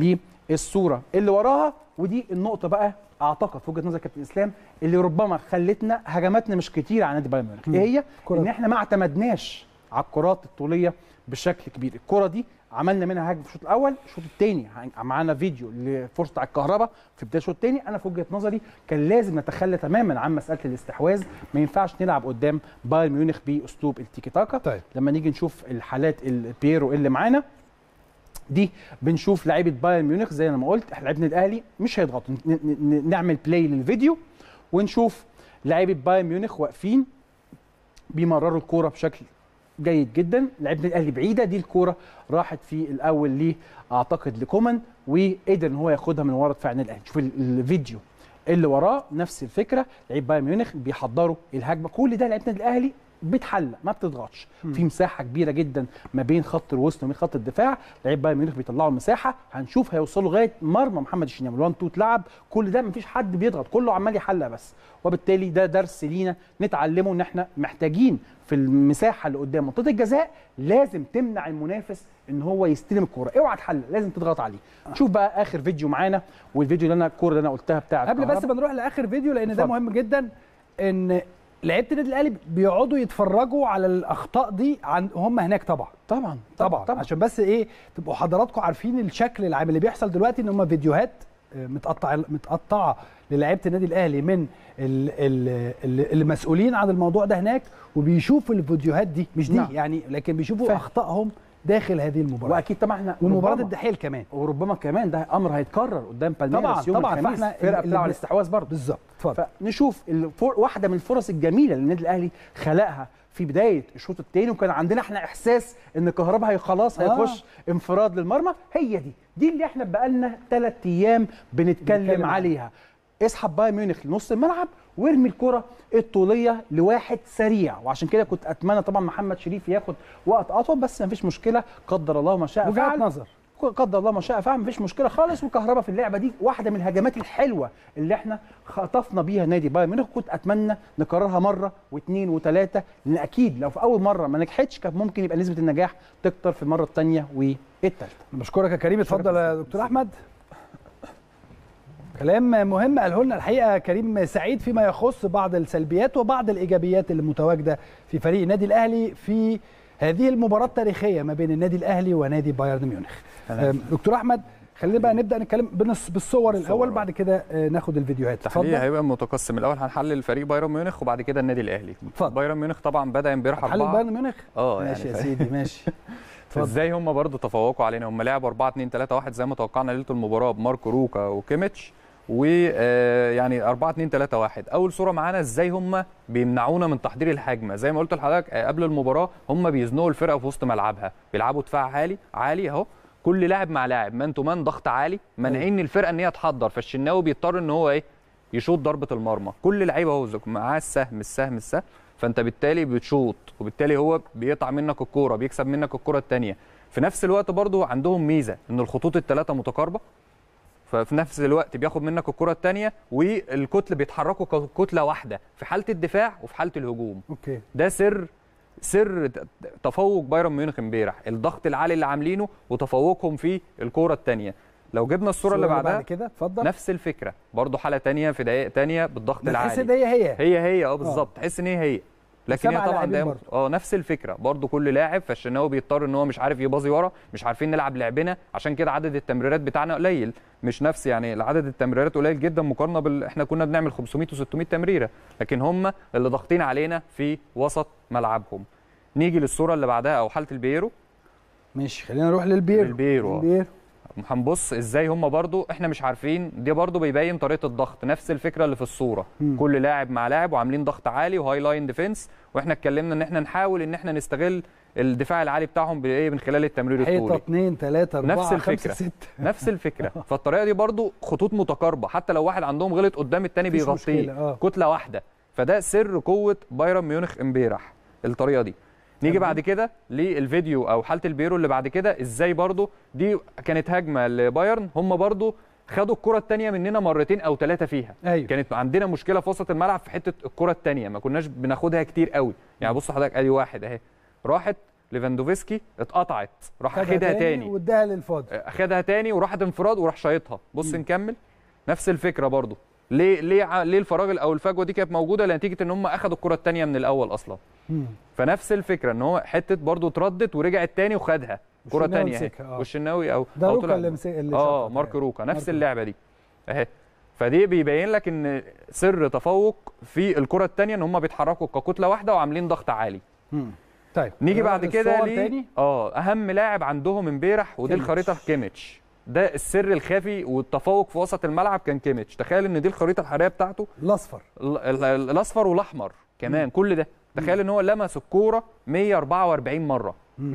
للصوره اللي وراها ودي النقطه بقى اعتقد في وجهه نظر كابتن اسلام اللي ربما خلتنا هجماتنا مش كتير على نادي بايرن ميونخ ايه هي كرة. ان احنا ما اعتمدناش على الكرات الطوليه بشكل كبير الكره دي عملنا منها هجمه في الشوط الاول الشوط الثاني معانا فيديو لفرصه على الكهرباء في بدايه الشوط الثاني انا في وجهه نظري كان لازم نتخلى تماما عن مساله الاستحواذ ما ينفعش نلعب قدام بايرن ميونخ باسلوب التيكي تاكا طيب. لما نيجي نشوف الحالات البيرو اللي معانا دي بنشوف لعيبه بايرن ميونخ زي ما قلت احنا لعيبه الاهلي مش هيضغطوا ن- ن- نعمل بلاي للفيديو ونشوف لعيبه بايرن ميونخ واقفين بيمرروا الكوره بشكل جيد جدا لعيبه الاهلي بعيده دي الكوره راحت في الاول ليه اعتقد لكومان وقدر ان هو ياخدها من ورا دفاع النادي الاهلي شوف ال- الفيديو اللي وراه نفس الفكره لعيب بايرن ميونخ بيحضروا الهجمه كل ده لعيبه النادي الاهلي بتحلق ما بتضغطش في مساحه كبيره جدا ما بين خط الوسط وما بين خط الدفاع لعيب بايرن ميونخ بيطلعوا المساحه هنشوف هيوصلوا لغايه مرمى محمد الشناوي ال1 2 اتلعب كل ده مفيش حد بيضغط كله عمال يحلق بس وبالتالي ده درس لينا نتعلمه ان احنا محتاجين في المساحه اللي قدام منطقه الجزاء لازم تمنع المنافس ان هو يستلم الكوره اوعى تحلق لازم تضغط عليه شوف بقى اخر فيديو معانا والفيديو اللي انا الكوره اللي انا قلتها بتاع قبل بس الكهرباء. ما نروح لاخر فيديو لان ده اتفضل. مهم جدا ان لعيبه النادي الاهلي بيقعدوا يتفرجوا على الاخطاء دي عن هم هناك طبعا طبعا طبعا, طبعا. عشان بس ايه تبقوا حضراتكم عارفين الشكل العام اللي بيحصل دلوقتي ان هم فيديوهات آه، متقطع متقطعه للعيبه النادي الاهلي من ال- ال- ال- المسؤولين عن الموضوع ده هناك وبيشوفوا الفيديوهات دي مش دي نعم. يعني لكن بيشوفوا فاهم. اخطائهم داخل هذه المباراه واكيد طبعا احنا ومباراه ربما- الدحيل كمان وربما كمان ده امر هيتكرر قدام بالميراس طبعاً، يوم طبعاً، الخميس فإحنا فرقه اللي بتلعب بن- الاستحواذ برضه بالظبط اتفضل فنشوف الفر... واحده من الفرص الجميله اللي النادي الاهلي خلقها في بدايه الشوط الثاني وكان عندنا احنا احساس ان كهربا هي خلاص آه. هيخش انفراد للمرمى هي دي دي اللي احنا بقالنا ثلاث ايام بنتكلم بنتكلم عليها اسحب بايرن ميونخ لنص الملعب وارمي الكره الطوليه لواحد سريع وعشان كده كنت اتمنى طبعا محمد شريف ياخد وقت اطول بس مفيش مشكله قدر الله ما شاء وجهه فعل نظر قدر الله ما شاء فعل مفيش مشكله خالص وكهربا في اللعبه دي واحده من الهجمات الحلوه اللي احنا خطفنا بيها نادي بايرن ميونخ كنت اتمنى نكررها مره واثنين وثلاثه لان اكيد لو في اول مره ما نجحتش كان ممكن يبقى نسبه النجاح تكتر في المره الثانيه والثالثه بشكرك يا كريم اتفضل يا دكتور احمد كلام مهم قاله لنا الحقيقه كريم سعيد فيما يخص بعض السلبيات وبعض الايجابيات اللي متواجده في فريق النادي الاهلي في هذه المباراه التاريخيه ما بين النادي الاهلي ونادي بايرن ميونخ أم، دكتور احمد خلينا بقى نبدا نتكلم بالص- بالصور الاول آه. بعد كده آه، ناخد الفيديوهات التحليل هيبقى متقسم الاول هنحلل فريق بايرن ميونخ وبعد كده النادي الاهلي اتفضل. بايرن ميونخ طبعا بدا امبارح حل اربعه بايرن ميونخ اه ماشي يعني يا ف- سيدي ماشي اتفضل. ازاي هم برضو تفوقوا علينا هم لعبوا 4 2 3 1 زي ما توقعنا ليله المباراه بماركو روكا وكيميتش ويعني 4 2 3 1 اول صوره معانا ازاي هم بيمنعونا من تحضير الهجمه زي ما قلت لحضرتك آه، قبل المباراه هم بيزنقوا الفرقه في وسط ملعبها بيلعبوا دفاع عالي عالي اهو كل لاعب مع لاعب مان تو مان ضغط عالي مانعين الفرقه ان هي تحضر فالشناوي بيضطر ان هو ايه يشوط ضربه المرمى كل لعيبه اهو زك- معاه السهم السهم السهم فانت بالتالي بتشوط وبالتالي هو بيقطع منك الكوره بيكسب منك الكوره الثانيه في نفس الوقت برضو عندهم ميزه ان الخطوط الثلاثه متقاربه ففي نفس الوقت بياخد منك الكره الثانيه والكتل بيتحركوا ككتله واحده في حاله الدفاع وفي حاله الهجوم اوكي ده سر سر ت- تفوق بايرن ميونخ امبارح الضغط العالي اللي عاملينه وتفوقهم في الكوره الثانيه لو جبنا الصوره اللي بعدها بعد كده اتفضل نفس الفكره برضو حاله تانية في دقائق تانية بالضغط ده تحس العالي ان هي هي هي هي اه بالظبط تحس ان هي هي لكن سبع هي طبعا لاعبين ده برضو. اه نفس الفكره برضو كل لاعب فالشناوي بيضطر ان هو مش عارف يباظي ورا مش عارفين نلعب لعبنا عشان كده عدد التمريرات بتاعنا قليل مش نفس يعني عدد التمريرات قليل جدا مقارنه بال احنا كنا بنعمل 500 و600 تمريره لكن هم اللي ضاغطين علينا في وسط ملعبهم نيجي للصوره اللي بعدها او حاله البيرو ماشي خلينا نروح للبيرو للبيرو، آه. البيرو هنبص ازاي هم برضو احنا مش عارفين دي برضو بيبين طريقه الضغط نفس الفكره اللي في الصوره مم. كل لاعب مع لاعب وعاملين ضغط عالي وهاي لاين ديفنس واحنا اتكلمنا ان احنا نحاول ان احنا نستغل الدفاع العالي بتاعهم بايه من خلال التمرير حيطه الطولي 2 3 4 نفس 5 الفكرة. 6 نفس الفكره فالطريقه دي برضو خطوط متقاربه حتى لو واحد عندهم غلط قدام التاني مفيش بيغطيه مشكلة، آه. كتله واحده فده سر قوه بايرن ميونخ امبارح الطريقه دي نيجي تمام. بعد كده للفيديو او حاله البيرو اللي بعد كده ازاي برضو دي كانت هجمه لبايرن هم برضو خدوا الكره الثانيه مننا مرتين او ثلاثه فيها ايوه كانت عندنا مشكله في وسط الملعب في حته الكره الثانيه ما كناش بناخدها كتير قوي يعني بص حضرتك ادي واحد اهي راحت ليفاندوفسكي اتقطعت راح خدها اخدها تاني واداها للفاضل اخدها تاني وراحت انفراد وراح شايطها بص مم. نكمل نفس الفكره برضو ليه ليه ع- ليه الفراغ او الفجوه دي كانت موجوده لنتيجه ان هم اخدوا الكره الثانيه من الاول اصلا مم. فنفس الفكره ان هو حته برضو اتردت ورجعت تاني وخدها كره والشناوي ثانيه اهي مسكها، آه. والشناوي او ده أو روكا طلع- اللي مسك اللي اه شاطها مارك يعني. روكا مارك نفس روكا. اللعبه دي اهي فدي بيبين لك ان سر تفوق في الكره الثانيه ان هم بيتحركوا ككتله واحده وعاملين ضغط عالي مم. طيب نيجي نروح بعد كده للصور ليه تاني اه اهم لاعب عندهم امبارح ودي كيميتش. الخريطه كيميتش ده السر الخافي والتفوق في وسط الملعب كان كيميتش تخيل ان دي الخريطه الحراريه بتاعته الاصفر ال- ال- الاصفر والاحمر كمان كل ده تخيل ان هو لمس الكوره 144 مره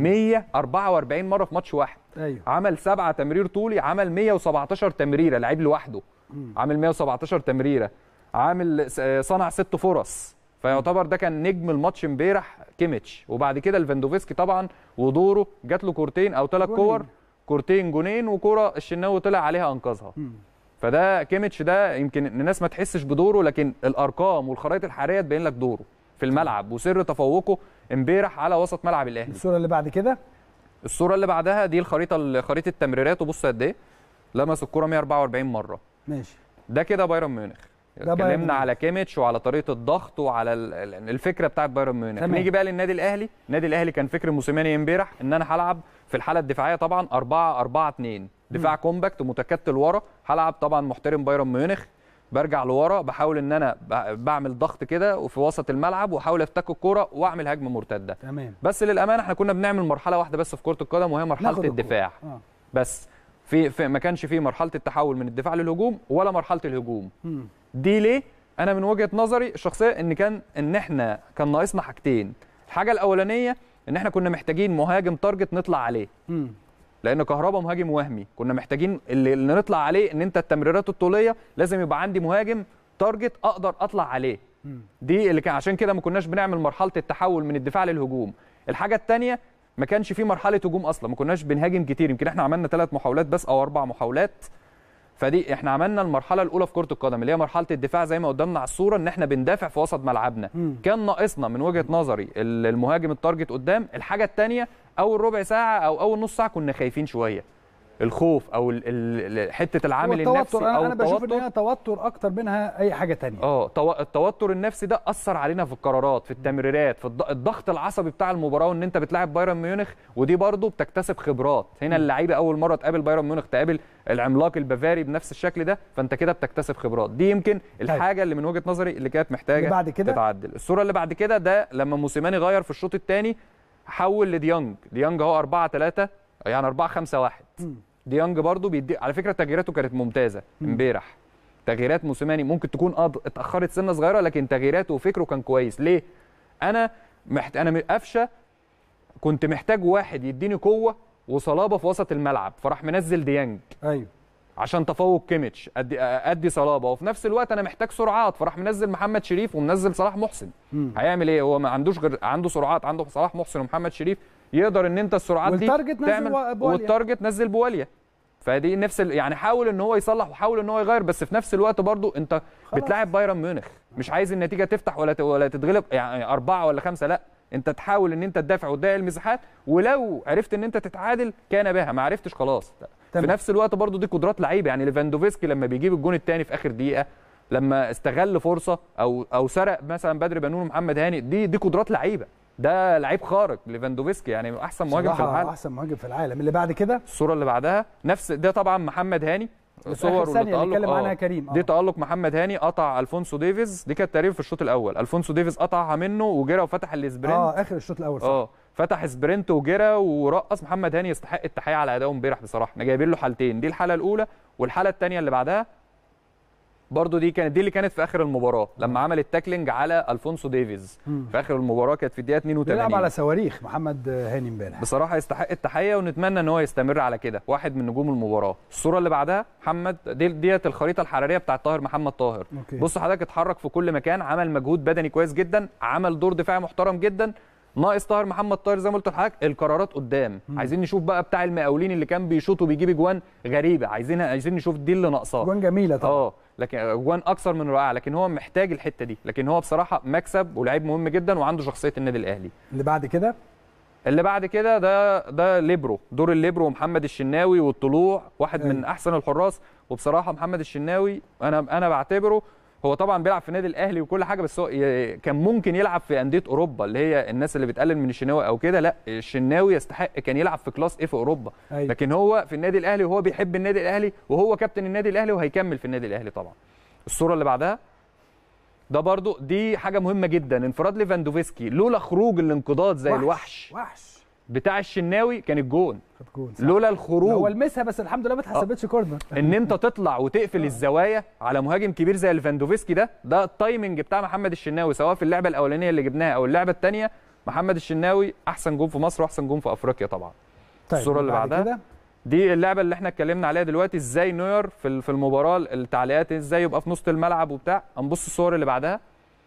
144 مره في ماتش واحد ايوه عمل سبعة تمرير طولي عمل 117 تمريره لعيب لوحده عامل 117 تمريره عامل س- صنع ست فرص فيعتبر ده كان نجم الماتش امبارح كيميتش وبعد كده الفاندوفسكي طبعا ودوره جات له كورتين او ثلاث جونين. كور كورتين جونين وكوره الشناوي طلع عليها انقذها مم. فده كيميتش ده يمكن الناس ما تحسش بدوره لكن الارقام والخرائط الحراريه تبين لك دوره في الملعب وسر تفوقه امبارح على وسط ملعب الاهلي الصوره اللي بعد كده الصوره اللي بعدها دي الخريطه خريطه التمريرات وبص قد ايه لمس الكوره 144 مره ماشي ده كده بايرن ميونخ ده بايرن اتكلمنا ميونخ. على كيميتش وعلى طريقه الضغط وعلى ال- ال- الفكره بتاعت بايرن ميونخ تمام. نيجي بقى للنادي الاهلي النادي الاهلي كان فكر موسيماني امبارح ان انا هلعب في الحاله الدفاعيه طبعا 4 4 2 دفاع كومباكت متكتل ورا هلعب طبعا محترم بايرن ميونخ برجع لورا بحاول ان انا ب- بعمل ضغط كده وفي وسط الملعب واحاول افتك الكوره واعمل هجمه مرتده تمام بس للامانه احنا كنا بنعمل مرحله واحده بس في كره القدم وهي مرحله ناخد الكورة. الدفاع اه بس في, في ما كانش في مرحله التحول من الدفاع للهجوم ولا مرحله الهجوم مم. دي ليه انا من وجهه نظري الشخصيه ان كان ان احنا كان ناقصنا حاجتين الحاجه الاولانيه ان احنا كنا محتاجين مهاجم تارجت نطلع عليه مم. لان كهربا مهاجم وهمي كنا محتاجين اللي, اللي نطلع عليه ان انت التمريرات الطوليه لازم يبقى عندي مهاجم تارجت اقدر اطلع عليه مم. دي اللي كان عشان كده ما كناش بنعمل مرحله التحول من الدفاع للهجوم الحاجه الثانيه ما كانش في مرحله هجوم اصلا ما كناش بنهاجم كتير يمكن احنا عملنا ثلاث محاولات بس او اربع محاولات فدي احنا عملنا المرحله الاولى في كره القدم اللي هي مرحله الدفاع زي ما قدامنا على الصوره ان احنا بندافع في وسط ملعبنا مم. كان ناقصنا من وجهه نظري ال- المهاجم التارجت قدام الحاجه الثانيه اول ربع ساعه او اول نص ساعه كنا خايفين شويه الخوف او ال ال حته العامل هو النفسي التوتر او انا, أنا بشوف ان التوتر هي توتر اكتر منها اي حاجه تانية اه تو- التوتر النفسي ده اثر علينا في القرارات في التمريرات في الض- الضغط العصبي بتاع المباراه وان انت بتلاعب بايرن ميونخ ودي برضو بتكتسب خبرات هنا اللعيبه اول مره تقابل بايرن ميونخ تقابل العملاق البافاري بنفس الشكل ده فانت كده بتكتسب خبرات دي يمكن الحاجه اللي من وجهه نظري اللي كانت محتاجه اللي بعد كده؟ تتعدل الصوره اللي بعد كده ده لما موسيماني غير في الشوط الثاني حول لديانج ديانج اهو 4 3 يعني 4 5 1 مم. ديانج برضو بيدي على فكره تغييراته كانت ممتازه امبارح تغييرات موسيماني ممكن تكون اه اتاخرت سنه صغيره لكن تغييراته وفكره كان كويس ليه انا محت... انا قفشه كنت محتاج واحد يديني قوه وصلابه في وسط الملعب فراح منزل ديانج ايوه عشان تفوق كيميتش ادي ادي صلابه وفي نفس الوقت انا محتاج سرعات فراح منزل محمد شريف ومنزل صلاح محسن مم. هيعمل ايه هو ما عندوش غير عنده سرعات عنده صلاح محسن ومحمد شريف يقدر ان انت السرعات دي والتارجت نزل تعمل بواليا. والتارجت نزل بواليا فدي نفس ال... يعني حاول ان هو يصلح وحاول ان هو يغير بس في نفس الوقت برضو انت خلاص. بتلاعب بايرن ميونخ مش عايز النتيجه تفتح ولا ت... ولا تتغلب يعني اربعه ولا خمسه لا انت تحاول ان انت تدافع وتضيق المساحات ولو عرفت ان انت تتعادل كان بها ما عرفتش خلاص في تمام. نفس الوقت برضو دي قدرات لعيبه يعني ليفاندوفسكي لما بيجيب الجون الثاني في اخر دقيقه لما استغل فرصه او او سرق مثلا بدر بنون ومحمد هاني دي دي قدرات لعيبه ده لعيب خارق ليفاندوفسكي يعني احسن مهاجم في صراحة العالم احسن مهاجم في العالم اللي بعد كده الصوره اللي بعدها نفس ده طبعا محمد هاني في صور آخر ثانية اللي اتكلم آه. عنها كريم، آه. دي تالق محمد هاني قطع الفونسو ديفيز دي كانت تقريبا في الشوط الاول الفونسو ديفيز قطعها منه وجرى وفتح الاسبرنت اه اخر الشوط الاول صح اه فتح سبرنت وجرى ورقص محمد هاني يستحق التحيه على ادائه امبارح بصراحه احنا جايبين له حالتين دي الحاله الاولى والحاله الثانيه اللي بعدها برضو دي كانت دي اللي كانت في اخر المباراه لما عمل التاكلينج على الفونسو ديفيز مم. في اخر المباراه كانت في الدقيقه 82 بيلعب على صواريخ محمد هاني امبارح بصراحه يستحق التحيه ونتمنى ان هو يستمر على كده واحد من نجوم المباراه الصوره اللي بعدها محمد دي ديت الخريطه الحراريه بتاعت طاهر محمد طاهر أوكي. بص حضرتك اتحرك في كل مكان عمل مجهود بدني كويس جدا عمل دور دفاعي محترم جدا ناقص طاهر محمد طاهر زي ما قلت لحضرتك القرارات قدام عايزين نشوف بقى بتاع المقاولين اللي كان بيشوط وبيجيب اجوان غريبه عايزين عايزين نشوف دي اللي ناقصاه جوان جميله طبعا اه لكن اجوان اكثر من رائعه لكن هو محتاج الحته دي لكن هو بصراحه مكسب ولاعيب مهم جدا وعنده شخصيه النادي الاهلي اللي بعد كده اللي بعد كده ده ده ليبرو دور الليبرو محمد الشناوي والطلوع واحد أيوة. من احسن الحراس وبصراحه محمد الشناوي انا انا بعتبره هو طبعا بيلعب في النادي الاهلي وكل حاجه بس هو ي- كان ممكن يلعب في انديه اوروبا اللي هي الناس اللي بتقلل من الشناوي او كده لا الشناوي يستحق كان يلعب في كلاس ايه في اوروبا أيوة. لكن هو في النادي الاهلي وهو بيحب النادي الاهلي وهو كابتن النادي الاهلي وهيكمل في النادي الاهلي طبعا الصوره اللي بعدها ده برضو دي حاجه مهمه جدا انفراد ليفاندوفسكي لولا خروج الانقضاض زي وحش. الوحش وحش بتاع الشناوي كان الجون خد جول صح. لولا هو الخروج لمسها بس الحمد لله ما اتحسبتش كورنر ان انت تطلع وتقفل الزوايا على مهاجم كبير زي ليفاندوفسكي ده ده التايمنج بتاع محمد الشناوي سواء في اللعبه الاولانيه اللي جبناها او اللعبه الثانيه محمد الشناوي احسن جون في مصر واحسن جون في افريقيا طبعا الصورة اللي بعد بعدها. كده دي اللعبه اللي احنا اتكلمنا عليها دلوقتي ازاي نوير في ال- في المباراه التعليقات ازاي يبقى في نص الملعب وبتاع هنبص الصور اللي بعدها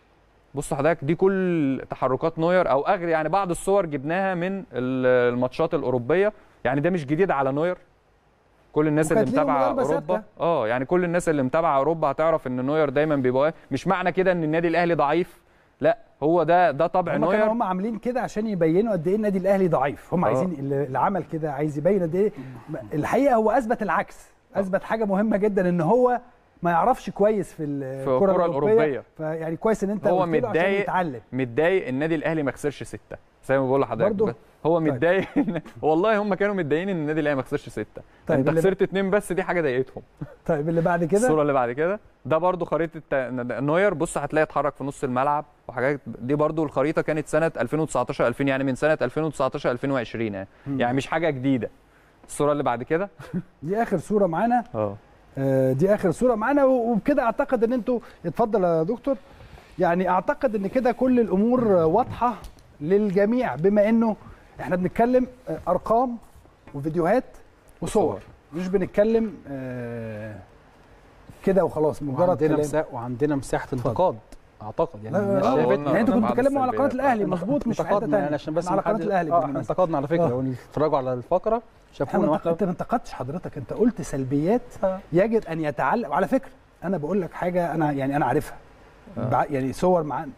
بص حضرتك دي كل تحركات نوير او اغلب يعني بعض الصور جبناها من ال- الماتشات الاوروبيه يعني ده مش جديد على نوير كل الناس اللي وكانت ليهم متابعه ضربة اوروبا ثابتة. اه يعني كل الناس اللي متابعه اوروبا هتعرف ان نوير دايما بيبقى مش معنى كده ان النادي الاهلي ضعيف لا هو ده ده طبع هم كانوا نوير هم عاملين كده عشان يبينوا قد ايه النادي الاهلي ضعيف هم آه. عايزين اللي اللي عمل كده عايز يبين قد ايه الحقيقه هو اثبت العكس اثبت حاجه مهمه جدا ان هو ما يعرفش كويس في الكره الكرة الاوروبيه الأوروبية. فيعني كويس ان انت هو قلت له عشان متضايق يتعلم متضايق النادي الاهلي ما خسرش سته زي ما بقول لحضرتك برضه؟ بس هو طيب. متضايق إن- والله هم كانوا متضايقين ان النادي الاهلي ما خسرش سته طيب، انت اللي- خسرت اتنين بس دي حاجه ضايقتهم طيب اللي بعد كده الصوره اللي بعد كده ده برضو خريطه تا- نوير بص هتلاقي اتحرك في نص الملعب وحاجات دي برضو الخريطه كانت سنه 2019 2000 يعني من سنه 2019 2020 يعني, يعني مش حاجه جديده الصوره اللي بعد كده دي اخر صوره معانا اه آه، دي اخر صوره معانا و- وبكده اعتقد ان انتوا اتفضل يا دكتور يعني اعتقد ان كده كل الامور آه، واضحه للجميع بما انه احنا بنتكلم آه، ارقام وفيديوهات وصور وصور. مش بنتكلم آه، كده وخلاص مجرد وعندنا كلام مسا... وعندنا مساحه انتقاد اعتقد يعني لا، لا، الناس لا، شافت قلنا يعني انتوا كنتوا بعض بتتكلموا على قناه السلبيات. الاهلي مظبوط مش في حته انتقدنا يعني ثانيه عشان بس على قناه محدش- الاهلي اه احنا بالمناسبة. انتقدنا على فكره آه. لو اتفرجوا على الفقره احنا شافونا انت واحنا انت ما انتقدتش حضرتك انت قلت سلبيات آه. يجب ان يتعلم وعلى فكره انا بقول لك حاجه انا يعني انا عارفها آه. بع- يعني صور معانا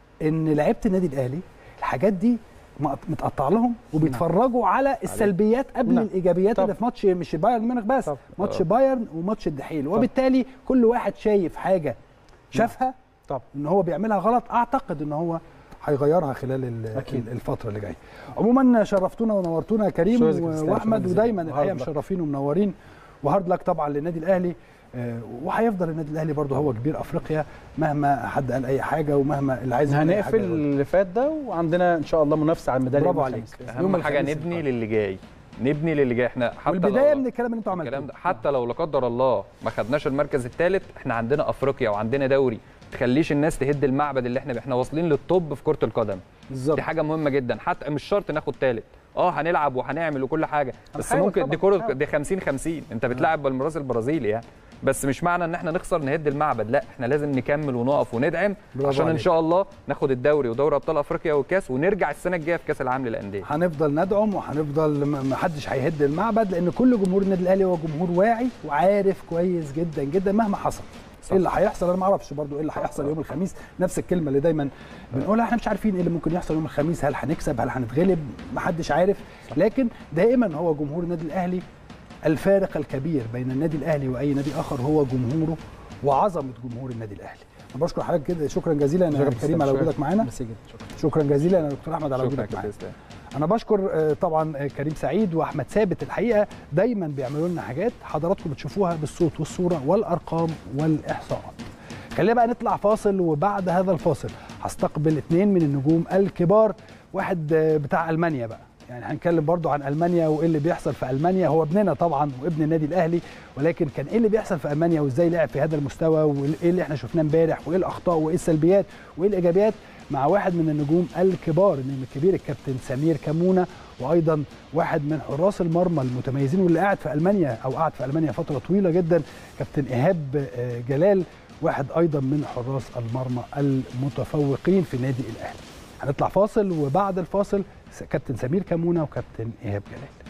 ان لعيبه النادي الاهلي الحاجات دي مقط- متقطع لهم وبيتفرجوا على السلبيات قبل نعم. الايجابيات طب. اللي في ماتش مش بايرن ميونخ بس طب. ماتش آه. بايرن وماتش الدحيل وبالتالي كل واحد شايف حاجه شافها طب. ان هو بيعملها غلط اعتقد ان هو هيغيرها خلال ال- أكيد. الفتره اللي جايه عموما شرفتونا ونورتونا يا كريم شكراً جزيلاً. واحمد شكراً جزيلاً. ودايما الحقيقه وهارد لك. مشرفين ومنورين وهارد لك طبعا للنادي الاهلي آه، وهيفضل النادي الاهلي برضه هو كبير افريقيا مهما حد قال اي حاجه ومهما اللي عايز يقول أي حاجة هنقفل يقولها. اللي فات ده وعندنا ان شاء الله منافسه على الميداليه برافو يوم عليك. الخميس. يوم اهم حاجه الخميس نبني القادم. للي جاي نبني للي جاي احنا حتى والبدايه لو من الكلام اللي انتوا الكلام عملتوه ده حتى لو لا قدر الله ما خدناش المركز الثالث احنا عندنا افريقيا وعندنا دوري تخليش الناس تهد المعبد اللي احنا احنا واصلين للطب في كره القدم بالظبط دي حاجه مهمه جدا حتى مش شرط ناخد ثالث اه هنلعب وهنعمل وكل حاجه بس هنحاول ممكن طبعاً، دي كره هنحاول. دي 50 50 انت بتلعب بالمراس البرازيلي يعني بس مش معنى ان احنا نخسر نهد المعبد لا احنا لازم نكمل ونقف وندعم برافو عشان ان عليك. شاء الله ناخد الدوري ودوري ابطال افريقيا والكاس ونرجع السنه الجايه في كاس العالم للانديه هنفضل ندعم وهنفضل م- محدش هيهد المعبد لان كل جمهور النادي الاهلي هو جمهور واعي وعارف كويس جدا جدا مهما حصل ايه اللي هيحصل انا ما اعرفش برضو ايه اللي هيحصل يوم الخميس نفس الكلمه اللي دايما بنقولها احنا مش عارفين ايه اللي ممكن يحصل يوم الخميس هل هنكسب هل هنتغلب محدش عارف لكن دائما هو جمهور النادي الاهلي الفارق الكبير بين النادي الاهلي واي نادي اخر هو جمهوره وعظمه جمهور النادي الاهلي انا بشكر حضرتك كده شكرا جزيلا يا كريم على وجودك معانا ميرسي جدا شكرا شكرا جزيلا يا دكتور احمد على شكرا وجودك يا معانا كابتن اسلام انا بشكر آه، طبعا آه، كريم سعيد واحمد ثابت الحقيقه دايما بيعملوا لنا حاجات حضراتكم بتشوفوها بالصوت والصوره والارقام والاحصاءات خلينا بقى نطلع فاصل وبعد هذا الفاصل هستقبل اثنين من النجوم الكبار واحد آه، بتاع المانيا بقى يعني هنتكلم برضو عن المانيا وايه اللي بيحصل في المانيا هو ابننا طبعا وابن النادي الاهلي ولكن كان ايه اللي بيحصل في المانيا وازاي لعب في هذا المستوى وايه اللي احنا شفناه امبارح وايه الاخطاء وايه السلبيات وايه الايجابيات مع واحد من النجوم الكبار النجم الكبير الكابتن سمير كمونه وايضا واحد من حراس المرمى المتميزين واللي قاعد في المانيا او قعد في المانيا فتره طويله جدا كابتن ايهاب آه، جلال واحد ايضا من حراس المرمى المتفوقين في النادي الاهلي هنطلع فاصل وبعد الفاصل س- كابتن سمير كمونه وكابتن ايهاب جلال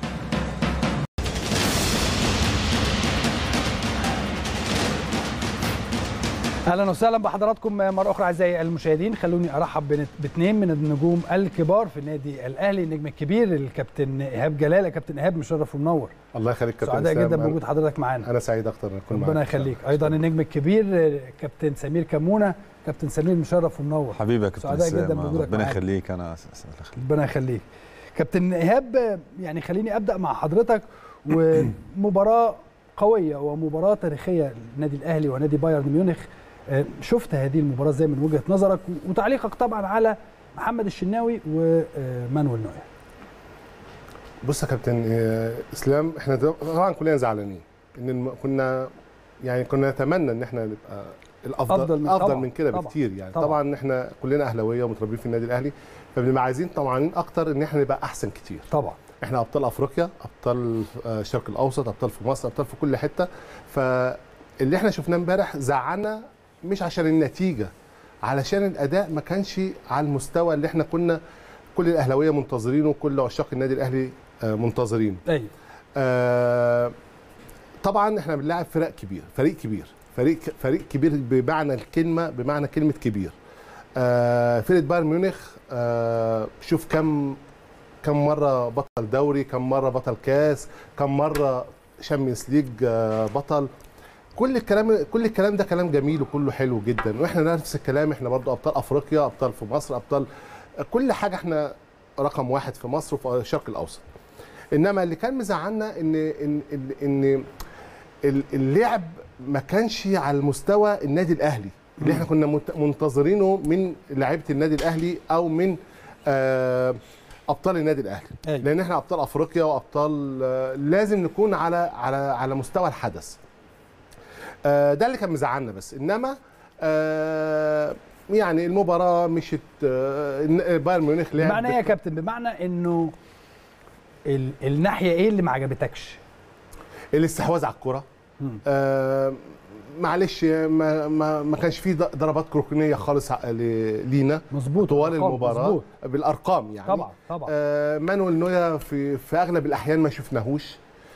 اهلا وسهلا بحضراتكم مره اخرى اعزائي المشاهدين خلوني ارحب بن- باثنين من النجوم الكبار في النادي الاهلي النجم الكبير الكابتن ايهاب جلال يا كابتن ايهاب مشرف ومنور الله يخليك كابتن سعداء إسلام. جدا أنا- بوجود حضرتك معانا انا سعيد اكتر ان اكون معاك ربنا يخليك ايضا النجم الكبير كابتن سمير كمونه كابتن سمير مشرف ومنور حبيبي يا كابتن سعداء جدا اسلام بوجودك ربنا معانا. يخليك انا أس- أس- الله يخليك. ربنا يخليك كابتن ايهاب يعني خليني ابدا مع حضرتك ومباراه قويه ومباراه تاريخيه للنادي الاهلي ونادي بايرن ميونخ آه، شفت هذه المباراه ازاي من وجهه نظرك وتعليقك طبعا على محمد الشناوي ومانويل نوير بص يا كابتن آه، اسلام احنا ده- طبعا كلنا زعلانين ان الم- كنا يعني كنا نتمنى ان احنا نبقى الافضل أفضل من- افضل طبعاً، من كده طبعاً، بكتير يعني طبعاً. طبعا, احنا كلنا اهلاويه ومتربيين في النادي الاهلي فبنبقى عايزين طبعا اكتر ان احنا نبقى احسن كتير طبعا احنا ابطال افريقيا ابطال آه، الشرق الاوسط ابطال في مصر ابطال في كل حته فاللي احنا شفناه امبارح زعلنا مش عشان النتيجه علشان الاداء ما كانش على المستوى اللي احنا كنا كل الاهلاويه منتظرينه وكل عشاق النادي الاهلي آه، منتظرينه ايوه آه، طبعا احنا بنلاعب فرق كبير فريق كبير فريق فريق كبير بمعنى الكلمه بمعنى كلمه كبير آه، فرقه بايرن ميونخ آه، شوف كم كم مره بطل دوري كم مره بطل كاس كم مره شامبيونز ليج آه، بطل كل الكلام كل الكلام ده كلام جميل وكله حلو جدا واحنا نفس الكلام احنا برضو ابطال افريقيا ابطال في مصر ابطال كل حاجه احنا رقم واحد في مصر وفي الشرق الاوسط انما اللي كان مزعلنا ان ان ان, إن ال- اللعب ما كانش على المستوى النادي الاهلي اللي احنا كنا منت- منتظرينه من لعيبه النادي الاهلي او من آه، ابطال النادي الاهلي أيوة. لان احنا ابطال افريقيا وابطال آه، لازم نكون على على على مستوى الحدث آه، ده اللي كان مزعلنا بس انما آه، يعني المباراه مشت آه، إن- بايرن ميونخ لعب بمعنى ايه يا كابتن بمعنى انه ال- الناحيه ايه اللي ما عجبتكش الاستحواذ على الكره مم. آه معلش ما, ما, ما كانش فيه ض- ضربات ركنيه خالص ع- ل- لينا مظبوط طوال أرقام، المباراه مظبوط. بالارقام يعني طبعا طبعا آه مانويل نويا في في اغلب الاحيان ما شفناهوش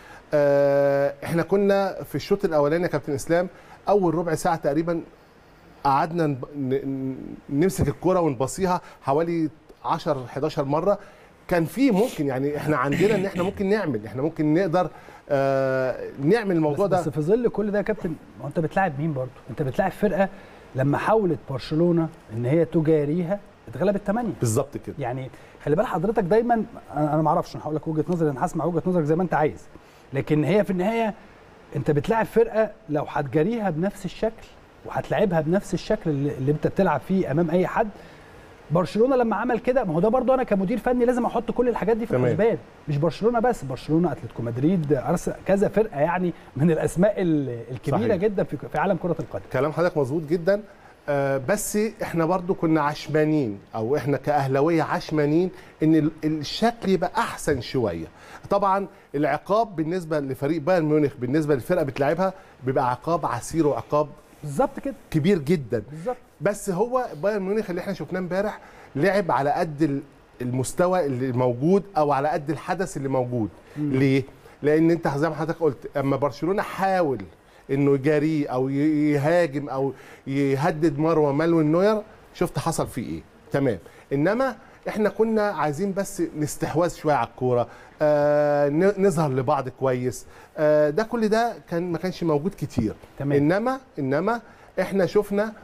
آه احنا كنا في الشوط الاولاني يا كابتن اسلام اول ربع ساعه تقريبا قعدنا نب- ن- نمسك الكرة ونبصيها حوالي 10 11 مره كان في ممكن يعني احنا عندنا ان احنا ممكن نعمل احنا ممكن نقدر آه نعمل الموضوع بس, ده بس في ظل كل ده يا كابتن ما هو انت بتلاعب مين برضه؟ انت بتلاعب فرقه لما حاولت برشلونه ان هي تجاريها اتغلبت 8 بالظبط كده يعني خلي بال حضرتك دايما انا أنا ما اعرفش انا هقول لك وجهه نظري انا هسمع وجهه نظرك زي ما انت عايز لكن هي في النهايه انت بتلاعب فرقه لو هتجاريها بنفس الشكل وهتلاعبها بنفس الشكل اللي, اللي انت بتلعب فيه امام اي حد برشلونه لما عمل كده ما هو ده برضه انا كمدير فني لازم احط كل الحاجات دي في تمام. الحسبان مش برشلونه بس برشلونه اتلتيكو مدريد ارسنال كذا فرقه يعني من الاسماء ال- الكبيره صحيح. جدا في في عالم كره القدم كلام حضرتك مظبوط جدا آه، بس احنا برضو كنا عشمانين او احنا كاهلاويه عشمانين ان ال- الشكل يبقى احسن شويه طبعا العقاب بالنسبه لفريق بايرن ميونخ بالنسبه للفرقه بتلعبها بيبقى عقاب عسير وعقاب بالظبط كده كبير جدا بالظبط بس هو بايرن ميونخ اللي احنا شفناه امبارح لعب على قد ال- المستوى اللي موجود او على قد الحدث اللي موجود ليه لان انت زي ما حضرتك قلت اما برشلونه حاول انه يجاريه او ي- يهاجم او يهدد مروه مالوين نوير شفت حصل فيه ايه تمام انما احنا كنا عايزين بس نستحوذ شويه على الكوره آه ن- نظهر لبعض كويس آه ده كل ده كان ما كانش موجود كتير تمام. انما انما احنا شفنا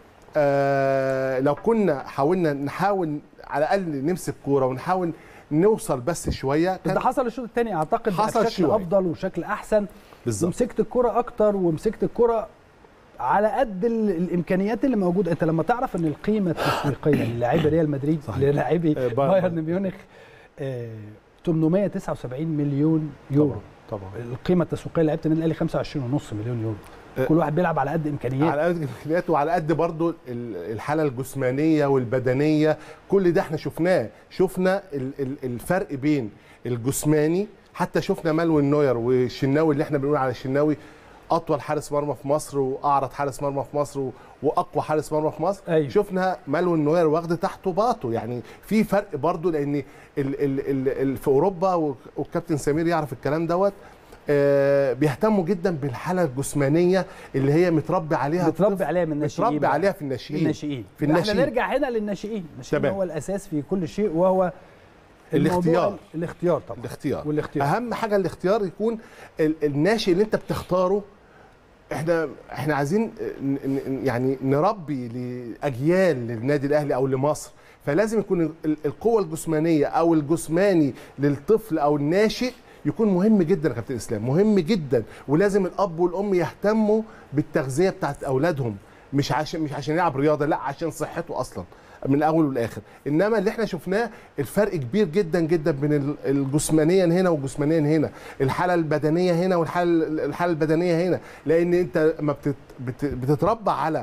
آه لو كنا حاولنا نحاول على الاقل نمسك كوره ونحاول نوصل بس شويه بس ده حصل الشوط الثاني اعتقد بقى حصل بشكل شوية. افضل وشكل احسن بالظبط ومسكت الكرة اكتر ومسكت الكرة على قد ال- الامكانيات اللي موجوده انت لما تعرف ان القيمه التسويقيه للاعبي ريال مدريد صحيح. للاعبي آه، بايرن. بايرن ميونخ آه، 879 مليون يورو طبعا القيمه التسويقيه لعيبه النادي الاهلي 25.5 مليون يورو آه. كل واحد بيلعب على قد امكانياته على قد الامكانيات وعلى قد برضو ال- الحاله الجسمانيه والبدنيه كل ده احنا شفناه شفنا ال- ال- الفرق بين الجسماني حتى شفنا مالوين نوير والشناوي اللي احنا بنقول على الشناوي اطول حارس مرمى في مصر واعرض حارس مرمى في مصر و- واقوى حارس مرمى في مصر أيوة. شفنا مالوين نوير واخد تحته باطه يعني في فرق برضو لان ال ال ال ال في اوروبا والكابتن سمير يعرف الكلام دوت آه، بيهتموا جدا بالحاله الجسمانيه اللي هي متربي عليها متربي الطفل، عليها من الناشئين متربي بقى. عليها في الناشئين الناشئين في احنا الناشئين نرجع هنا للناشئين الناشئين تمام. هو الاساس في كل شيء وهو الموضوع- الاختيار. الاختيار طبعا الاختيار والاختيار اهم حاجه الاختيار يكون ال- الناشئ اللي انت بتختاره احنا احنا عايزين ن- ن- يعني نربي لاجيال للنادي الاهلي او لمصر فلازم يكون ال- القوه الجسمانيه او الجسماني للطفل او الناشئ يكون مهم جدا يا كابتن اسلام مهم جدا ولازم الاب والام يهتموا بالتغذيه بتاعت اولادهم مش عشان مش عشان يلعب رياضه لا عشان صحته اصلا من الاول والاخر انما اللي احنا شفناه الفرق كبير جدا جدا بين ال- الجسمانيا هنا والجسمانيا هنا الحاله البدنيه هنا والحاله الحاله البدنيه هنا لان انت ما بتت بت- بتتربى على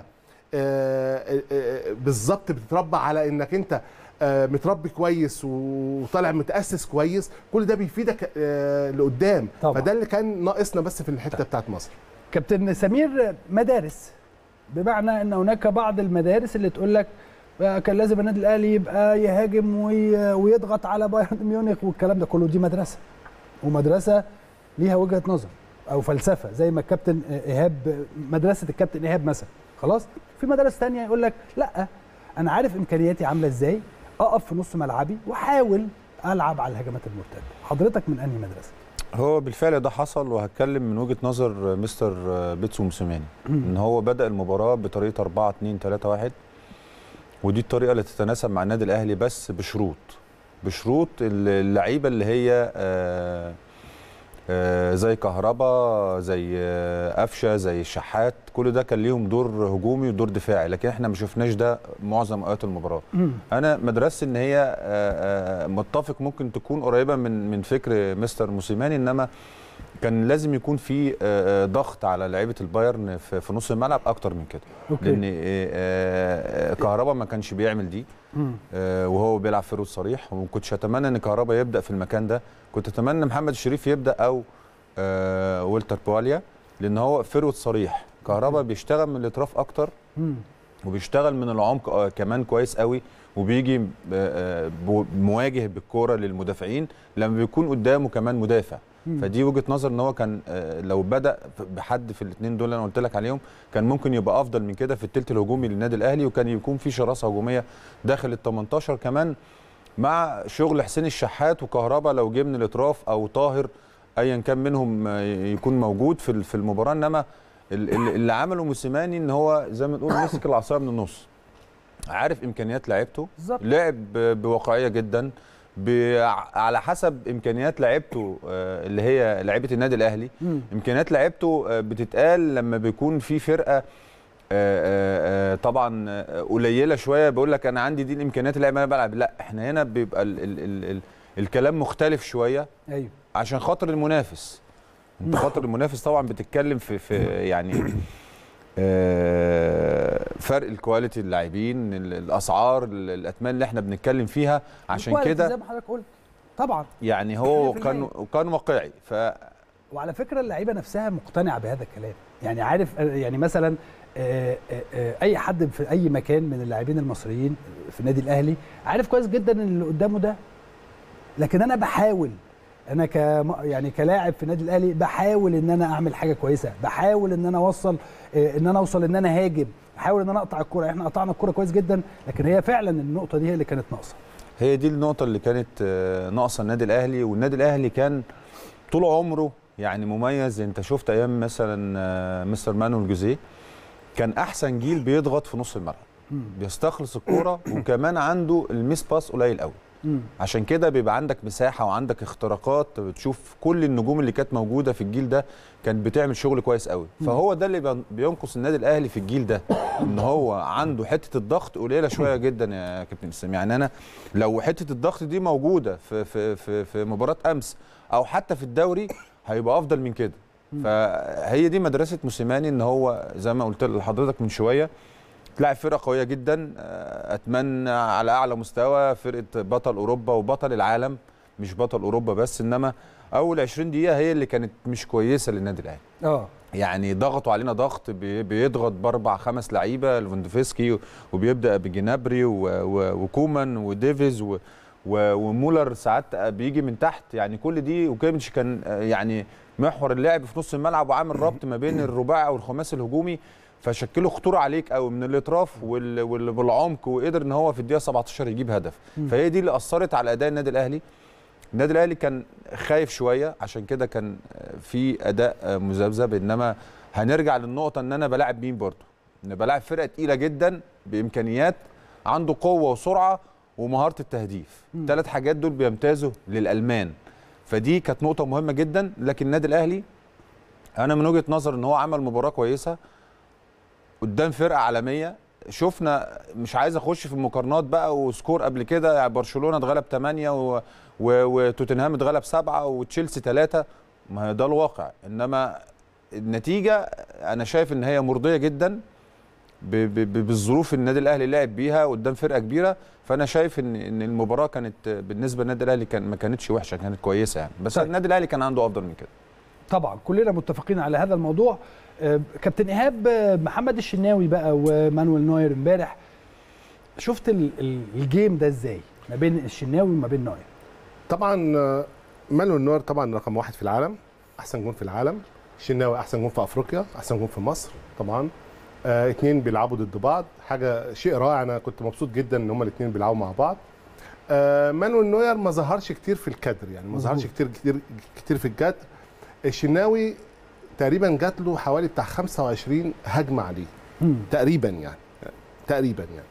آه، آه، بالظبط بتتربى على انك انت آه، متربي كويس وطالع متاسس كويس كل ده بيفيدك آه، لقدام طبعا. فده اللي كان ناقصنا بس في الحته بتاعت مصر كابتن سمير مدارس بمعنى ان هناك بعض المدارس اللي تقول لك آه، كان لازم النادي الاهلي يبقى يهاجم وي- ويضغط على بايرن ميونخ والكلام ده كله دي مدرسه ومدرسه ليها وجهه نظر او فلسفه زي ما الكابتن ايهاب مدرسه الكابتن ايهاب مثلا خلاص في مدارس تانية يقول لك لا انا عارف امكانياتي عامله ازاي اقف في نص ملعبي واحاول العب على الهجمات المرتده حضرتك من انهي مدرسه هو بالفعل ده حصل وهتكلم من وجهه نظر مستر بيتسو موسيماني ان هو بدا المباراه بطريقه 4 2 3 1 ودي الطريقه اللي تتناسب مع النادي الاهلي بس بشروط بشروط اللعيبه اللي هي آه، آه، زي كهربا زي آه، قفشه زي الشحات كل ده كان ليهم دور هجومي ودور دفاعي لكن احنا ما شفناش ده معظم اوقات المباراه انا مدرستي ان هي آه، آه، متفق ممكن تكون قريبه من من فكر مستر موسيماني انما كان لازم يكون في آه، آه، ضغط على لعيبه البايرن في في نص الملعب اكتر من كده لان آه، آه، كهربا ما كانش بيعمل دي مم. آه، وهو بيلعب فيرود صريح وما كنتش اتمنى ان كهربا يبدا في المكان ده كنت اتمنى محمد الشريف يبدا او آه، والتر بواليا لان هو فروت صريح كهربا بيشتغل من الاطراف اكتر مم. وبيشتغل من العمق آه، كمان كويس قوي وبيجي ب- آه، ب- مواجه بالكوره للمدافعين لما بيكون قدامه كمان مدافع مم. فدي وجهه نظر ان هو كان آه، لو بدا ف- بحد في الاثنين دول اللي انا قلت لك عليهم كان ممكن يبقى افضل من كده في الثلث الهجومي للنادي الاهلي وكان يكون في شراسه هجوميه داخل ال 18 كمان مع شغل حسين الشحات وكهربا لو جه من الاطراف او طاهر ايا كان منهم آه، يكون موجود في ال- في المباراه انما ال- ال- اللي عمله موسيماني ان هو زي ما نقول مسك العصايه من النص عارف امكانيات لعيبته بالظبط لعب ب- بواقعيه جدا ب- على حسب امكانيات لعيبته آه، اللي هي لعيبه النادي الاهلي مم. امكانيات لعيبته آه، بتتقال لما بيكون في فرقه آه، آه، آه، طبعا آه، قليله شويه بيقول لك انا عندي دي الامكانيات اللي انا بلعب لا احنا هنا بيبقى ال ال ال ال الكلام مختلف شويه ايوه عشان خاطر المنافس انت خاطر المنافس طبعا بتتكلم في في يعني آه، فرق الكواليتي اللاعبين ال- الاسعار ال- الاثمان اللي احنا بنتكلم فيها عشان الكواليتي كده زي ما حضرتك قلت طبعا يعني هو 100%. كان كان واقعي ف وعلى فكره اللعيبه نفسها مقتنعه بهذا الكلام يعني عارف يعني مثلا آه، آه، آه، اي حد في اي مكان من اللاعبين المصريين في النادي الاهلي عارف كويس جدا ان اللي قدامه ده لكن انا بحاول انا ك يعني كلاعب في النادي الاهلي بحاول ان انا اعمل حاجه كويسه بحاول ان انا اوصل آه، ان انا اوصل ان انا هاجم بحاول ان انا اقطع الكره احنا قطعنا الكره كويس جدا لكن هي فعلا النقطه دي هي اللي كانت ناقصه هي دي النقطة اللي كانت آه، ناقصة النادي الأهلي والنادي الأهلي كان طول عمره يعني مميز أنت شفت أيام مثلا آه، مستر مانويل جوزيه كان أحسن جيل بيضغط في نص الملعب مم. بيستخلص الكورة وكمان عنده الميس باس قليل قوي مم. عشان كده بيبقى عندك مساحة وعندك اختراقات بتشوف كل النجوم اللي كانت موجودة في الجيل ده كانت بتعمل شغل كويس قوي فهو ده اللي بين- بينقص النادي الأهلي في الجيل ده ان هو عنده حتة الضغط قليلة شوية جدا يا كابتن اسلام يعني انا لو حتة الضغط دي موجودة في في في في مباراة امس او حتى في الدوري هيبقى افضل من كده فهي دي مدرسة موسيماني ان هو زي ما قلت لحضرتك من شوية تلاعب فرقه قويه جدا آه، اتمنى على اعلى مستوى فرقه بطل اوروبا وبطل العالم مش بطل اوروبا بس انما اول 20 دقيقه هي اللي كانت مش كويسه للنادي الاهلي اه يعني ضغطوا علينا ضغط بي- بيضغط باربع خمس لعيبه ليفاندوفسكي وبيبدا بجنابري و- و- وكومان وديفيز و- و- ومولر ساعات بيجي من تحت يعني كل دي وكيميتش كان آه، يعني محور اللعب في نص الملعب وعامل ربط ما بين الرباعي والخماسي الهجومي فشكلوا خطوره عليك قوي من الاطراف وال- وال- والعمق وقدر ان هو في الدقيقه 17 يجيب هدف فهي دي اللي اثرت على اداء النادي الاهلي النادي الاهلي كان خايف شويه عشان كده كان في اداء مذبذب انما هنرجع للنقطه ان انا بلاعب مين برضه ان بلاعب فرقه تقيله جدا بامكانيات عنده قوه وسرعه ومهاره التهديف ثلاث حاجات دول بيمتازوا للالمان فدي كانت نقطه مهمه جدا لكن النادي الاهلي انا من وجهه نظر ان هو عمل مباراه كويسه قدام فرقه عالميه شفنا مش عايز اخش في المقارنات بقى وسكور قبل كده يعني برشلونه اتغلب 8 و... و... وتوتنهام اتغلب 7 وتشيلسي 3 ما هي ده الواقع انما النتيجه انا شايف ان هي مرضيه جدا ب... ب... ب- بالظروف النادي الاهلي لعب بيها قدام فرقه كبيره فانا شايف ان ان المباراه كانت بالنسبه للنادي الاهلي كان ما كانتش وحشه كانت كويسه يعني بس طيب. النادي الاهلي كان عنده افضل من كده طبعا كلنا متفقين على هذا الموضوع آه، كابتن ايهاب آه، محمد الشناوي بقى ومانويل نوير امبارح شفت ال- ال- الجيم ده ازاي ما بين الشناوي وما بين نوير طبعا آه، مانويل نوير طبعا رقم واحد في العالم احسن جون في العالم الشناوي احسن جون في افريقيا احسن جون في مصر طبعا آه اتنين بيلعبوا ضد بعض حاجه شيء رائع انا كنت مبسوط جدا ان هما الاثنين بيلعبوا مع بعض آه مانويل نوير ما ظهرش كتير في الكادر يعني ما ظهرش مظبوط. كتير كتير كتير في الجد الشناوي تقريبا جات له حوالي بتاع 25 هجمه عليه تقريبا يعني تقريبا يعني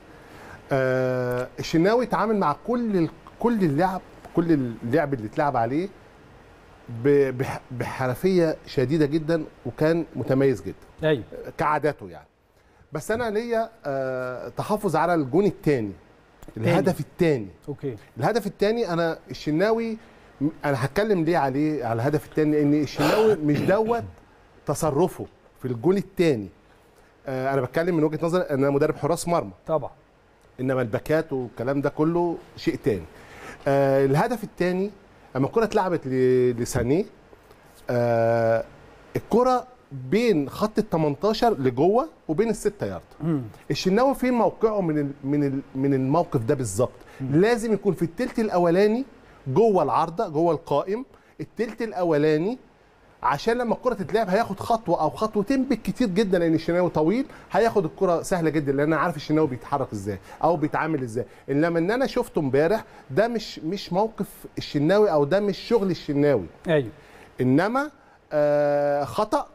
آه الشناوي اتعامل مع كل ال- كل اللعب كل اللعب اللي اتلعب عليه ب- بح- بحرفيه شديده جدا وكان متميز جدا ايوه كعادته يعني بس انا ليا آه تحفظ على الجون الثاني الهدف الثاني اوكي الهدف الثاني انا الشناوي م- انا هتكلم ليه عليه على الهدف الثاني لان الشناوي مش دوت تصرفه في الجون الثاني آه انا بتكلم من وجهه نظر ان انا مدرب حراس مرمى طبعا انما الباكات والكلام ده كله شيء تاني آه الهدف الثاني اما الكره اتلعبت ل- لسانيه آه الكره بين خط ال 18 لجوه وبين الستة يارد مم. الشناوي فين موقعه من ال من ال من الموقف ده بالظبط لازم يكون في التلت الاولاني جوه العارضه جوه القائم التلت الاولاني عشان لما الكره تتلعب هياخد خطوه او خطوتين بالكتير جدا لان الشناوي طويل هياخد الكره سهله جدا لان انا عارف الشناوي بيتحرك ازاي او بيتعامل ازاي انما ان انا شفته امبارح ده مش مش موقف الشناوي او ده مش شغل الشناوي ايوه انما آه خطا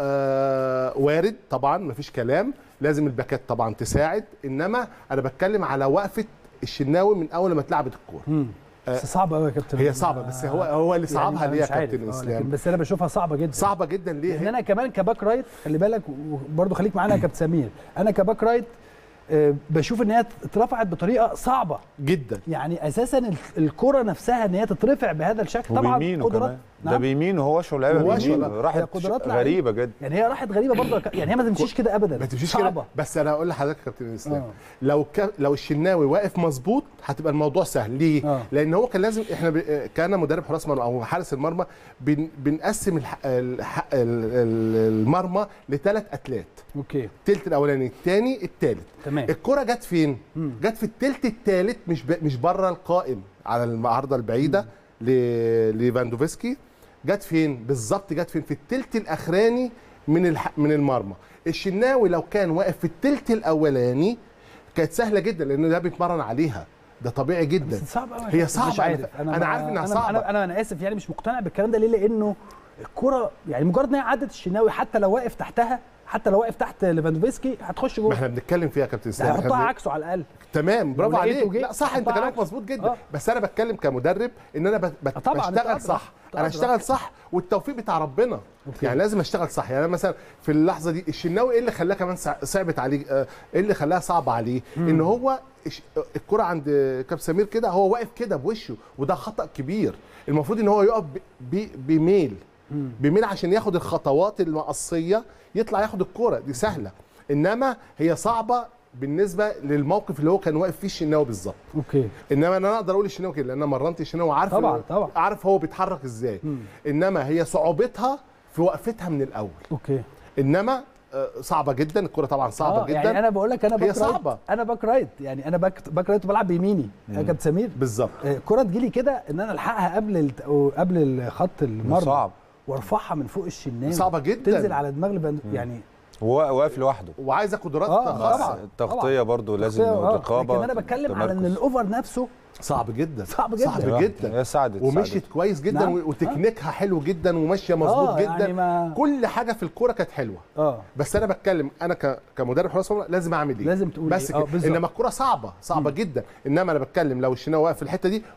آه وارد طبعا مفيش كلام لازم الباكات طبعا تساعد انما انا بتكلم على وقفه الشناوي من اول ما اتلعبت الكوره مم. بس صعبه قوي يا كابتن هي صعبه بس هو هو اللي صعبها يعني ليه يا مش عارف. كابتن آه، اسلام لكن بس انا بشوفها صعبه جدا صعبه جدا ليه لان انا كمان كباك رايت خلي بالك وبرضه خليك معانا يا كابتن سمير انا كباك رايت آه، بشوف ان هي اترفعت بطريقه صعبه جدا يعني اساسا ال- الكره نفسها ان هي تترفع بهذا الشكل طبعا وبيمينه قدرات كمان ده نعم بيمينه هو شو لعيبه هو بيمينه شو- هي راحت قدرات ش- لعيب. غريبه جدا يعني هي راحت غريبه برضه يعني هي ما تمشيش كده ابدا ما تمشيش كده صعبه بس انا هقول لحضرتك يا كابتن اسلام آه. لو ك... لو الشناوي واقف مظبوط هتبقى الموضوع سهل ليه آه. لان هو كان لازم احنا ب... كان مدرب حراس مرمى او حارس المرمى بن... بنقسم الح... الح... ال- ال- المرمى لثلاث اتلات اوكي التلت الاولاني الثاني الثالث تمام الكره جت فين مم. جت في التلت الثالث مش ب... مش بره القائم على العارضه البعيده ل... لفاندوفسكي جت فين بالظبط جت فين في التلت الاخراني من الح... من المرمى الشناوي لو كان واقف في التلت الاولاني كانت سهله جدا لان ده بيتمرن عليها ده طبيعي جدا بس صعبه قوي هي مش صعبة، عارف أنا- انا أنا عارف إنها أنا- صعبة. انا انا, أنا اسف يعني مش مقتنع بالكلام ده ليه لانه الكره يعني مجرد ان هي عدت الشناوي حتى لو واقف تحتها حتى لو واقف تحت ليفاندوفسكي هتخش ما جوه احنا بنتكلم فيها يا كابتن ده اسلام إحنا هيحطها بن- عكسه على الاقل تمام برافو لو لقيته عليك جه، لا صح انت حطها كلامك عكس. مظبوط جدا آه. بس انا بتكلم كمدرب ان انا بت... بت... آه طبعاً، أنت بشتغل أدرى. صح أنت انا أدرى. اشتغل صح والتوفيق بتاع ربنا أوكي. يعني لازم اشتغل صح يعني أنا مثلا في اللحظه دي الشناوي ايه اللي خلاه كمان صع- صعبت عليه آه، ايه اللي خلاها صعبه عليه ان هو إش- الكره عند كابتن سمير كده هو واقف كده بوشه وده خطا كبير المفروض ان هو يقف ب... ب... بميل بميل عشان ياخد الخطوات المقصيه يطلع ياخد الكره دي سهله انما هي صعبه بالنسبه للموقف اللي هو كان واقف فيه الشناوي بالظبط اوكي انما انا اقدر اقول الشناوي كده لان انا مرنت الشناوي عارف طبعاً، طبعاً. عارف هو بيتحرك ازاي مم. انما هي صعوبتها في وقفتها من الاول اوكي انما آه، صعبه جدا الكره طبعا صعبه آه، جدا يعني انا بقول لك انا هي باك رايت صعبة. انا باك رايت يعني انا باك باك رايت وبلعب بيميني يا كابتن سمير بالظبط آه، الكره تجيلي كده ان انا الحقها قبل الت- أو قبل خط المرمى صعب وارفعها من فوق الشناوي صعبه جدا تنزل على دماغ لبند... يعني هو واقف لوحده وعايزه قدرات آه، خاصه طبعاً. التغطيه برضو لازم آه، رقابه لكن انا بتكلم على ان تمركز. الاوفر نفسه صعب جدا صعب جدا. صعب لوحده. جدا هي ساعدت ومشيت ساعدت. كويس جدا نعم. و- وتكنيكها حلو جدا وماشيه مظبوط آه، جدا يعني ما- كل حاجه في الكوره كانت حلوه اه بس انا بتكلم انا ك- كمدرب حراس مرمى لازم اعمل ايه لازم تقول بس إيه؟ آه، كده بالظبط. انما الكوره صعبه صعبه جدا انما انا بتكلم لو الشناوي واقف في الحته دي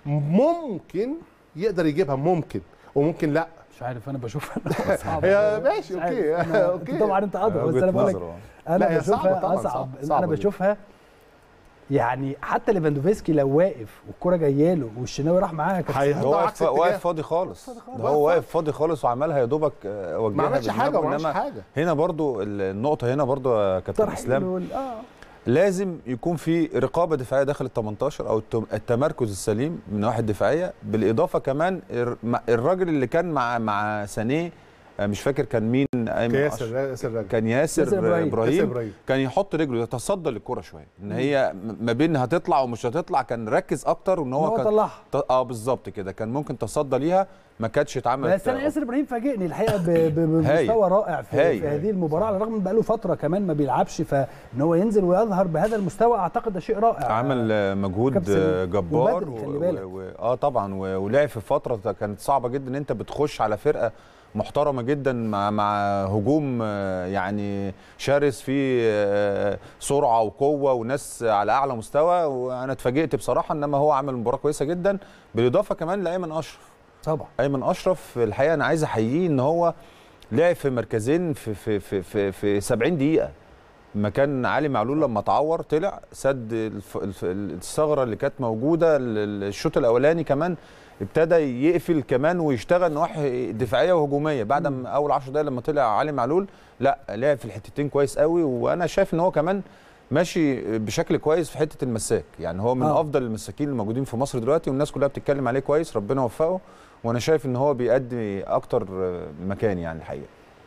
ممكن يقدر يجيبها ممكن وممكن لا مش عارف انا بشوفها صعبة هي ماشي مش عارف. اوكي أنا- اوكي طبعا انت ادرى بس وجهة انا بقول لك نظر، انا لا، هي صعبة بشوفها طبعاً، اصعب صعبة، انا صعبة جدا. بشوفها يعني حتى ليفاندوفسكي لو واقف والكره جايه له والشناوي راح معاها كابتن هيحطها هو عكس واقف اتجاه. واقف فاضي خالص فاضي خالص. ده هو واقف فاضي خالص وعملها يا دوبك آه، وجهها ما عملش حاجه بدماغه، ما عملش إنما حاجه هنا برضو ال- النقطه هنا برضو يا كابتن طرح اسلام الحلول. اه لازم يكون في رقابه دفاعيه داخل ال 18 او التم- التمركز السليم من نواحي الدفاعيه بالاضافه كمان الر- مع- الراجل اللي كان مع مع سانيه آه، مش فاكر كان مين ايمن ياسر أشرف. ياسر راجل كان ياسر, ياسر إبراهيم. إبراهيم. ياسر ابراهيم ابراهيم كان يحط رجله يتصدى للكره شويه ان هي م- ما بين هتطلع ومش هتطلع كان ركز اكتر وان هو هو كان طلعها ط- اه بالظبط كده كان ممكن تصدى ليها ما كانتش اتعملت بس انا ياسر ابراهيم فاجئني الحقيقه ب- ب- هايل. بمستوى رائع في, هايل. في هذه المباراه على الرغم من بقاله فتره كمان ما بيلعبش فان هو ينزل ويظهر بهذا المستوى اعتقد ده شيء رائع عمل آه، مجهود كابتن آه، جبار وبدري، خلي بالك. و... و... اه طبعا و... ولعب في فتره كانت صعبه جدا ان انت بتخش على فرقه محترمه جدا مع مع هجوم آه، يعني شرس فيه آه، سرعه وقوه وناس على اعلى مستوى وانا اتفاجئت بصراحه انما هو عمل مباراه كويسه جدا بالاضافه كمان لايمن اشرف طبعا ايمن اشرف الحقيقه انا عايز احييه ان هو لعب في مركزين في في في في, في 70 دقيقه مكان علي معلول لما اتعور طلع سد الف- الف- الثغره اللي كانت موجوده ال- ال- الشوط الاولاني كمان ابتدى يقفل كمان ويشتغل نواحي دفاعيه وهجوميه بعد ما اول 10 دقايق لما طلع علي معلول لا لعب في الحتتين كويس قوي وانا شايف ان هو كمان ماشي بشكل كويس في حته المساك يعني هو من آه. آه. افضل المساكين الموجودين في مصر دلوقتي والناس كلها بتتكلم عليه كويس ربنا يوفقه وانا شايف ان هو بيأدي اكتر مكان يعني الحقيقه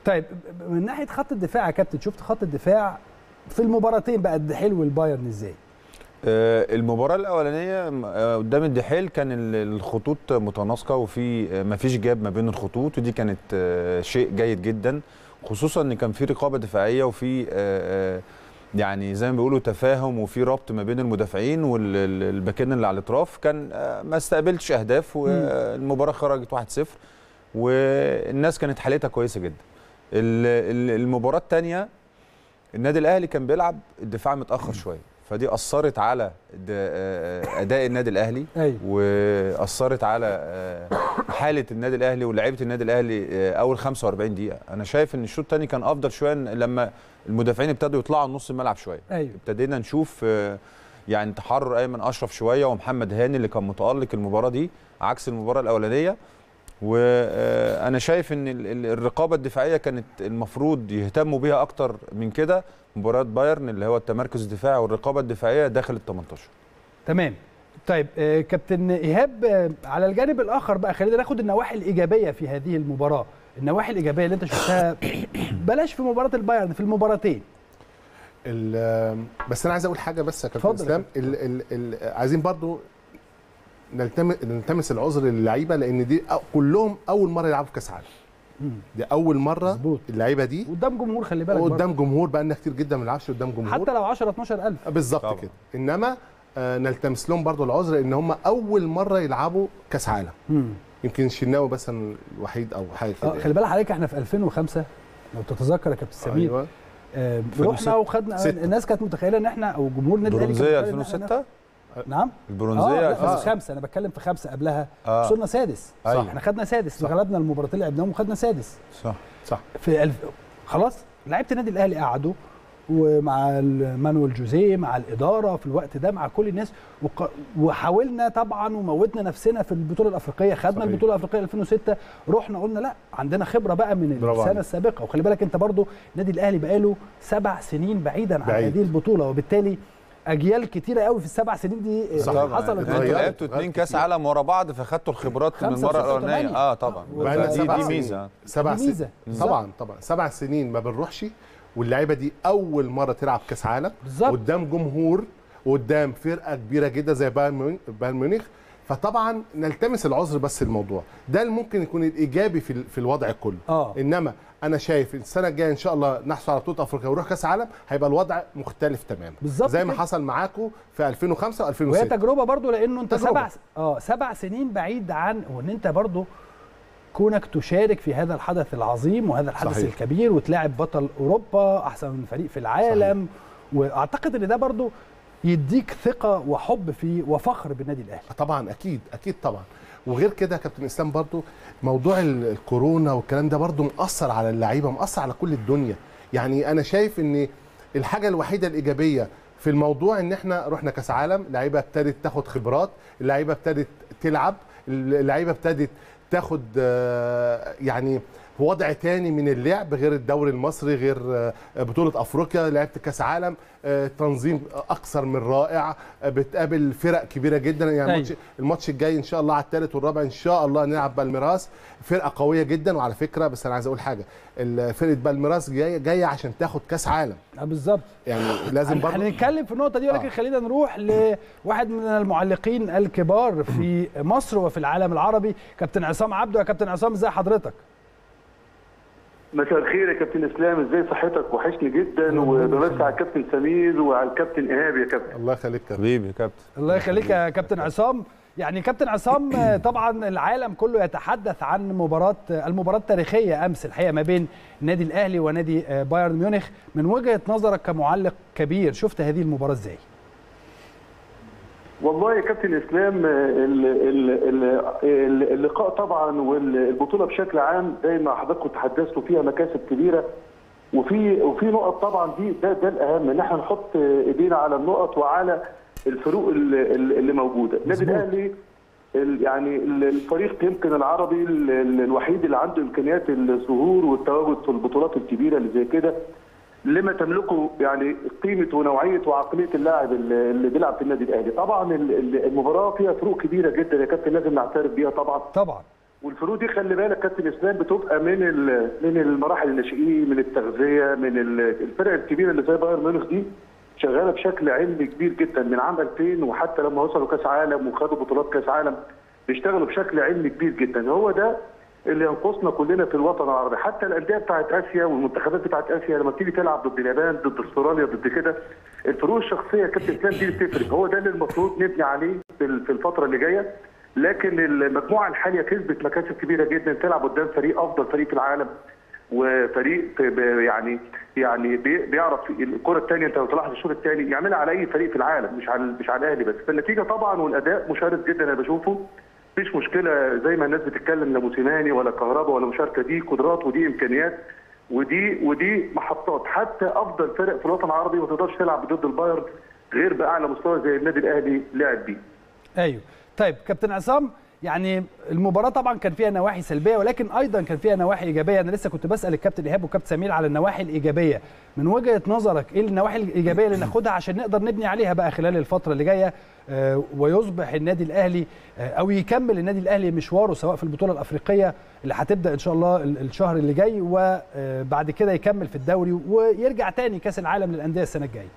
طيب ب- من ناحيه خط الدفاع يا كابتن شفت خط الدفاع في المباراتين بقى قد حلو البايرن ازاي آه، المباراة الأولانية م- آه، قدام الدحيل كان ال- الخطوط متناسقة وفي آه، مفيش جاب ما بين الخطوط ودي كانت آه، شيء جيد جدا خصوصا ان كان في رقابة دفاعية وفي آه، آه، يعني زي ما بيقولوا تفاهم وفي ربط ما بين المدافعين والباكين اللي على الاطراف كان آه، ما استقبلتش اهداف والمباراة خرجت 1-0 والناس كانت حالتها كويسة جدا ال- ال- المباراة الثانية النادي الاهلي كان بيلعب الدفاع متاخر شويه فدي اثرت على د- آه، اداء النادي الاهلي ايوه واثرت على آه، حاله النادي الاهلي ولاعيبه النادي الاهلي آه، اول 45 دقيقه انا شايف ان الشوط الثاني كان افضل شويه إن لما المدافعين ابتدوا يطلعوا نص الملعب شويه ايوه ابتدينا نشوف آه، يعني تحرر ايمن اشرف شويه ومحمد هاني اللي كان متالق المباراه دي عكس المباراه الاولانيه وانا شايف ان ال- ال- الرقابه الدفاعيه كانت المفروض يهتموا بيها اكتر من كده مباراه بايرن اللي هو التمركز الدفاعي والرقابه الدفاعيه داخل ال 18 تمام طيب آه، كابتن ايهاب آه، على الجانب الاخر بقى خلينا ناخد النواحي الايجابيه في هذه المباراه النواحي الايجابيه اللي انت شفتها بلاش في مباراه البايرن في المباراتين ال- بس انا عايز اقول حاجه بس يا كابتن اتفضل يا اسلام ال ال ال عايزين برضو نلتمس نلتمس العذر للعيبه لان دي أ- كلهم اول مره يلعبوا في كاس عالم دي اول مره مظبوط. اللعيبه دي قدام جمهور خلي بالك برضه. قدام جمهور بقى لنا كتير جدا ما بنلعبش قدام جمهور حتى لو 10 12 الف بالظبط طبعا. كده انما آه نلتمس لهم برضو العذر ان هم اول مره يلعبوا كاس عالم يمكن الشناوي بس الوحيد او حاجه كده اه خلي بالك حضرتك احنا في 2005 لو تتذكر يا كابتن سمير ايوه آه في رحنا وخدنا ستة. الناس كانت متخيله ان احنا او جمهور النادي الاهلي كان برونزيه متخيل إن إحنا- 2006 نعم البرونزيه اه لا، 2006 في خمسه انا بتكلم في خمسه قبلها آه. وصلنا سادس صح أيوة. احنا خدنا سادس صح. غلبنا المباراتين اللي لعبناهم وخدنا سادس صح صح في الف... خلاص لعيبه النادي الاهلي قعدوا ومع ال- مانويل جوزيه مع الاداره في الوقت ده مع كل الناس وق... وحاولنا طبعا وموتنا نفسنا في البطوله الافريقيه خدنا صحيح. البطوله الافريقيه 2006 رحنا قلنا لا عندنا خبره بقى من برافو السنه عليك. السابقه وخلي بالك انت برضو النادي الاهلي بقاله سبع سنين بعيدا عن بعيد. هذه البطوله وبالتالي اجيال كتيره قوي في السبع سنين دي صح. آه، طبعاً. حصلت انتوا اتغيرت. لعبتوا اتنين كاس عالم ورا بعض فخدتوا الخبرات من خمسة المره وستة الاولانيه وثمانية. اه طبعا بقالنا دي سبع دي سنين. ميزه سبع دي سنين ميزة. طبعا طبعا سبع سنين ما بنروحش واللعيبه دي اول مره تلعب كاس عالم بالظبط. قدام جمهور وقدام فرقه كبيره جدا زي بايرن ميون- بايرن ميونخ فطبعا نلتمس العذر بس الموضوع ده اللي ممكن يكون الايجابي في ال- في الوضع كله اه انما انا شايف السنه الجايه ان شاء الله نحصل على بطوله افريقيا ونروح كاس عالم هيبقى الوضع مختلف تماما بالظبط زي ما كده. حصل معاكم في 2005 وهي و2006 تجربه برضو لانه انت تجربة. سبع اه سبع سنين بعيد عن وان انت برضو كونك تشارك في هذا الحدث العظيم وهذا الحدث صحيح. الكبير وتلاعب بطل اوروبا احسن فريق في العالم واعتقد ان ده برضو يديك ثقه وحب في وفخر بالنادي الاهلي طبعا اكيد اكيد طبعا وغير كده يا كابتن اسلام برضو موضوع ال- الكورونا والكلام ده برضو مأثر على اللعيبه مأثر على كل الدنيا يعني انا شايف ان الحاجه الوحيده الايجابيه في الموضوع ان احنا رحنا كاس عالم اللعيبه ابتدت تاخد خبرات اللعيبه ابتدت تلعب اللعيبه ابتدت تاخد آه، يعني وضع تاني من اللعب غير الدوري المصري غير آه، بطولة أفريقيا لعبت كأس عالم آه، تنظيم أكثر من رائع آه، بتقابل فرق كبيرة جدا يعني أيوة. الماتش الماتش الجاي إن شاء الله على الثالث والرابع إن شاء الله نلعب بالميراس فرقة قوية جدا وعلى فكرة بس أنا عايز أقول حاجة ال- فرقة بالميراس جاية جاية عشان تاخد كأس عالم آه بالظبط يعني لازم برضه هنتكلم في النقطه دي ولكن آه. خلينا نروح لواحد من المعلقين الكبار في مصر وفي العالم العربي كابتن عصام عبده يا كابتن عصام ازي حضرتك مساء الخير يا كابتن اسلام ازاي صحتك وحشني جدا وبمسي على الكابتن سمير وعلى الكابتن ايهاب يا كابتن الله يخليك يا حبيبي يا كابتن الله يخليك يا كابتن عصام يعني كابتن عصام آه، طبعا العالم كله يتحدث عن مباراة المباراة التاريخية أمس الحقيقة ما بين النادي الأهلي ونادي آه، بايرن ميونخ من وجهة نظرك كمعلق كبير شفت هذه المباراة إزاي؟ والله يا كابتن اسلام ال- ال- ال- ال- اللقاء طبعا والبطوله بشكل عام زي ما حضراتكم تحدثتوا فيها مكاسب كبيره وفي وفي نقط طبعا دي ده ده الاهم ان احنا نحط ايدينا على النقط وعلى الفروق اللي, اللي موجوده النادي مظبوط. الاهلي ال- يعني ال- الفريق يمكن العربي ال- ال- الوحيد اللي عنده امكانيات الظهور والتواجد في البطولات الكبيره اللي زي كده لما تملكه يعني قيمه ونوعيه وعقليه اللاعب اللي اللي بيلعب في النادي الاهلي طبعا ال- ال- المباراه فيها فروق كبيره جدا يا كابتن لازم نعترف بيها طبعا طبعا والفروق دي خلي بالك كابتن اسلام بتبقى من ال- من المراحل الناشئين من التغذيه من ال- الفرق الكبيره اللي زي بايرن ميونخ دي شغاله بشكل علمي كبير جدا من عام 2000 وحتى لما وصلوا كاس عالم وخدوا بطولات كاس عالم بيشتغلوا بشكل علمي كبير جدا هو ده اللي ينقصنا كلنا في الوطن العربي حتى الانديه بتاعت اسيا والمنتخبات بتاعت اسيا لما بتيجي تلعب ضد اليابان ضد استراليا ضد كده الفروق الشخصيه يا كابتن اسلام دي اللي بتفرق هو ده اللي المفروض نبني عليه في ال- في الفتره اللي جايه لكن المجموعه الحاليه كسبت مكاسب كبيره جدا تلعب قدام فريق افضل فريق في العالم وفريق ب- يعني يعني بي- بيعرف الكره الثانيه انت لو تلاحظ الشوط الثاني يعملها على اي فريق في العالم مش على مش على الاهلي بس فالنتيجه طبعا والاداء مشرف جدا انا بشوفه مفيش مشكله زي ما الناس بتتكلم لا موسيماني ولا كهربا ولا مشاركه دي قدرات ودي امكانيات ودي ودي محطات حتى افضل فرق في الوطن العربي ما تقدرش تلعب ضد البايرن غير باعلى مستوى زي النادي الاهلي لعب بيه ايوه طيب كابتن عصام يعني المباراه طبعا كان فيها نواحي سلبيه ولكن ايضا كان فيها نواحي ايجابيه انا لسه كنت بسال الكابتن ايهاب والكابتن سمير على النواحي الايجابيه من وجهه نظرك ايه النواحي الايجابيه اللي ناخدها عشان نقدر نبني عليها بقى خلال الفتره اللي جايه آه، ويصبح النادي الاهلي آه، او يكمل النادي الاهلي مشواره سواء في البطوله الافريقيه اللي هتبدا ان شاء الله ال- الشهر اللي جاي وبعد كده يكمل في الدوري ويرجع تاني كاس العالم للانديه السنه الجايه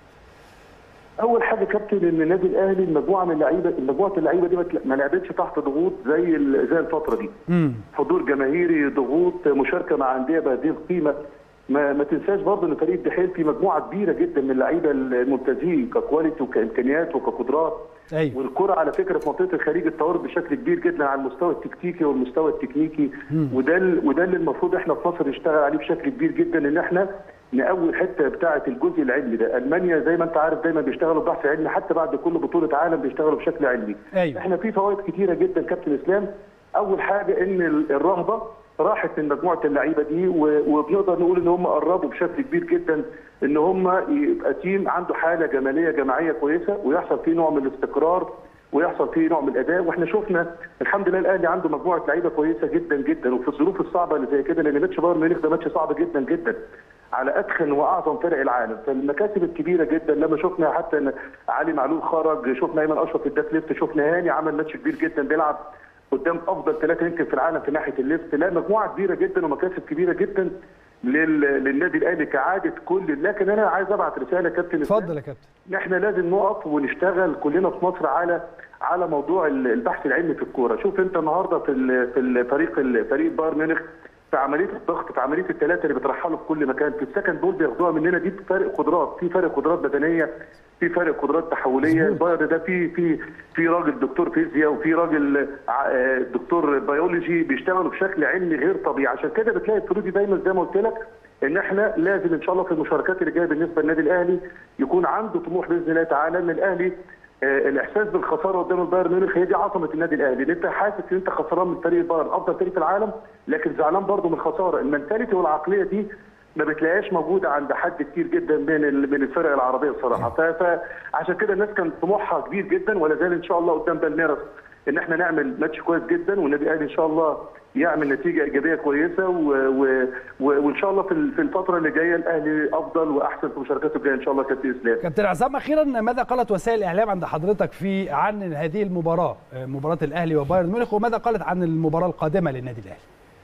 اول حاجه كابتن ان النادي الاهلي المجموعه من اللعيبه مجموعه اللعيبه دي ما تل- ما لعبتش تحت ضغوط زي ال- زي الفتره دي امم حضور جماهيري ضغوط مشاركه مع انديه بهذه القيمه ما, ما تنساش برضه ان فريق الدحيل فيه مجموعه كبيره جدا من اللعيبه الممتازين ككواليتي وكامكانيات وكقدرات ايوه والكره على فكره في منطقه الخليج اتطورت بشكل كبير جدا على المستوى التكتيكي والمستوى التكنيكي وده ال- وده اللي المفروض احنا في مصر نشتغل عليه بشكل كبير جدا ان احنا نقوي الحته بتاعه الجزء العلمي ده المانيا زي ما انت عارف دايما بيشتغلوا بحث علمي حتى بعد كل بطوله عالم بيشتغلوا بشكل علمي ايوه احنا في فوائد كتيره جدا كابتن اسلام اول حاجه ان ال- الرهبه راحت من مجموعه اللعيبه دي و- وبنقدر نقول ان هم قربوا بشكل كبير جدا ان هم يبقى تيم عنده حاله جماليه جماعيه كويسه ويحصل فيه نوع من الاستقرار ويحصل فيه نوع من الاداء واحنا شفنا الحمد لله الاهلي عنده مجموعه لعيبه كويسه جدا جدا وفي الظروف الصعبه اللي زي كده لان ماتش بايرن ميونخ ده ماتش صعب جدا جدا على ادخن واعظم فرق العالم فالمكاسب الكبيره جدا لما شفنا حتى ان علي معلول خرج شفنا ايمن اشرف في الباك ليفت شفنا هاني عمل ماتش كبير جدا بيلعب قدام افضل ثلاثه يمكن في العالم في ناحيه الليفت لا مجموعه كبيره جدا ومكاسب كبيره جدا لل... للنادي الاهلي كعاده كل لكن انا عايز ابعت رساله كابتن إسلام. اتفضل يا كابتن ان احنا لازم نقف ونشتغل كلنا في مصر على على موضوع ال- البحث العلمي في الكوره، شوف انت النهارده في ال- في الفريق فريق بايرن ميونخ في عمليه الضغط في عمليه الثلاثه اللي بيترحلوا في كل مكان في السكند بول بياخدوها مننا دي فرق قدرات في فرق قدرات بدنيه في فرق قدرات تحوليه البايرن ده في في في راجل دكتور فيزياء وفي راجل ع- آه، دكتور بيولوجي بيشتغلوا بشكل علمي غير طبيعي عشان كده بتلاقي الفلوس دي دايما زي ما قلت لك ان احنا لازم ان شاء الله في المشاركات اللي جايه بالنسبه للنادي الاهلي يكون عنده طموح باذن الله تعالى ان الاهلي آه، الاحساس بالخساره قدام البايرن ميونخ هي دي عظمه النادي الاهلي ان انت حاسس ان انت خسران من فريق البايرن افضل فريق في العالم لكن زعلان برضه من الخساره المنتاليتي والعقليه دي ما بتلاقيهاش موجوده عند حد كتير جدا من ال- من الفرق العربيه بصراحه ف- فعشان كده الناس كان طموحها كبير جدا ولا زال ان شاء الله قدام بالميراس ان احنا نعمل ماتش كويس جدا والنادي الاهلي ان شاء الله يعمل نتيجه ايجابيه كويسه و... و... و... وان شاء الله في ال- في الفتره اللي جايه الاهلي افضل واحسن في مشاركاته الجايه ان شاء الله كابتن اسلام كابتن عصام اخيرا ماذا قالت وسائل الاعلام عند حضرتك في عن هذه المباراه آه، مباراه الاهلي وبايرن ميونخ وماذا قالت عن المباراه القادمه للنادي الاهلي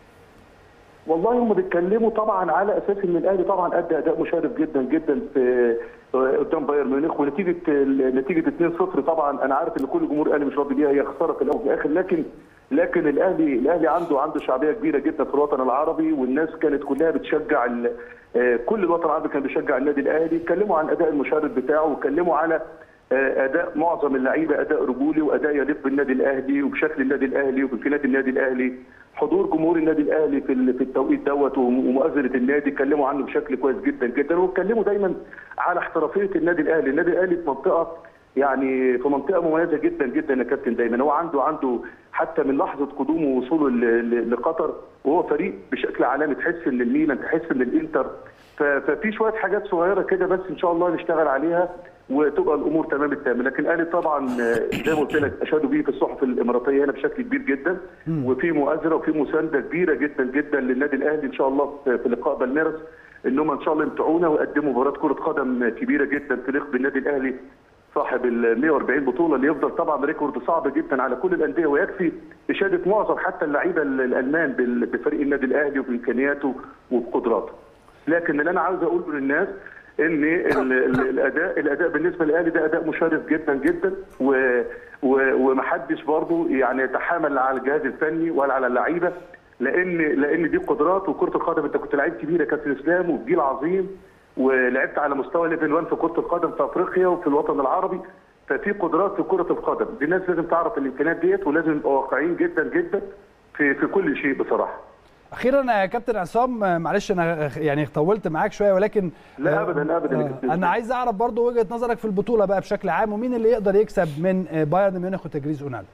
والله هم بيتكلموا طبعا على اساس ان الاهلي طبعا ادى اداء مشرف جدا جدا في قدام بايرن ميونخ ونتيجه نتيجه 2-0 طبعا انا عارف ان كل جمهور الاهلي مش راضي بيها هي خساره في الاول وفي الاخر لكن لكن الاهلي الاهلي عنده عنده شعبيه كبيره جدا في الوطن العربي والناس كانت كلها بتشجع ال- آه، كل الوطن العربي كان بيشجع النادي الاهلي اتكلموا عن اداء المشرف بتاعه واتكلموا على آه، اداء معظم اللعيبه اداء رجولي واداء يليق بالنادي الاهلي وبشكل النادي الاهلي وبامكانيات النادي ااهلي حضور جمهور النادي الاهلي في ال- في التوقيت دوت ومؤازره النادي اتكلموا عنه بشكل كويس جدا جدا واتكلموا دايما على احترافيه النادي الاهلي النادي الاهلي في منطقه يعني في منطقه مميزه جدا جدا يا كابتن دايما هو عنده عنده حتى من لحظه قدومه ووصوله ل- ل- لقطر وهو فريق بشكل عالمي تحس ان الميلان تحس ان الانتر ف- ففي شويه حاجات صغيره كده بس ان شاء الله نشتغل عليها وتبقى الامور تمام التمام لكن الاهلي طبعا آه، زي ما قلت لك اشادوا بيه في الصحف الاماراتيه هنا بشكل كبير جدا وفي مؤازره وفي مسانده كبيره جدا جدا للنادي الاهلي ان شاء الله في في لقاء بالميراس ان هم ان شاء الله يمتعونا ويقدموا مباراه كره قدم كبيره جدا تليق بالنادي الاهلي صاحب ال 140 بطوله اللي يفضل طبعا ريكورد صعب جدا على كل الانديه ويكفي اشاده معظم حتى اللعيبه ال- الالمان بال- بفريق النادي الاهلي وبامكانياته وبقدراته. لكن اللي انا عاوز اقوله للناس ان ال- ال- الاداء الاداء بالنسبه للاهلي ده اداء مشرف جدا جدا و و- ومحدش برضه يعني يتحامل على الجهاز الفني ولا على اللعيبه لان لان دي قدرات وكره القدم انت كنت لعيب كبير يا كابتن اسلام وجيل عظيم ولعبت على مستوى ليفل 1 في كره القدم في افريقيا وفي الوطن العربي ففي قدرات في كره القدم دي الناس لازم تعرف الامكانيات ديت ولازم نبقى واقعيين جدا جدا في في كل شيء بصراحه اخيرا يا كابتن عصام آه، معلش انا يعني طولت معاك شويه ولكن لا آه، أبداً، أبداً يا آه، كابتن. انا عايز اعرف برضو وجهه نظرك في البطوله بقى بشكل عام ومين اللي يقدر يكسب من آه، بايرن ميونخ وتجريز اونانا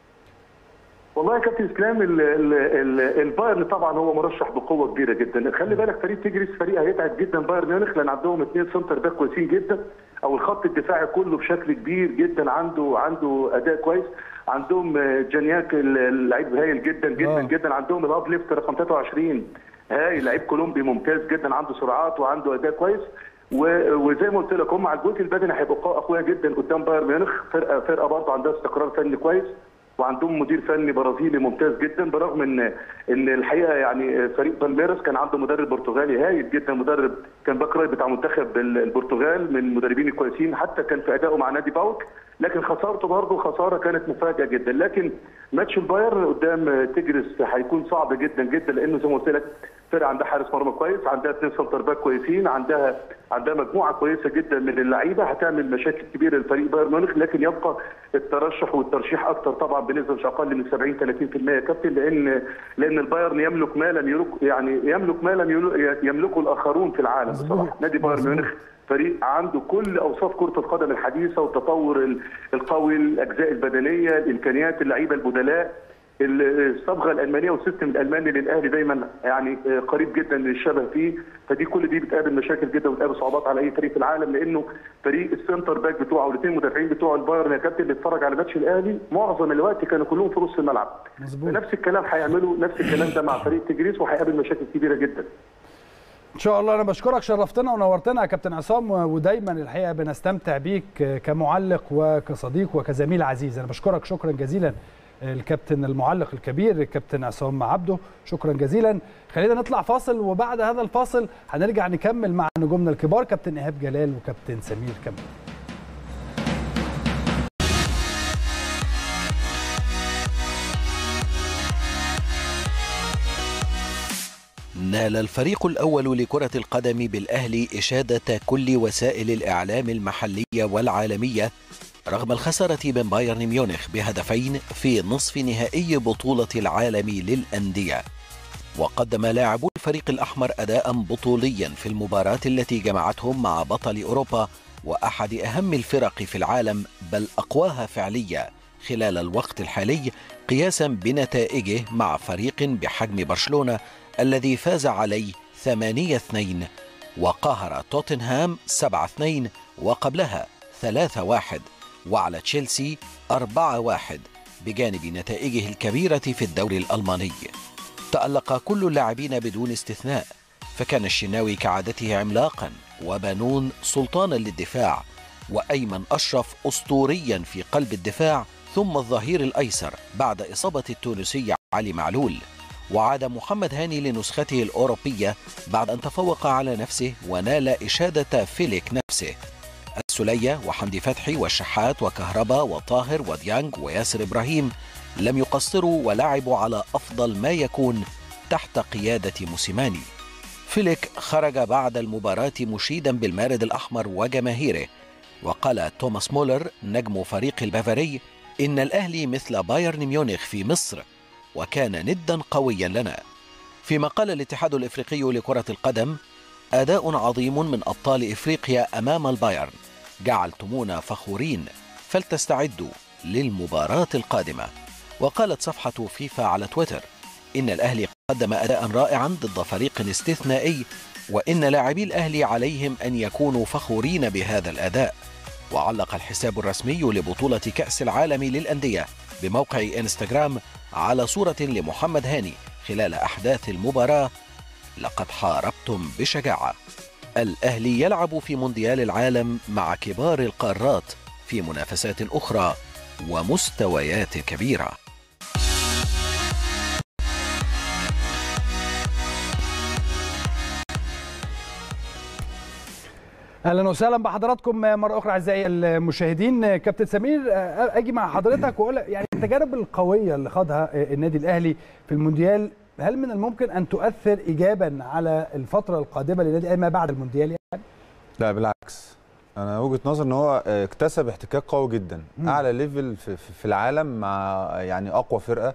والله يا كابتن اسلام ال- ال- ال- البايرن طبعا هو مرشح بقوه كبيره جدا خلي بالك فريق تجريس فريق هيتعب جدا بايرن ميونخ لان عندهم اثنين سنتر باك كويسين جدا او الخط الدفاعي كله بشكل كبير جدا عنده عنده اداء كويس عندهم آه، جانياك ال- اللعيب هايل جدا جدا آه. جدا عندهم الاب ليفت رقم 23 هايل لعيب كولومبي ممتاز جدا عنده سرعات وعنده اداء كويس و- وزي ما قلت لك هم على الجزء البدني هيبقوا قوة- اقوياء جدا قدام بايرن ميونخ فرقه فرقه برضه عندها استقرار فني كويس وعندهم مدير فني برازيلي ممتاز جدا برغم ان ان الحقيقه يعني فريق بالميراس كان عنده مدرب برتغالي هايل جدا مدرب كان باك رايت بتاع منتخب ال- البرتغال من المدربين الكويسين حتى كان في ادائه مع نادي باوك لكن خسارته برضه خساره كانت مفاجاه جدا لكن ماتش البايرن قدام تجرس هيكون صعب جدا جدا لانه زي ما قلت لك فرقه عندها حارس مرمى كويس عندها اثنين سنتر باك كويسين عندها عندها مجموعه كويسه جدا من اللعيبه هتعمل مشاكل كبيره للفريق بايرن ميونخ لكن يبقى الترشح والترشيح اكتر طبعا بنسبه مش اقل من 70 30% يا كابتن لان لان البايرن يملك ما لم يملك يعني يملك ما لم يملك- يملكه الاخرون في العالم بصراحه نادي بايرن ميونخ فريق عنده كل اوصاف كره القدم الحديثه والتطور ال- القوي الاجزاء البدنيه الامكانيات اللعيبه البدلاء الصبغه الالمانيه والسيستم الالماني للاهلي دايما يعني آه، قريب جدا من الشبه فيه فدي كل دي بتقابل مشاكل جدا وبتقابل صعوبات على اي فريق في العالم لانه فريق السنتر باك بتوعه والاثنين مدافعين بتوع البايرن يا كابتن اللي اتفرج على ماتش الاهلي معظم الوقت كانوا كلهم في نص الملعب مظبوط نفس الكلام هيعملوا نفس الكلام ده مع فريق تجريس وهيقابل مشاكل كبيره جدا ان شاء الله انا بشكرك شرفتنا ونورتنا يا كابتن عصام و- ودايما الحقيقه بنستمتع بيك كمعلق وكصديق وكزميل عزيز انا بشكرك شكرا جزيلا الكابتن المعلق الكبير الكابتن عصام عبده شكرا جزيلا خلينا نطلع فاصل وبعد هذا الفاصل هنرجع نكمل مع نجومنا الكبار كابتن ايهاب جلال وكابتن سمير كمال نال الفريق الأول لكرة القدم بالأهلي إشادة كل وسائل الإعلام المحلية والعالمية رغم الخسارة من بايرن ميونخ بهدفين في نصف نهائي بطولة العالم للأندية وقدم لاعبو الفريق الأحمر أداء بطوليا في المباراة التي جمعتهم مع بطل أوروبا وأحد أهم الفرق في العالم بل أقواها فعليا خلال الوقت الحالي قياسا بنتائجه مع فريق بحجم برشلونة الذي فاز عليه 8-2 وقهر توتنهام 7-2 وقبلها 3-1 وعلى تشيلسي 4-1 بجانب نتائجه الكبيرة في الدوري الألماني تألق كل اللاعبين بدون استثناء فكان الشناوي كعادته عملاقا وبنون سلطانا للدفاع وأيمن أشرف أسطوريا في قلب الدفاع ثم الظهير الأيسر بعد إصابة التونسي علي معلول وعاد محمد هاني لنسخته الأوروبية بعد أن تفوق على نفسه ونال إشادة فيليك نفسه السلية وحمدي فتحي والشحات وكهربا وطاهر وديانج وياسر إبراهيم لم يقصروا ولعبوا على أفضل ما يكون تحت قيادة موسيماني فيليك خرج بعد المباراة مشيدا بالمارد الأحمر وجماهيره وقال توماس مولر نجم فريق البافاري إن الأهلي مثل بايرن ميونخ في مصر وكان ندا قويا لنا فيما قال الاتحاد الإفريقي لكرة القدم أداء عظيم من أبطال إفريقيا أمام البايرن جعلتمونا فخورين فلتستعدوا للمباراة القادمة وقالت صفحة فيفا على تويتر إن الأهلي قدم أداء رائعا ضد فريق استثنائي وإن لاعبي الأهلي عليهم أن يكونوا فخورين بهذا الأداء وعلق الحساب الرسمي لبطولة كأس العالم للأندية بموقع إنستغرام على صورة لمحمد هاني خلال أحداث المباراة لقد حاربتم بشجاعة الأهلي يلعب في مونديال العالم مع كبار القارات في منافسات أخرى ومستويات كبيرة اهلا وسهلا بحضراتكم مره اخرى اعزائي المشاهدين كابتن سمير اجي مع حضرتك واقول يعني التجارب القويه اللي خاضها النادي الاهلي في المونديال هل من الممكن ان تؤثر ايجابا على الفتره القادمه للنادي الاهلي ما بعد المونديال يعني؟ لا بالعكس انا وجهه نظر ان هو اكتسب احتكاك قوي جدا مم. اعلى ليفل في, في العالم مع يعني اقوى فرقه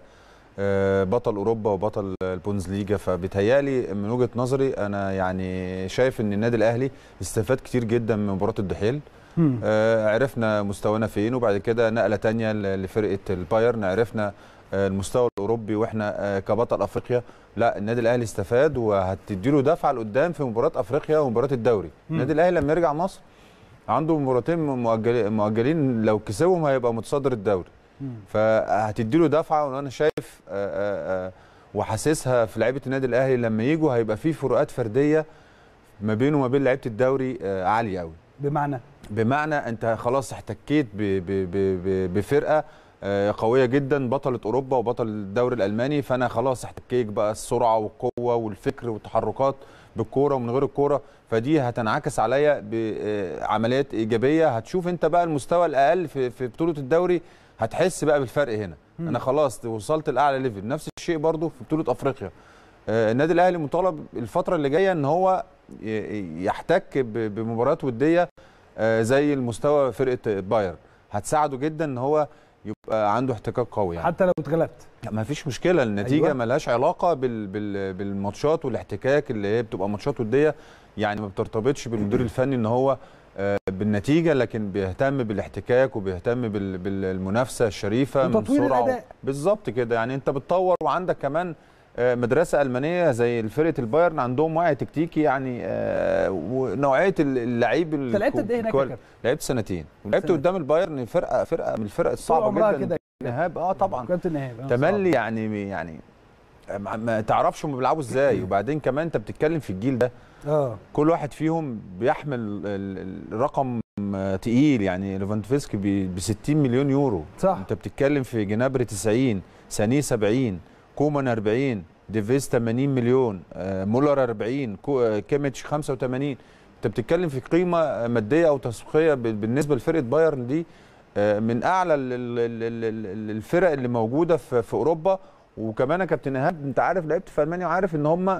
آه، بطل اوروبا وبطل البوندسليجا فبيتهيالي من وجهه نظري انا يعني شايف ان النادي الاهلي استفاد كتير جدا من مباراه الدحيل مم. آه، عرفنا مستوانا فين وبعد كده نقله تانية ل- لفرقه البايرن عرفنا آه، المستوى الاوروبي واحنا آه، كبطل افريقيا لا النادي الاهلي استفاد وهتديله دفعه لقدام في مباراه افريقيا ومباراه الدوري مم. النادي الاهلي لما يرجع مصر عنده مباراتين مؤجل- مؤجلين لو كسبهم هيبقى متصدر الدوري مم. فهتديله دفعه وانا شايف آه، آه، آه، وحاسسها في لعيبه النادي الاهلي لما يجوا هيبقى في فروقات فرديه ما بينه وما بين لعيبه الدوري آه، عاليه قوي بمعنى بمعنى انت خلاص احتكيت ب- ب- ب- ب- بفرقه آه، قويه جدا بطله اوروبا وبطل الدوري الالماني فانا خلاص احتكيك بقى السرعه والقوه والفكر والتحركات بالكوره ومن غير الكوره فدي هتنعكس عليا بعمليات ايجابيه هتشوف انت بقى المستوى الاقل في في بطوله الدوري هتحس بقى بالفرق هنا مم. انا خلاص وصلت لاعلى ليفل نفس الشيء برضو في بطوله افريقيا آه، النادي الاهلي مطالب الفتره اللي جايه ان هو ي- يحتك ب- بمباريات وديه آه، زي المستوى فرقه بايرن هتساعده جدا ان هو يبقى عنده احتكاك قوي يعني حتى لو اتغلبت ما فيش مشكله النتيجه أيوة. أيوة. ملهاش علاقه بال بال بالماتشات والاحتكاك اللي هي بتبقى ماتشات وديه يعني ما بترتبطش بالمدير الفني ان هو آه، بالنتيجه لكن بيهتم بالاحتكاك وبيهتم بال بالمنافسه الشريفه من وتطوير سرعه الأداء. بالظبط كده يعني انت بتطور وعندك كمان آه، مدرسه المانيه زي فرقه البايرن عندهم وعي تكتيكي يعني آه، ونوعيه اللعيب انت لعبت قد ايه هناك يا الكوال- كابتن؟ لعبت سنتين ولعبت سنتين. قدام البايرن فرقه فرقه من الفرق طول الصعبه عمرها جدا كده نهاب اه طبعا كابتن نهاب آه، تملي صعب. يعني يعني ما- ما تعرفش هم بيلعبوا ازاي وبعدين كمان انت بتتكلم في الجيل ده اه كل واحد فيهم بيحمل ال- ال- الرقم آه، تقيل يعني ليفاندوفسكي ب 60 مليون يورو صح انت بتتكلم في جنابري 90 سانيه 70 كومان 40 ديفيز 80 مليون آه، مولر 40 كو- آه، كيميتش 85 انت بتتكلم في قيمه ماديه او تسويقيه ب- بالنسبه لفرقه بايرن دي آه، من اعلى ال- ال- ال- ال- الفرق اللي موجوده في في اوروبا وكمان يا كابتن ايهاب انت عارف لعبت في المانيا وعارف ان هم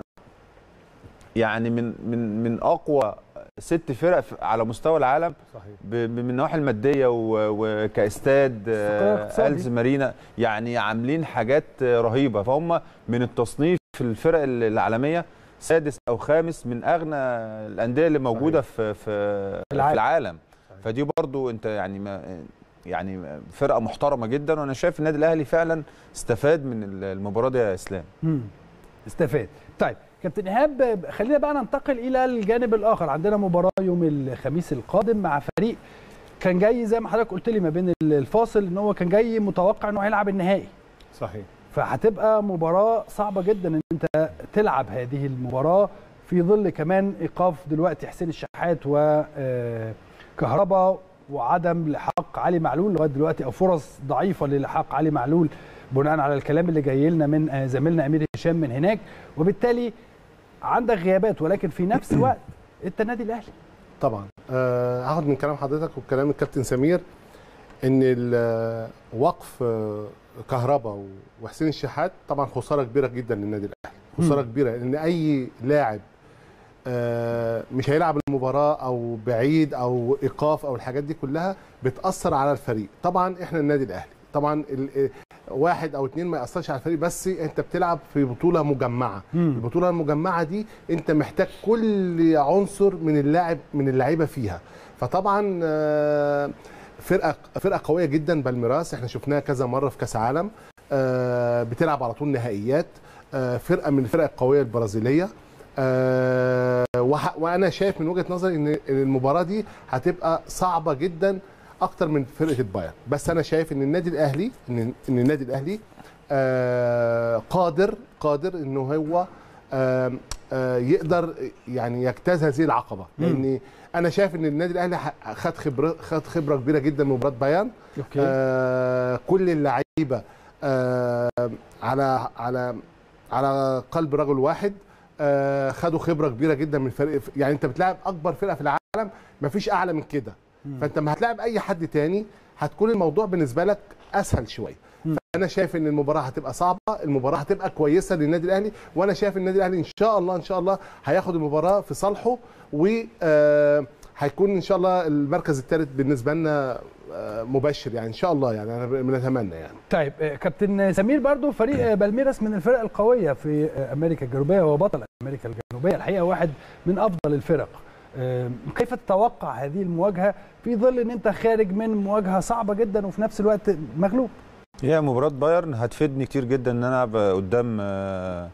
يعني من من من اقوى ست فرق في- على مستوى العالم صحيح ب- ب- من النواحي الماديه و- وكاستاد استقرار آه، اقتصادي. الز مارينا يعني عاملين حاجات آه، رهيبه فهم من التصنيف في الفرق ال- العالميه سادس او خامس من اغنى الانديه اللي موجوده في في في العالم. العالم فدي برضو انت يعني ما يعني فرقه محترمه جدا وانا شايف النادي الاهلي فعلا استفاد من المباراه دي يا اسلام مم. استفاد طيب كابتن ايهاب خلينا بقى ننتقل الى الجانب الاخر عندنا مباراه يوم الخميس القادم مع فريق كان جاي زي ما حضرتك قلت لي ما بين الفاصل ان هو كان جاي متوقع انه هيلعب النهائي صحيح فهتبقى مباراه صعبه جدا ان انت تلعب هذه المباراه في ظل كمان ايقاف دلوقتي حسين الشحات وكهربا وعدم لحاق علي معلول لغايه دلوقتي او فرص ضعيفه للحاق علي معلول بناء على الكلام اللي جاي لنا من آه، زميلنا امير هشام من هناك وبالتالي عندك غيابات ولكن في نفس الوقت انت النادي الاهلي طبعا آه، هاخد من كلام حضرتك وكلام الكابتن سمير ان ال- وقف آه، كهربا وحسين الشحات طبعا خساره كبيره جدا للنادي الاهلي خساره كبيره لان اي لاعب آه، مش هيلعب المباراه او بعيد او ايقاف او الحاجات دي كلها بتاثر على الفريق طبعا احنا النادي الاهلي طبعا ال- واحد او اتنين ما ياثرش على الفريق بس انت بتلعب في بطوله مجمعه البطوله المجمعه دي انت محتاج كل عنصر من اللاعب من اللعيبه فيها فطبعا آه، فرقه فرقه قويه جدا بالميراس احنا شفناها كذا مره في كاس عالم آه، بتلعب على طول نهائيات آه، فرقه من الفرق القويه البرازيليه آه، وح- وانا شايف من وجهه نظري ان المباراه دي هتبقى صعبه جدا اكتر من فرقه البايرن بس انا شايف ان النادي الاهلي ان ان النادي الاهلي آه، قادر قادر انه هو آم، آه، يقدر يعني يجتاز هذه العقبه مم. لان انا شايف ان النادي الاهلي ح- خد خبره خد خبره كبيره جدا من مباراه بايرن اوكي آه كل اللعيبه آه على على على قلب رجل واحد آه خدوا خبره كبيره جدا من فريق يعني انت بتلاعب اكبر فرقه في العالم مفيش اعلى من كده فانت لما هتلاعب اي حد تاني هتكون الموضوع بالنسبه لك اسهل شويه فانا شايف ان المباراه هتبقى صعبه المباراه هتبقى كويسه للنادي الاهلي وانا شايف النادي الاهلي ان شاء الله ان شاء الله هياخد المباراه في صالحه و آه، هيكون ان شاء الله المركز الثالث بالنسبه لنا آه، مبشر يعني ان شاء الله يعني انا بنتمنى يعني طيب آه، كابتن سمير برضو فريق آه، بالميراس من الفرق القويه في آه، امريكا الجنوبيه هو بطل امريكا الجنوبيه الحقيقه واحد من افضل الفرق آه، كيف تتوقع هذه المواجهه في ظل ان انت خارج من مواجهه صعبه جدا وفي نفس الوقت مغلوب هي مباراة بايرن هتفيدني كتير جدا ان انا ابقى قدام آه،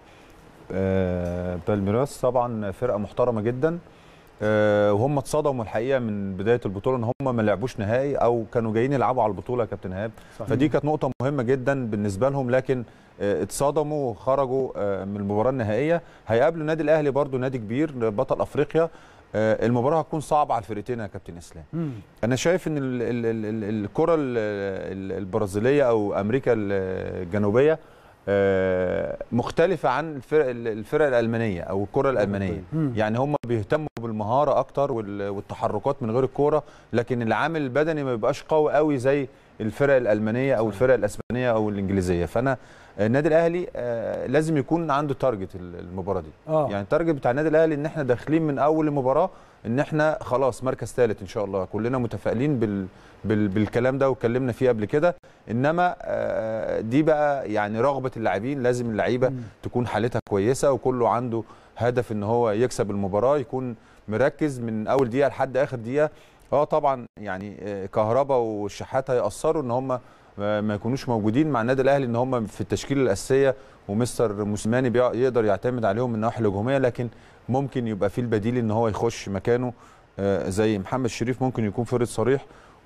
آه، بالميراس طبعا فرقة محترمة جدا آه، وهم اتصدموا الحقيقة من بداية البطولة ان هم ما لعبوش نهائي او كانوا جايين يلعبوا على البطولة يا كابتن ايهاب فدي كانت نقطة مهمة جدا بالنسبة لهم لكن آه، اتصدموا وخرجوا آه، من المباراة النهائية هيقابلوا النادي الاهلي برضو نادي كبير بطل افريقيا آه، المباراة هتكون صعبة على الفرقتين يا كابتن اسلام انا شايف ان ال- ال- ال- ال- الكره ال- ال- البرازيليه او امريكا الجنوبيه آه، مختلفه عن الفرق الفرق الالمانيه او الكره الالمانيه مم. يعني هم بيهتموا بالمهاره اكتر وال- والتحركات من غير الكوره لكن العامل البدني ما بيبقاش قوي قوي زي الفرق الالمانيه او الفرق الاسبانيه او الانجليزيه فانا النادي الاهلي آه، لازم يكون عنده تارجت المباراه دي اه يعني التارجت بتاع النادي الاهلي ان احنا داخلين من اول المباراه ان احنا خلاص مركز ثالث ان شاء الله كلنا متفائلين بال بال بالكلام ده واتكلمنا فيه قبل كده انما آه، دي بقى يعني رغبه اللاعبين لازم اللعيبه مم. تكون حالتها كويسه وكله عنده هدف ان هو يكسب المباراه يكون مركز من اول دقيقه لحد اخر دقيقه اه طبعا يعني آه، كهربا والشحات هيأثروا ان هم آه، ما يكونوش موجودين مع النادي الاهلي ان هم في التشكيله الاساسيه ومستر موسيماني بيع- يقدر يعتمد عليهم من الناحيه الهجوميه لكن ممكن يبقى في البديل ان هو يخش مكانه آه، زي محمد شريف ممكن يكون فرد صريح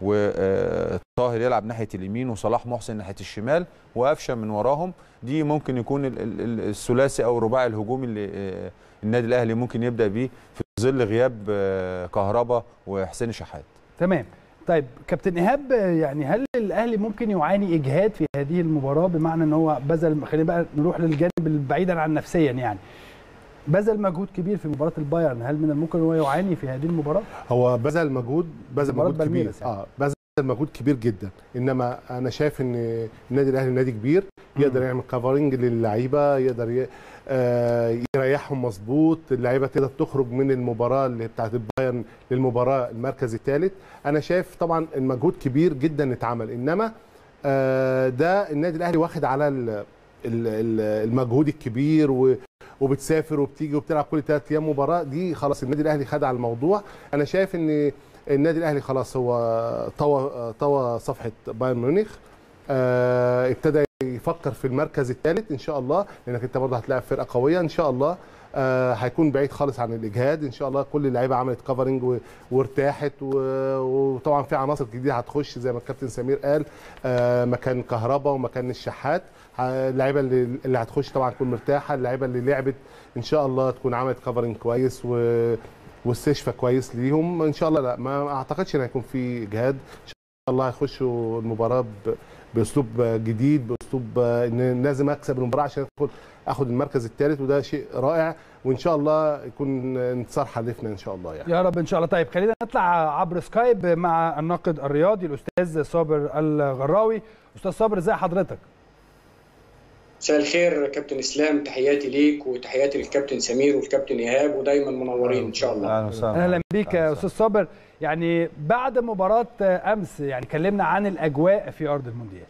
وطاهر يلعب ناحيه اليمين وصلاح محسن ناحيه الشمال وقفشه من وراهم دي ممكن يكون ال- ال- ال- الثلاثي او الرباعي الهجومي اللي آه، النادي الاهلي ممكن يبدا بيه في ظل غياب آه، كهربا وحسين شحات تمام طيب كابتن ايهاب آه، يعني هل الاهلي ممكن يعاني اجهاد في هذه المباراه بمعنى ان هو بذل خلينا بقى نروح للجانب البعيدا عن نفسيا يعني بذل مجهود كبير في مباراه البايرن هل من الممكن ان هو يعاني في هذه المباراه هو بذل مجهود بذل مباراة مجهود كبير بالميراس يعني. اه بذل مجهود كبير جدا انما انا شايف ان النادي الاهلي نادي كبير يقدر يعمل كفرنج للعيبه يقدر ي... آه يريحهم مظبوط اللعيبه تقدر تخرج من المباراه اللي بتاعت البايرن للمباراه المركز الثالث انا شايف طبعا المجهود كبير جدا اتعمل انما آه ده النادي الاهلي واخد على ال... ال- ال- المجهود الكبير و... وبتسافر وبتيجي وبتلعب كل ثلاث ايام مباراه دي خلاص النادي الاهلي خد على الموضوع انا شايف ان النادي الاهلي خلاص هو طوى طوى صفحه بايرن ميونخ آه، ابتدى يفكر في المركز الثالث ان شاء الله لانك انت برضه هتلاعب فرقه قويه ان شاء الله آه، هيكون بعيد خالص عن الاجهاد ان شاء الله كل اللعيبه عملت كفرنج و- وارتاحت و- وطبعا في عناصر جديده هتخش زي ما الكابتن سمير قال آه، مكان كهربا ومكان الشحات ه- اللعيبه اللي, اللي هتخش طبعا تكون مرتاحه اللعيبه اللي لعبت ان شاء الله تكون عملت كفرنج كويس و واستشفاء كويس ليهم ان شاء الله لا ما اعتقدش ان هيكون في اجهاد ان شاء الله هيخشوا المباراه ب- باسلوب جديد باسلوب ان لازم اكسب المباراه عشان ادخل اخد المركز الثالث وده شيء رائع وان شاء الله يكون انتصار حلفنا ان شاء الله يعني يا رب ان شاء الله طيب خلينا نطلع عبر سكايب مع الناقد الرياضي الاستاذ صابر الغراوي استاذ صابر ازي حضرتك مساء الخير كابتن اسلام تحياتي ليك وتحياتي للكابتن سمير والكابتن ايهاب ودايما منورين ان شاء الله اهلا وسهلا اهلا بيك يا استاذ صابر يعني بعد مباراه امس يعني كلمنا عن الاجواء في ارض المونديال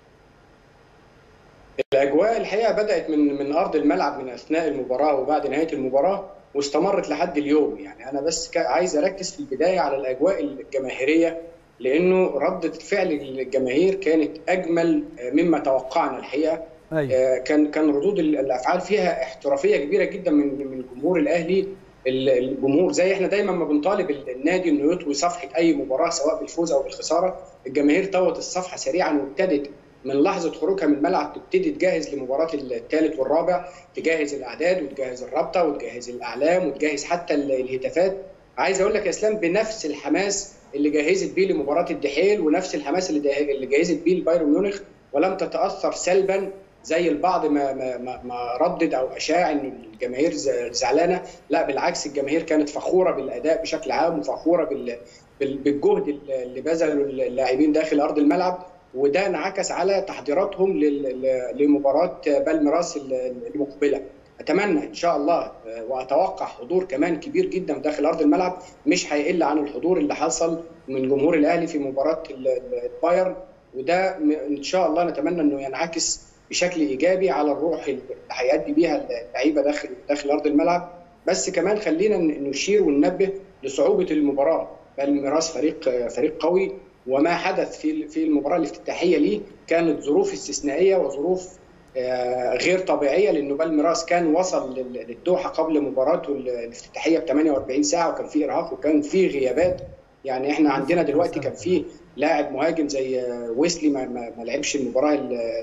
الاجواء الحقيقه بدات من من ارض الملعب من اثناء المباراه وبعد نهايه المباراه واستمرت لحد اليوم يعني انا بس كا- عايز اركز في البدايه على الاجواء الجماهيريه لانه رده فعل الجماهير كانت اجمل مما توقعنا الحقيقه ايوه آه، كان كان ردود ال- الافعال فيها احترافيه كبيره جدا من من جمهور الاهلي ال- الجمهور زي احنا دايما ما بنطالب ال- النادي انه يطوي صفحه اي مباراه سواء بالفوز او بالخساره الجماهير طوت الصفحه سريعا وابتدت من لحظه خروجها من الملعب تبتدي تجهز لمباراه الثالث والرابع تجهز الاعداد وتجهز الرابطه وتجهز الاعلام وتجهز حتى الهتافات عايز اقول لك يا اسلام بنفس الحماس اللي جهزت بيه لمباراه الدحيل ونفس الحماس اللي اللي جهزت بيه البايرن ميونخ ولم تتاثر سلبا زي البعض ما ما ما, ما ردد او اشاع ان الجماهير زعلانه لا بالعكس الجماهير كانت فخوره بالاداء بشكل عام وفخوره بال بالجهد اللي بذله اللاعبين داخل ارض الملعب وده انعكس على تحضيراتهم لمباراه بالميراس المقبله اتمنى ان شاء الله واتوقع حضور كمان كبير جدا داخل ارض الملعب مش هيقل عن الحضور اللي حصل من جمهور الاهلي في مباراه البايرن وده ان شاء الله نتمنى انه ينعكس بشكل ايجابي على الروح اللي هيأدي بيها اللعيبه داخل داخل ارض الملعب بس كمان خلينا نشير وننبه لصعوبه المباراه بالميراس فريق فريق قوي وما حدث في في المباراه الافتتاحيه ليه كانت ظروف استثنائيه وظروف غير طبيعيه لانه بالميراس كان وصل للدوحه قبل مباراته الافتتاحيه ب 48 ساعه وكان في ارهاق وكان في غيابات يعني احنا عندنا دلوقتي كان في لاعب مهاجم زي ويسلي ما, ما, ما لعبش المباراه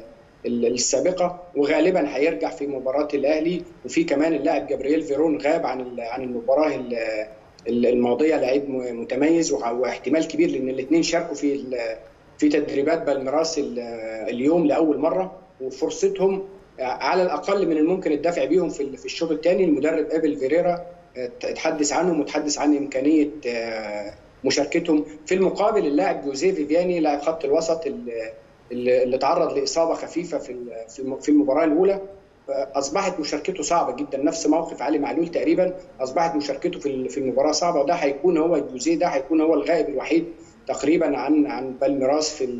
السابقه وغالبا هيرجع في مباراه الاهلي وفي كمان اللاعب جابرييل فيرون غاب عن عن المباراه الماضيه لعيب متميز واحتمال كبير لان الاثنين شاركوا في في تدريبات بالميراس اليوم لاول مره وفرصتهم على الاقل من الممكن الدفع بيهم في في الشوط الثاني المدرب ابل فيريرا اتحدث عنهم وتحدث عن امكانيه مشاركتهم في المقابل اللاعب جوزيه فيفياني لاعب خط الوسط اللي, اللي تعرض لاصابه خفيفه في في المباراه الاولى اصبحت مشاركته صعبه جدا نفس موقف علي معلول تقريبا اصبحت مشاركته في في المباراه صعبه وده هيكون هو جوزيه ده هيكون هو الغائب الوحيد تقريبا عن عن بالميراس في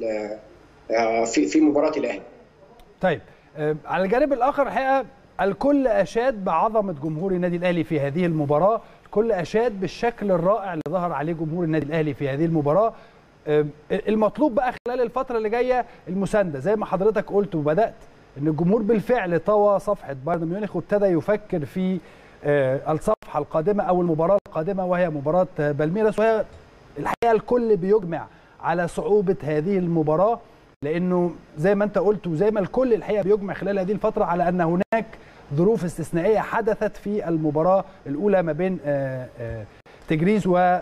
في في مباراه الاهلي طيب على الجانب الاخر الحقيقه الكل اشاد بعظمه جمهور النادي الاهلي في هذه المباراه الكل اشاد بالشكل الرائع اللي ظهر عليه جمهور النادي الاهلي في هذه المباراه المطلوب بقى خلال الفتره اللي جايه المسانده زي ما حضرتك قلت وبدات ان الجمهور بالفعل طوى صفحه بايرن ميونخ وابتدى يفكر في الصفحه القادمه او المباراه القادمه وهي مباراه بالميراس وهي الحقيقه الكل بيجمع على صعوبه هذه المباراه لانه زي ما انت قلت وزي ما الكل الحقيقه بيجمع خلال هذه الفتره على ان هناك ظروف استثنائيه حدثت في المباراه الاولى ما بين تجريز و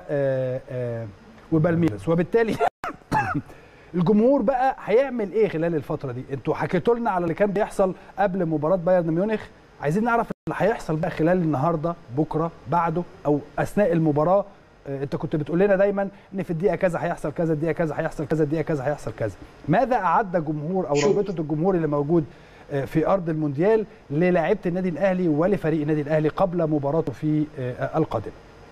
وبالميراس وبالتالي الجمهور بقى هيعمل ايه خلال الفتره دي انتوا حكيتوا لنا على اللي كان بيحصل قبل مباراه بايرن ميونخ عايزين نعرف اللي هيحصل بقى خلال النهارده بكره بعده او اثناء المباراه انت كنت بتقول لنا دايما ان في الدقيقه كذا هيحصل كذا الدقيقه كذا هيحصل كذا الدقيقه كذا هيحصل كذا ماذا اعد جمهور او رابطه الجمهور اللي موجود في ارض المونديال للاعيبه النادي الاهلي ولفريق النادي الاهلي قبل مباراته في القادمه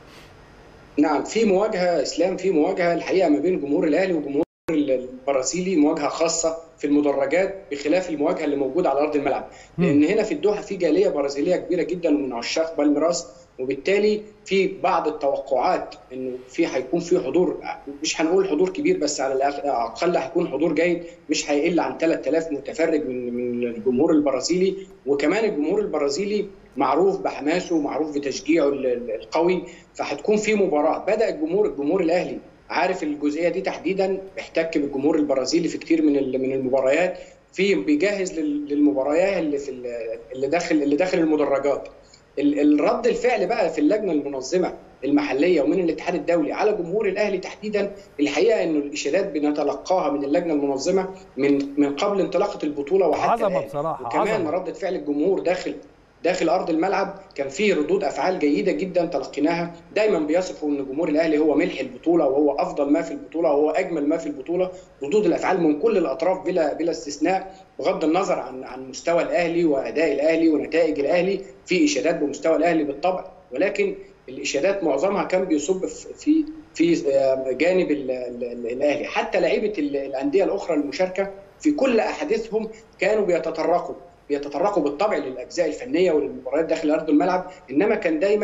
نعم في مواجهه اسلام في مواجهه الحقيقه ما بين جمهور الاهلي وجمهور البرازيلي مواجهه خاصه في المدرجات بخلاف المواجهه اللي موجوده على ارض الملعب لان هنا في الدوحه في جاليه برازيليه كبيره جدا من عشاق بالميراس وبالتالي في بعض التوقعات انه في هيكون في حضور مش هنقول حضور كبير بس على الاقل هيكون حضور جيد مش هيقل عن 3000 متفرج من من الجمهور البرازيلي وكمان الجمهور البرازيلي معروف بحماسه ومعروف بتشجيعه القوي فهتكون في مباراه بدا الجمهور الجمهور الاهلي عارف الجزئيه دي تحديدا احتك بالجمهور البرازيلي في كتير من من المباريات في بيجهز للمباريات اللي في اللي داخل اللي داخل المدرجات الرد الفعل بقى في اللجنه المنظمه المحليه ومن الاتحاد الدولي على جمهور الاهلي تحديدا الحقيقه انه الاشادات بنتلقاها من اللجنه المنظمه من من قبل انطلاقه البطوله وحتى عظمه بصراحه وكمان رده فعل الجمهور داخل داخل ارض الملعب كان فيه ردود افعال جيده جدا تلقيناها دايما بيصفوا ان جمهور الاهلي هو ملح البطوله وهو افضل ما في البطوله وهو اجمل ما في البطوله ردود الافعال من كل الاطراف بلا بلا استثناء بغض النظر عن عن مستوى الاهلي واداء الاهلي ونتائج الاهلي في اشادات بمستوى الاهلي بالطبع ولكن الاشادات معظمها كان بيصب في في جانب الاهلي حتى لعيبه الانديه الاخرى المشاركه في كل احاديثهم كانوا بيتطرقوا بيتطرقوا بالطبع للاجزاء الفنيه وللمباريات داخل ارض الملعب انما كان دايما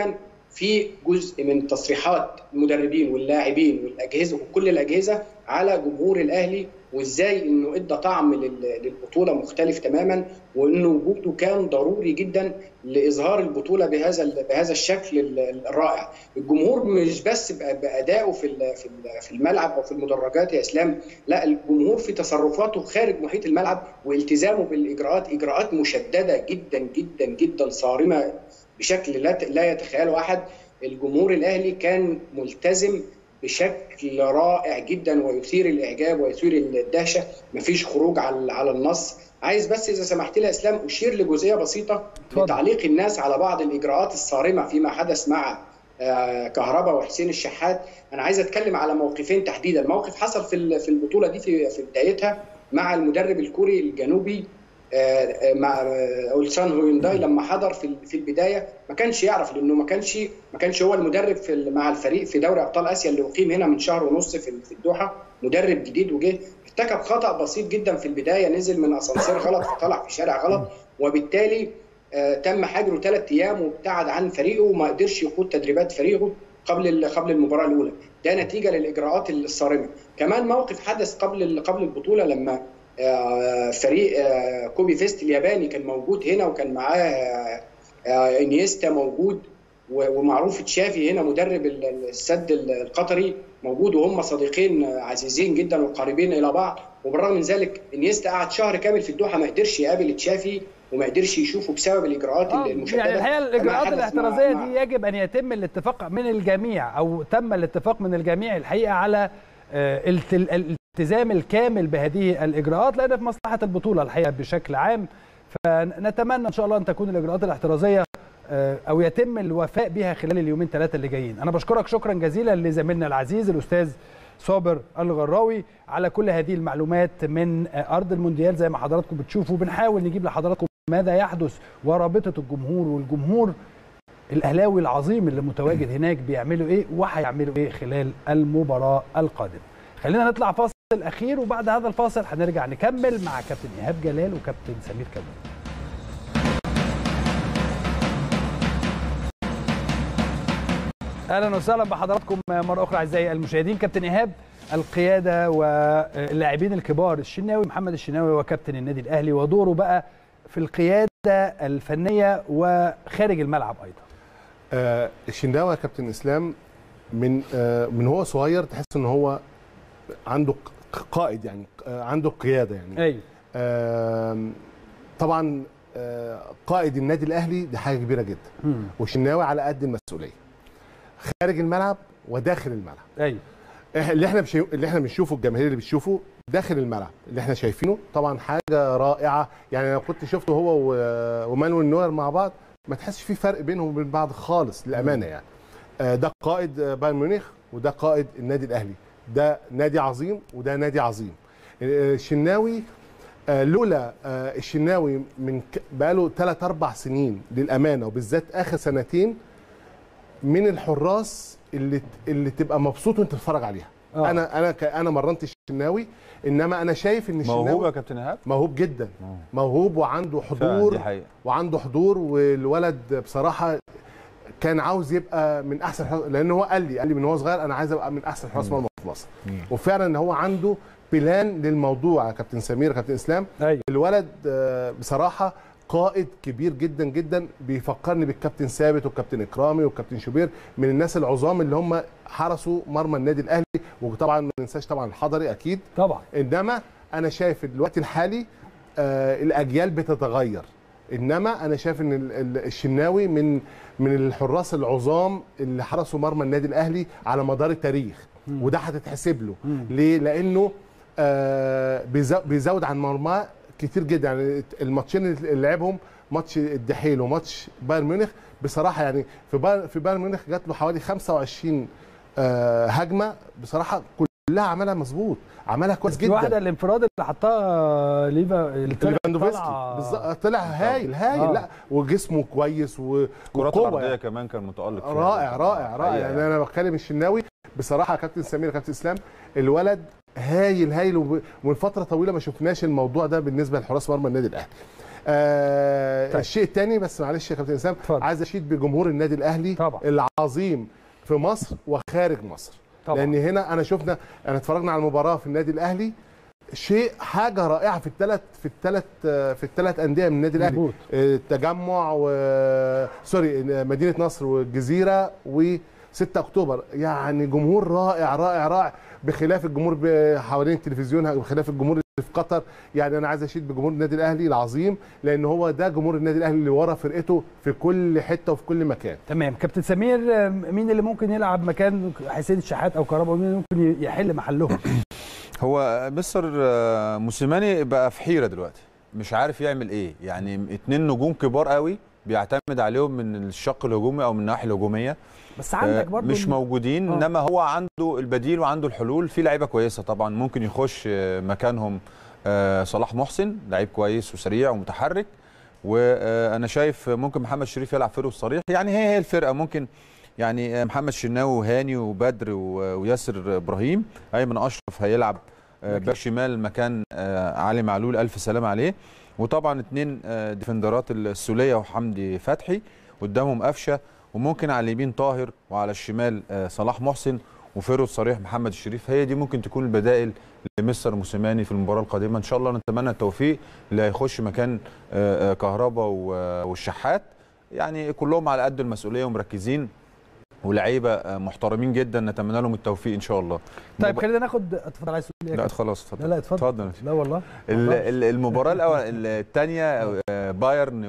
في جزء من تصريحات المدربين واللاعبين والاجهزه وكل الاجهزه على جمهور الاهلي وازاي انه ادى طعم لل- للبطوله مختلف تماما وانه وجوده كان ضروري جدا لاظهار البطوله بهذا ال- بهذا الشكل ال- الرائع. الجمهور مش بس بأ- بادائه في ال- في ال- في الملعب او في المدرجات يا اسلام، لا الجمهور في تصرفاته خارج محيط الملعب والتزامه بالاجراءات اجراءات مشدده جدا جدا جدا صارمه بشكل لا ت- لا يتخيله احد. الجمهور الاهلي كان ملتزم بشكل رائع جدا ويثير الاعجاب ويثير الدهشه مفيش خروج على على النص عايز بس اذا سمحت لي يا اسلام اشير لجزئيه بسيطه اتفضل. لتعليق الناس على بعض الاجراءات الصارمه فيما حدث مع آه، كهربا وحسين الشحات انا عايز اتكلم على موقفين تحديدا موقف حصل في ال- في البطوله دي في في بدايتها مع المدرب الكوري الجنوبي آه، آه، مع آه، اولسان هوينداي لما حضر في ال- في البدايه ما كانش يعرف لانه ما كانش ما كانش هو المدرب في ال- مع الفريق في دوري ابطال اسيا اللي اقيم هنا من شهر ونص في في الدوحه مدرب جديد وجه ارتكب خطا بسيط جدا في البدايه نزل من اسانسير غلط فطلع في شارع غلط وبالتالي آه، تم حجره ثلاث ايام وابتعد عن فريقه وما قدرش يقود تدريبات فريقه قبل ال- قبل المباراه الاولى ده نتيجه للاجراءات الصارمه كمان موقف حدث قبل ال- قبل البطوله لما آه، فريق آه، كوبي فيست الياباني كان موجود هنا وكان معاه آه، آه، انيستا موجود و- ومعروف تشافي هنا مدرب ال- ال- السد ال- القطري موجود وهم صديقين آه، عزيزين جدا وقريبين الى بعض وبالرغم من ذلك انيستا قعد شهر كامل في الدوحه ما قدرش يقابل تشافي وما قدرش يشوفه بسبب الاجراءات آه، المشدده يعني الحقيقه كما الاجراءات حدث مع- الاحترازيه مع- دي يجب ان يتم الاتفاق من الجميع او تم الاتفاق من الجميع الحقيقه على آه، الت- الالتزام الكامل بهذه الاجراءات لان في مصلحه البطوله الحقيقه بشكل عام فنتمنى ان شاء الله ان تكون الاجراءات الاحترازيه آه، او يتم الوفاء بها خلال اليومين ثلاثه اللي جايين انا بشكرك شكرا جزيلا لزميلنا العزيز الاستاذ صابر الغراوي على كل هذه المعلومات من آه، ارض المونديال زي ما حضراتكم بتشوفوا بنحاول نجيب لحضراتكم ماذا يحدث ورابطه الجمهور والجمهور الاهلاوي العظيم اللي متواجد هناك بيعملوا ايه وهيعملوا ايه خلال المباراه القادمه خلينا نطلع فاصل اخير وبعد هذا الفاصل هنرجع نكمل مع كابتن ايهاب جلال وكابتن سمير كمال اهلا وسهلا بحضراتكم مره اخرى اعزائي المشاهدين كابتن ايهاب القياده واللاعبين الكبار الشناوي محمد الشناوي وكابتن النادي الاهلي ودوره بقى في القياده الفنيه وخارج الملعب ايضا آه الشناوي يا كابتن اسلام من آه من هو صغير تحس ان هو عنده ق- قائد يعني آه عنده قياده يعني ايوه آه طبعا آه قائد النادي الاهلي دي حاجه كبيره جدا مم. والشناوي على قد المسؤوليه خارج الملعب وداخل الملعب ايوه إح- اللي احنا بشي... اللي احنا بنشوفه الجماهير اللي بتشوفه داخل الملعب اللي احنا شايفينه طبعا حاجه رائعه يعني لو كنت شفته هو و... ومانويل نوير مع بعض ما تحسش في فرق بينهم وبين بعض خالص للامانه يعني آه، ده قائد آه، بايرن ميونخ وده قائد النادي الاهلي ده نادي عظيم وده نادي عظيم آه، الشناوي آه، لولا آه، الشناوي من ك- بقاله 3 4 سنين للامانه وبالذات اخر سنتين من الحراس اللي اللي تبقى مبسوط وانت بتتفرج عليها آه. انا انا ك- انا مرنت الشناوي انما انا شايف ان الشناوي موهوب يا كابتن ايهاب موهوب جدا موهوب وعنده فعلا حضور دي حقيقة. وعنده حضور والولد بصراحه كان عاوز يبقى من احسن حراس لان هو قال لي قال لي من هو صغير انا عايز ابقى من احسن حراس مرمى في مصر وفعلا هو عنده بلان للموضوع يا كابتن سمير كابتن اسلام أيوة. الولد آه، بصراحه قائد كبير جدا جدا بيفكرني بالكابتن ثابت والكابتن اكرامي والكابتن شوبير من الناس العظام اللي هم حرسوا مرمى النادي الاهلي وطبعا ما ننساش طبعا الحضري اكيد طبعا انما انا شايف الوقت الحالي آه الاجيال بتتغير انما انا شايف ان ال- ال- الشناوي من من الحراس العظام اللي حرسوا مرمى النادي الاهلي على مدار التاريخ وده هتتحسب له ليه لانه آه بيزو- بيزود عن مرماه كتير جدا يعني الماتشين اللي لعبهم ماتش الدحيل وماتش بايرن ميونخ بصراحه يعني في بايرن في بايرن ميونخ جات له حوالي 25 آه هجمه بصراحه كلها عملها مظبوط عملها كويس في جدا واحده الانفراد اللي حطها ليفا اللي طلعت ليفاندوفسكي طالعة- بالظبط طلع هايل هايل آه. لا وجسمه كويس و- كرات وقوة العرضيه يعني. كمان كان متالق فيها. رائع رائع رائع حقيقة يعني انا بتكلم الشناوي بصراحه يا كابتن سمير يا كابتن اسلام الولد هايل هايل وب- ومن فتره طويله ما شفناش الموضوع ده بالنسبه لحراس مرمى النادي الاهلي آه طيب. الشيء الثاني بس معلش يا كابتن اسلام اتفضل. عايز اشيد بجمهور النادي الاهلي طبعا. العظيم في مصر وخارج مصر طبعا. لان هنا انا شفنا انا اتفرجنا على المباراه في النادي الاهلي شيء حاجه رائعه في الثلاث في الثلاث في الثلاث انديه من النادي الاهلي مظبوط. التجمع و سوري مدينه نصر والجزيره و 6 اكتوبر يعني جمهور رائع رائع رائع بخلاف الجمهور ب- حوالين التلفزيون بخلاف الجمهور اللي في قطر يعني انا عايز اشيد بجمهور النادي الاهلي العظيم لان هو ده جمهور النادي الاهلي اللي ورا فرقته في كل حته وفي كل مكان تمام كابتن سمير آم، مين اللي ممكن يلعب مكان حسين الشحات او كهرباء ومين اللي ممكن يحل محلهم هو مستر آه، موسيماني بقى في حيره دلوقتي مش عارف يعمل ايه يعني اتنين نجوم كبار قوي بيعتمد عليهم من الشق الهجومي او من الناحيه الهجوميه بس عندك آه، برضو مش موجودين آه. انما هو عنده البديل وعنده الحلول في لعيبه كويسه طبعا ممكن يخش آه، مكانهم آه، صلاح محسن لعيب كويس وسريع ومتحرك وانا شايف ممكن محمد شريف يلعب فرقه الصريح يعني هي هي الفرقه ممكن يعني آه، محمد شناوي وهاني وبدر و- وياسر ابراهيم ايمن اشرف هيلعب آه، باك شمال مكان آه، علي معلول الف سلام عليه وطبعا اتنين آه، ديفندرات السوليه وحمدي فتحي قدامهم قفشه وممكن على اليمين طاهر وعلى الشمال آه، صلاح محسن وفيرو الصريح محمد الشريف هي دي ممكن تكون البدائل لمستر موسيماني في المباراه القادمه ان شاء الله نتمنى التوفيق اللي هيخش مكان آه، آه، كهربا و- والشحات يعني كلهم على قد المسؤوليه ومركزين ولاعيبه آه، محترمين جدا نتمنى لهم التوفيق ان شاء الله طيب مب- خلينا ناخد اتفضل عايز تقول ايه يا لا كابتن؟ خلاص اتفضل لا لا اتفضل اتفضل لا والله ال- ال- المباراه الاول الثانيه بايرن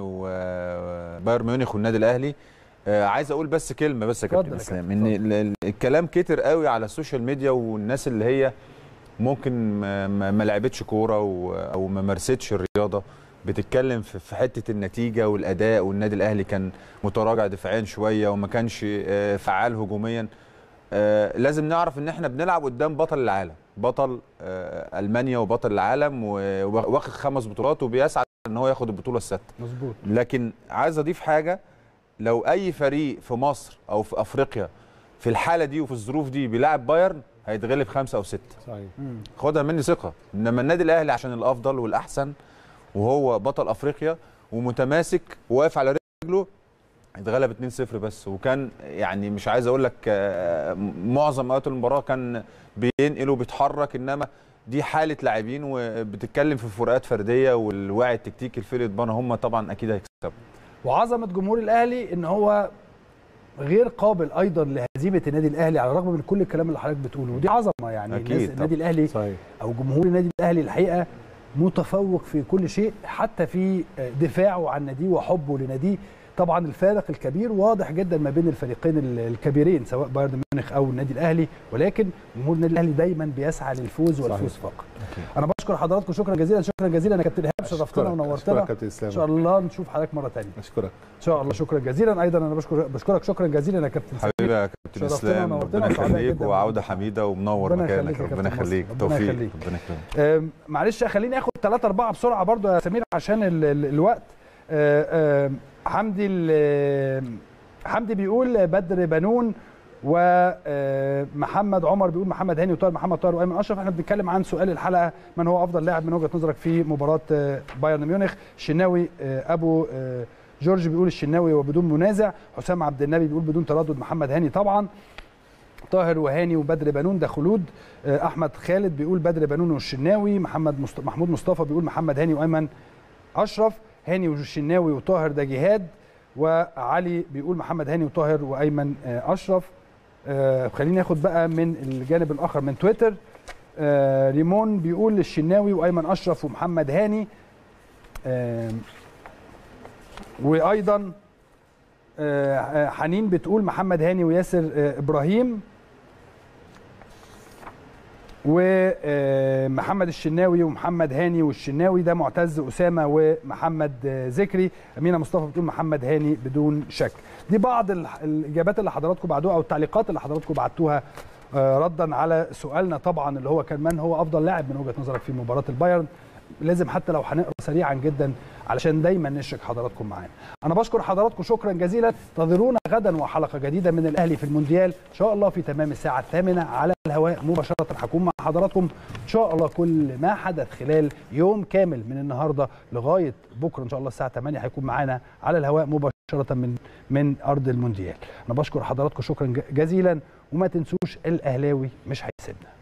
وبايرن ميونخ والنادي الاهلي آه، عايز اقول بس كلمه بس يا اتفضل كابتن يا اسلام ان ال- ال- الكلام كتر قوي على السوشيال ميديا والناس اللي هي ممكن ما- ما ما لعبتش كوره و- او ما مارستش الرياضه بتتكلم في في حته النتيجه والاداء والنادي الاهلي كان متراجع دفاعيا شويه وما كانش آه، فعال هجوميا آه، لازم نعرف ان احنا بنلعب قدام بطل العالم بطل آه، المانيا وبطل العالم و- واخد خمس بطولات وبيسعى ان هو ياخد البطوله السادسه مظبوط لكن عايز اضيف حاجه لو اي فريق في مصر او في افريقيا في الحاله دي وفي الظروف دي بيلعب بايرن هيتغلب خمسه او سته صحيح خدها مني ثقه انما النادي الاهلي عشان الافضل والاحسن وهو بطل افريقيا ومتماسك وواقف على رجله اتغلب 2-0 بس وكان يعني مش عايز اقول لك آه، معظم اوقات المباراه كان بينقل وبيتحرك انما دي حاله لاعبين وبتتكلم في فروقات فرديه والوعي التكتيكي الفرقه بنا هم طبعا اكيد هيكسبوا وعظمه جمهور الاهلي ان هو غير قابل ايضا لهزيمه النادي الاهلي على الرغم من كل الكلام اللي حضرتك بتقوله ودي عظمه يعني أكيد الناس طبعا. النادي الاهلي صحيح او جمهور النادي الاهلي الحقيقه متفوق في كل شيء حتى في دفاعه عن ناديه وحبه لناديه طبعا الفارق الكبير واضح جدا ما بين الفريقين ال- الكبيرين سواء بايرن ميونخ او النادي الاهلي ولكن جمهور النادي الاهلي دايما بيسعى للفوز والفوز فقط انا بشكر حضراتكم شكرا جزيلا شكرا جزيلا يا كابتن ايهاب شرفتنا أشكرك- ونورتنا أشكرك كابتن ان اسلام شاء الله نشوف حضرتك مره ثانيه اشكرك ان شاء الله شكرا جزيلا ايضا انا بشكر بشكرك شكرا جزيلا يا كابتن سمير. حبيبي يا كابتن شرفتنا اسلام ونورتنا ربنا وسعداء يخليك جدا وعوده بوجودك. حميده ومنور ربنا مكانك يخليك يا ربنا كابتن يخليك مصر. ربنا توفيق يخليك. ربنا يكرمك أم، معلش خليني اخد ثلاثة أربعة بسرعة برضو يا سمير عشان ال ال الوقت أه، أم، حمدي ال- حمدي بيقول بدر بنون ومحمد عمر بيقول محمد هاني وطاهر محمد طاهر وايمن اشرف احنا بنتكلم عن سؤال الحلقه من هو افضل لاعب من وجهه نظرك في مباراه آه، بايرن ميونخ الشناوي آه، ابو آه، جورج بيقول الشناوي وبدون منازع حسام عبد النبي بيقول بدون تردد محمد هاني طبعا طاهر وهاني وبدر بنون ده خلود آه، احمد خالد بيقول بدر بنون والشناوي محمد مست... محمود مصطفى بيقول محمد هاني وايمن اشرف هاني والشناوي وطاهر ده جهاد وعلي بيقول محمد هاني وطاهر وايمن آه، اشرف آه، خليني ناخد بقى من الجانب الاخر من تويتر آه، ريمون بيقول الشناوي وايمن اشرف ومحمد هاني آه، وايضا آه، آه، حنين بتقول محمد هاني وياسر آه، ابراهيم ومحمد الشناوي ومحمد هاني والشناوي ده معتز اسامه ومحمد آه، ذكري امينه مصطفى بتقول محمد هاني بدون شك دي بعض ال- الاجابات اللي حضراتكم بعتوها او التعليقات اللي حضراتكم بعتوها آه، ردا على سؤالنا طبعا اللي هو كان من هو افضل لاعب من وجهه نظرك في مباراه البايرن لازم حتى لو هنقرا سريعا جدا علشان دايما نشرك حضراتكم معانا انا بشكر حضراتكم شكرا جزيلا انتظرونا غدا وحلقه جديده من الاهلي في المونديال ان شاء الله في تمام الساعه الثامنه على الهواء مباشره هكون مع حضراتكم ان شاء الله كل ما حدث خلال يوم كامل من النهارده لغايه بكره ان شاء الله الساعه 8 هيكون معانا على الهواء مباشره من من ارض المونديال انا بشكر حضراتكم شكرا جزيلا وما تنسوش الاهلاوي مش هيسيبنا